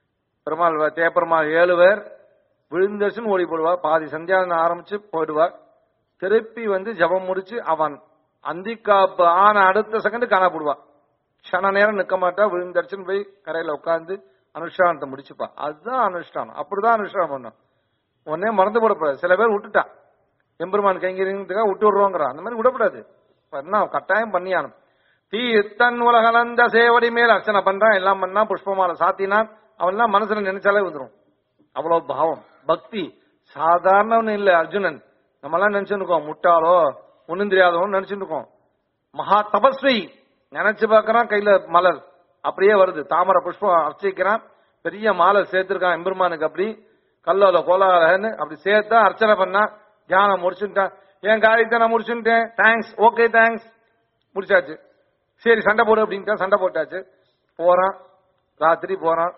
பெருமாள் வ- தேப்பெருமாள் ஏழு பேர் விழுந்தச்சுன்னு ஓடி போடுவார் பாதி சந்தியாவனம் ஆரம்பிச்சு போயிடுவார் திருப்பி வந்து ஜபம் முடிச்சு அவன் அந்திக்காப்பு ஆன அடுத்த செகண்ட் காணா போடுவான் க்ஷண நேரம் நிக்க மாட்டா விழுந்தடிச்சுன்னு போய் கரையில உட்கார்ந்து அனுஷ்டானத்தை முடிச்சுப்பா அதுதான் அனுஷ்டானம் அப்படிதான் அனுஷ்டானம் பண்ணும் உடனே மறந்து போடக்கூடாது சில பேர் விட்டுட்டான் எம்பெருமான் கைங்கிறதுக்காக விட்டு விடுறோங்கிறான் அந்த மாதிரி விடக்கூடாது இப்ப என்ன கட்டாயம் பண்ணியானும் தீ தன் உலகலந்த சேவடி மேல் அர்ச்சனை பண்றான் எல்லாம் பண்ணா புஷ்பமால சாத்தினான் அவன்லாம் மனசுல நினைச்சாலே வந்துரும் அவ்வளவு பாவம் பக்தி சாதாரணவன் இல்ல அர்ஜுனன் நம்ம எல்லாம் நினைச்சுட்டு இருக்கோம் முட்டாளோ ஒண்ணும் தெரியாதவன் நினைச்சுட்டு இருக்கோம் மகா தபஸ்வி நினைச்சு பார்க்கறான் கையில மலர் அப்படியே வருது தாமரை புஷ்பம் அர்ச்சிக்கிறான் பெரிய மாலை சேர்த்திருக்கான் எம்பெருமானுக்கு அப்படி கல்லோல கோலாலன்னு அப்படி சேர்த்தா அர்ச்சனை பண்ணா தியானம் முடிச்சுட்டான் என் காரியத்தை நான் முடிச்சுட்டேன் தேங்க்ஸ் ஓகே தேங்க்ஸ் முடிச்சாச்சு சரி சண்டை போடு அப்படின்ட்டு சண்டை போட்டாச்சு போறான் ராத்திரி போறான்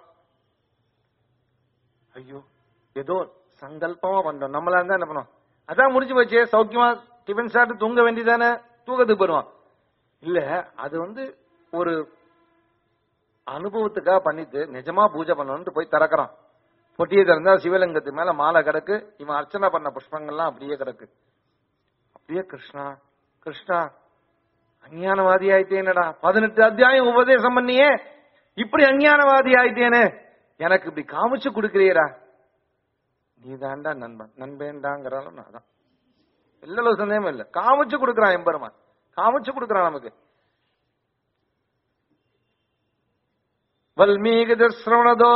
ஐயோ ஏதோ சங்கல்பமா பண்றோம் நம்மளா இருந்தா என்ன பண்ணுவோம் அதான் முடிஞ்சு போச்சு சௌக்கியமா டிஃபன் சாப்பிட்டு தூங்க வேண்டியதானே தூக்கத்துக்கு போடுவான் இல்ல அது வந்து ஒரு அனுபவத்துக்காக பண்ணிட்டு நிஜமா பூஜை பண்ணணும்னு போய் திறக்கிறான் பொட்டியை திறந்தா சிவலிங்கத்து மேல மாலை கிடக்கு இவன் அர்ச்சனை பண்ண புஷ்பங்கள்லாம் அப்படியே கிடக்கு அப்படியே கிருஷ்ணா கிருஷ்ணா அஞ்ஞானவாதி ஆயிட்டேனடா பதினெட்டு அத்தியாயம் உபதேசம் பண்ணியே இப்படி அஞ்ஞானவாதி ஆயிட்டேனே எனக்கு இப்படி காமிச்சு கொடுக்கிறீரா நீ தாண்டா நண்பன் நண்பேண்டாங்கிறாலும் நான் தான் இல்ல சந்தேகம் இல்ல காமிச்சு கொடுக்கறான் எம்பெருமான் காமிச்சு கொடுக்கறான் நமக்கு வல்மீகி சிரவணதோ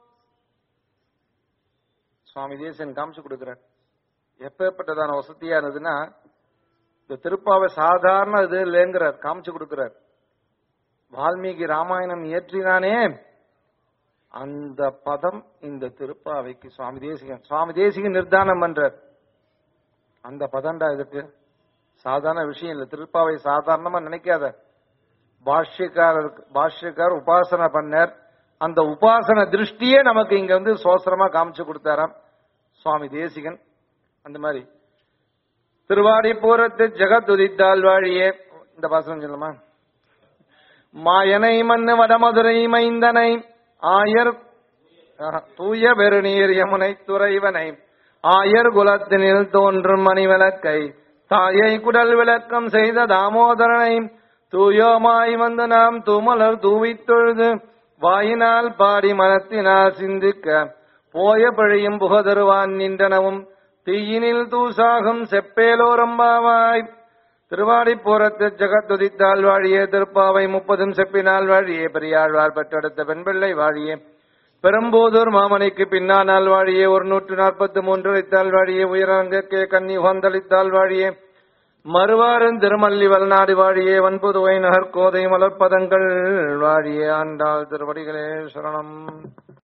சுவாமி தேசன் காமிச்சு கொடுக்கிறார் எப்பேற்பட்டதான வசதியா இருந்ததுன்னா இந்த திருப்பாவை சாதாரண இது இல்லைங்கிறார் காமிச்சு கொடுக்கிறார் வால்மீகி ராமாயணம் இயற்றினானே அந்த பதம் இந்த திருப்பாவைக்கு சுவாமி தேசிகன் சுவாமி தேசிகன் நிர்தானம் பண்றார் அந்த பதம்டா இதுக்கு சாதாரண விஷயம் இல்ல திருப்பாவை சாதாரணமா நினைக்காத பாஷ்யக்காரர் பாஷ்யக்கார் உபாசனை பண்ணார் அந்த உபாசன திருஷ்டியே நமக்கு இங்க வந்து சோசரமா காமிச்சு கொடுத்தாராம் சுவாமி தேசிகன் அந்த மாதிரி திருவாடி பூரத்து ஜெகத் உதித்தால் வாழியே இந்த பாசனம் சொல்லுமா மாயனை மண்ணு வடமதுரை மைந்தனை ஆயர் ஆஹா, தூய பெருநீர் யமுனை துறைவனை ஆயர் குலத்தினில் தோன்றும் மணிவிளக்கை தாயை குடல் விளக்கம் செய்த தாமோதரனை தூயோமாய் வந்து நாம் தூமலர் தூவித் தொழுது வாயினால் பாடி மனத்தினால் சிந்திக்க போய பழியும் புகதருவான் நின்றனவும் தீயினில் தூசாகும் செப்பேலோரம்பாவாய் திருவாடிப்பூரத்து ஜெகத்துதித்தால் வாழியே திருப்பாவை முப்பதும் செப்பினால் வாழியே பெரியாழ்வார் பெற்றெடுத்த பெண்பிள்ளை வாழியே பெரும்போதூர் மாமணிக்கு பின்னானால் வாழியே ஒரு நூற்று நாற்பத்தி மூன்று அளித்தால் வாழியே உயரங்கே கன்னி உகந்தளித்தால் வாழியே மறுவாரன் திருமல்லி வல்நாடு வாழியே வன்புதுவை நகர் கோதை மலர்ப்பதங்கள் வாழியே ஆண்டாள் திருவடிகளே சரணம்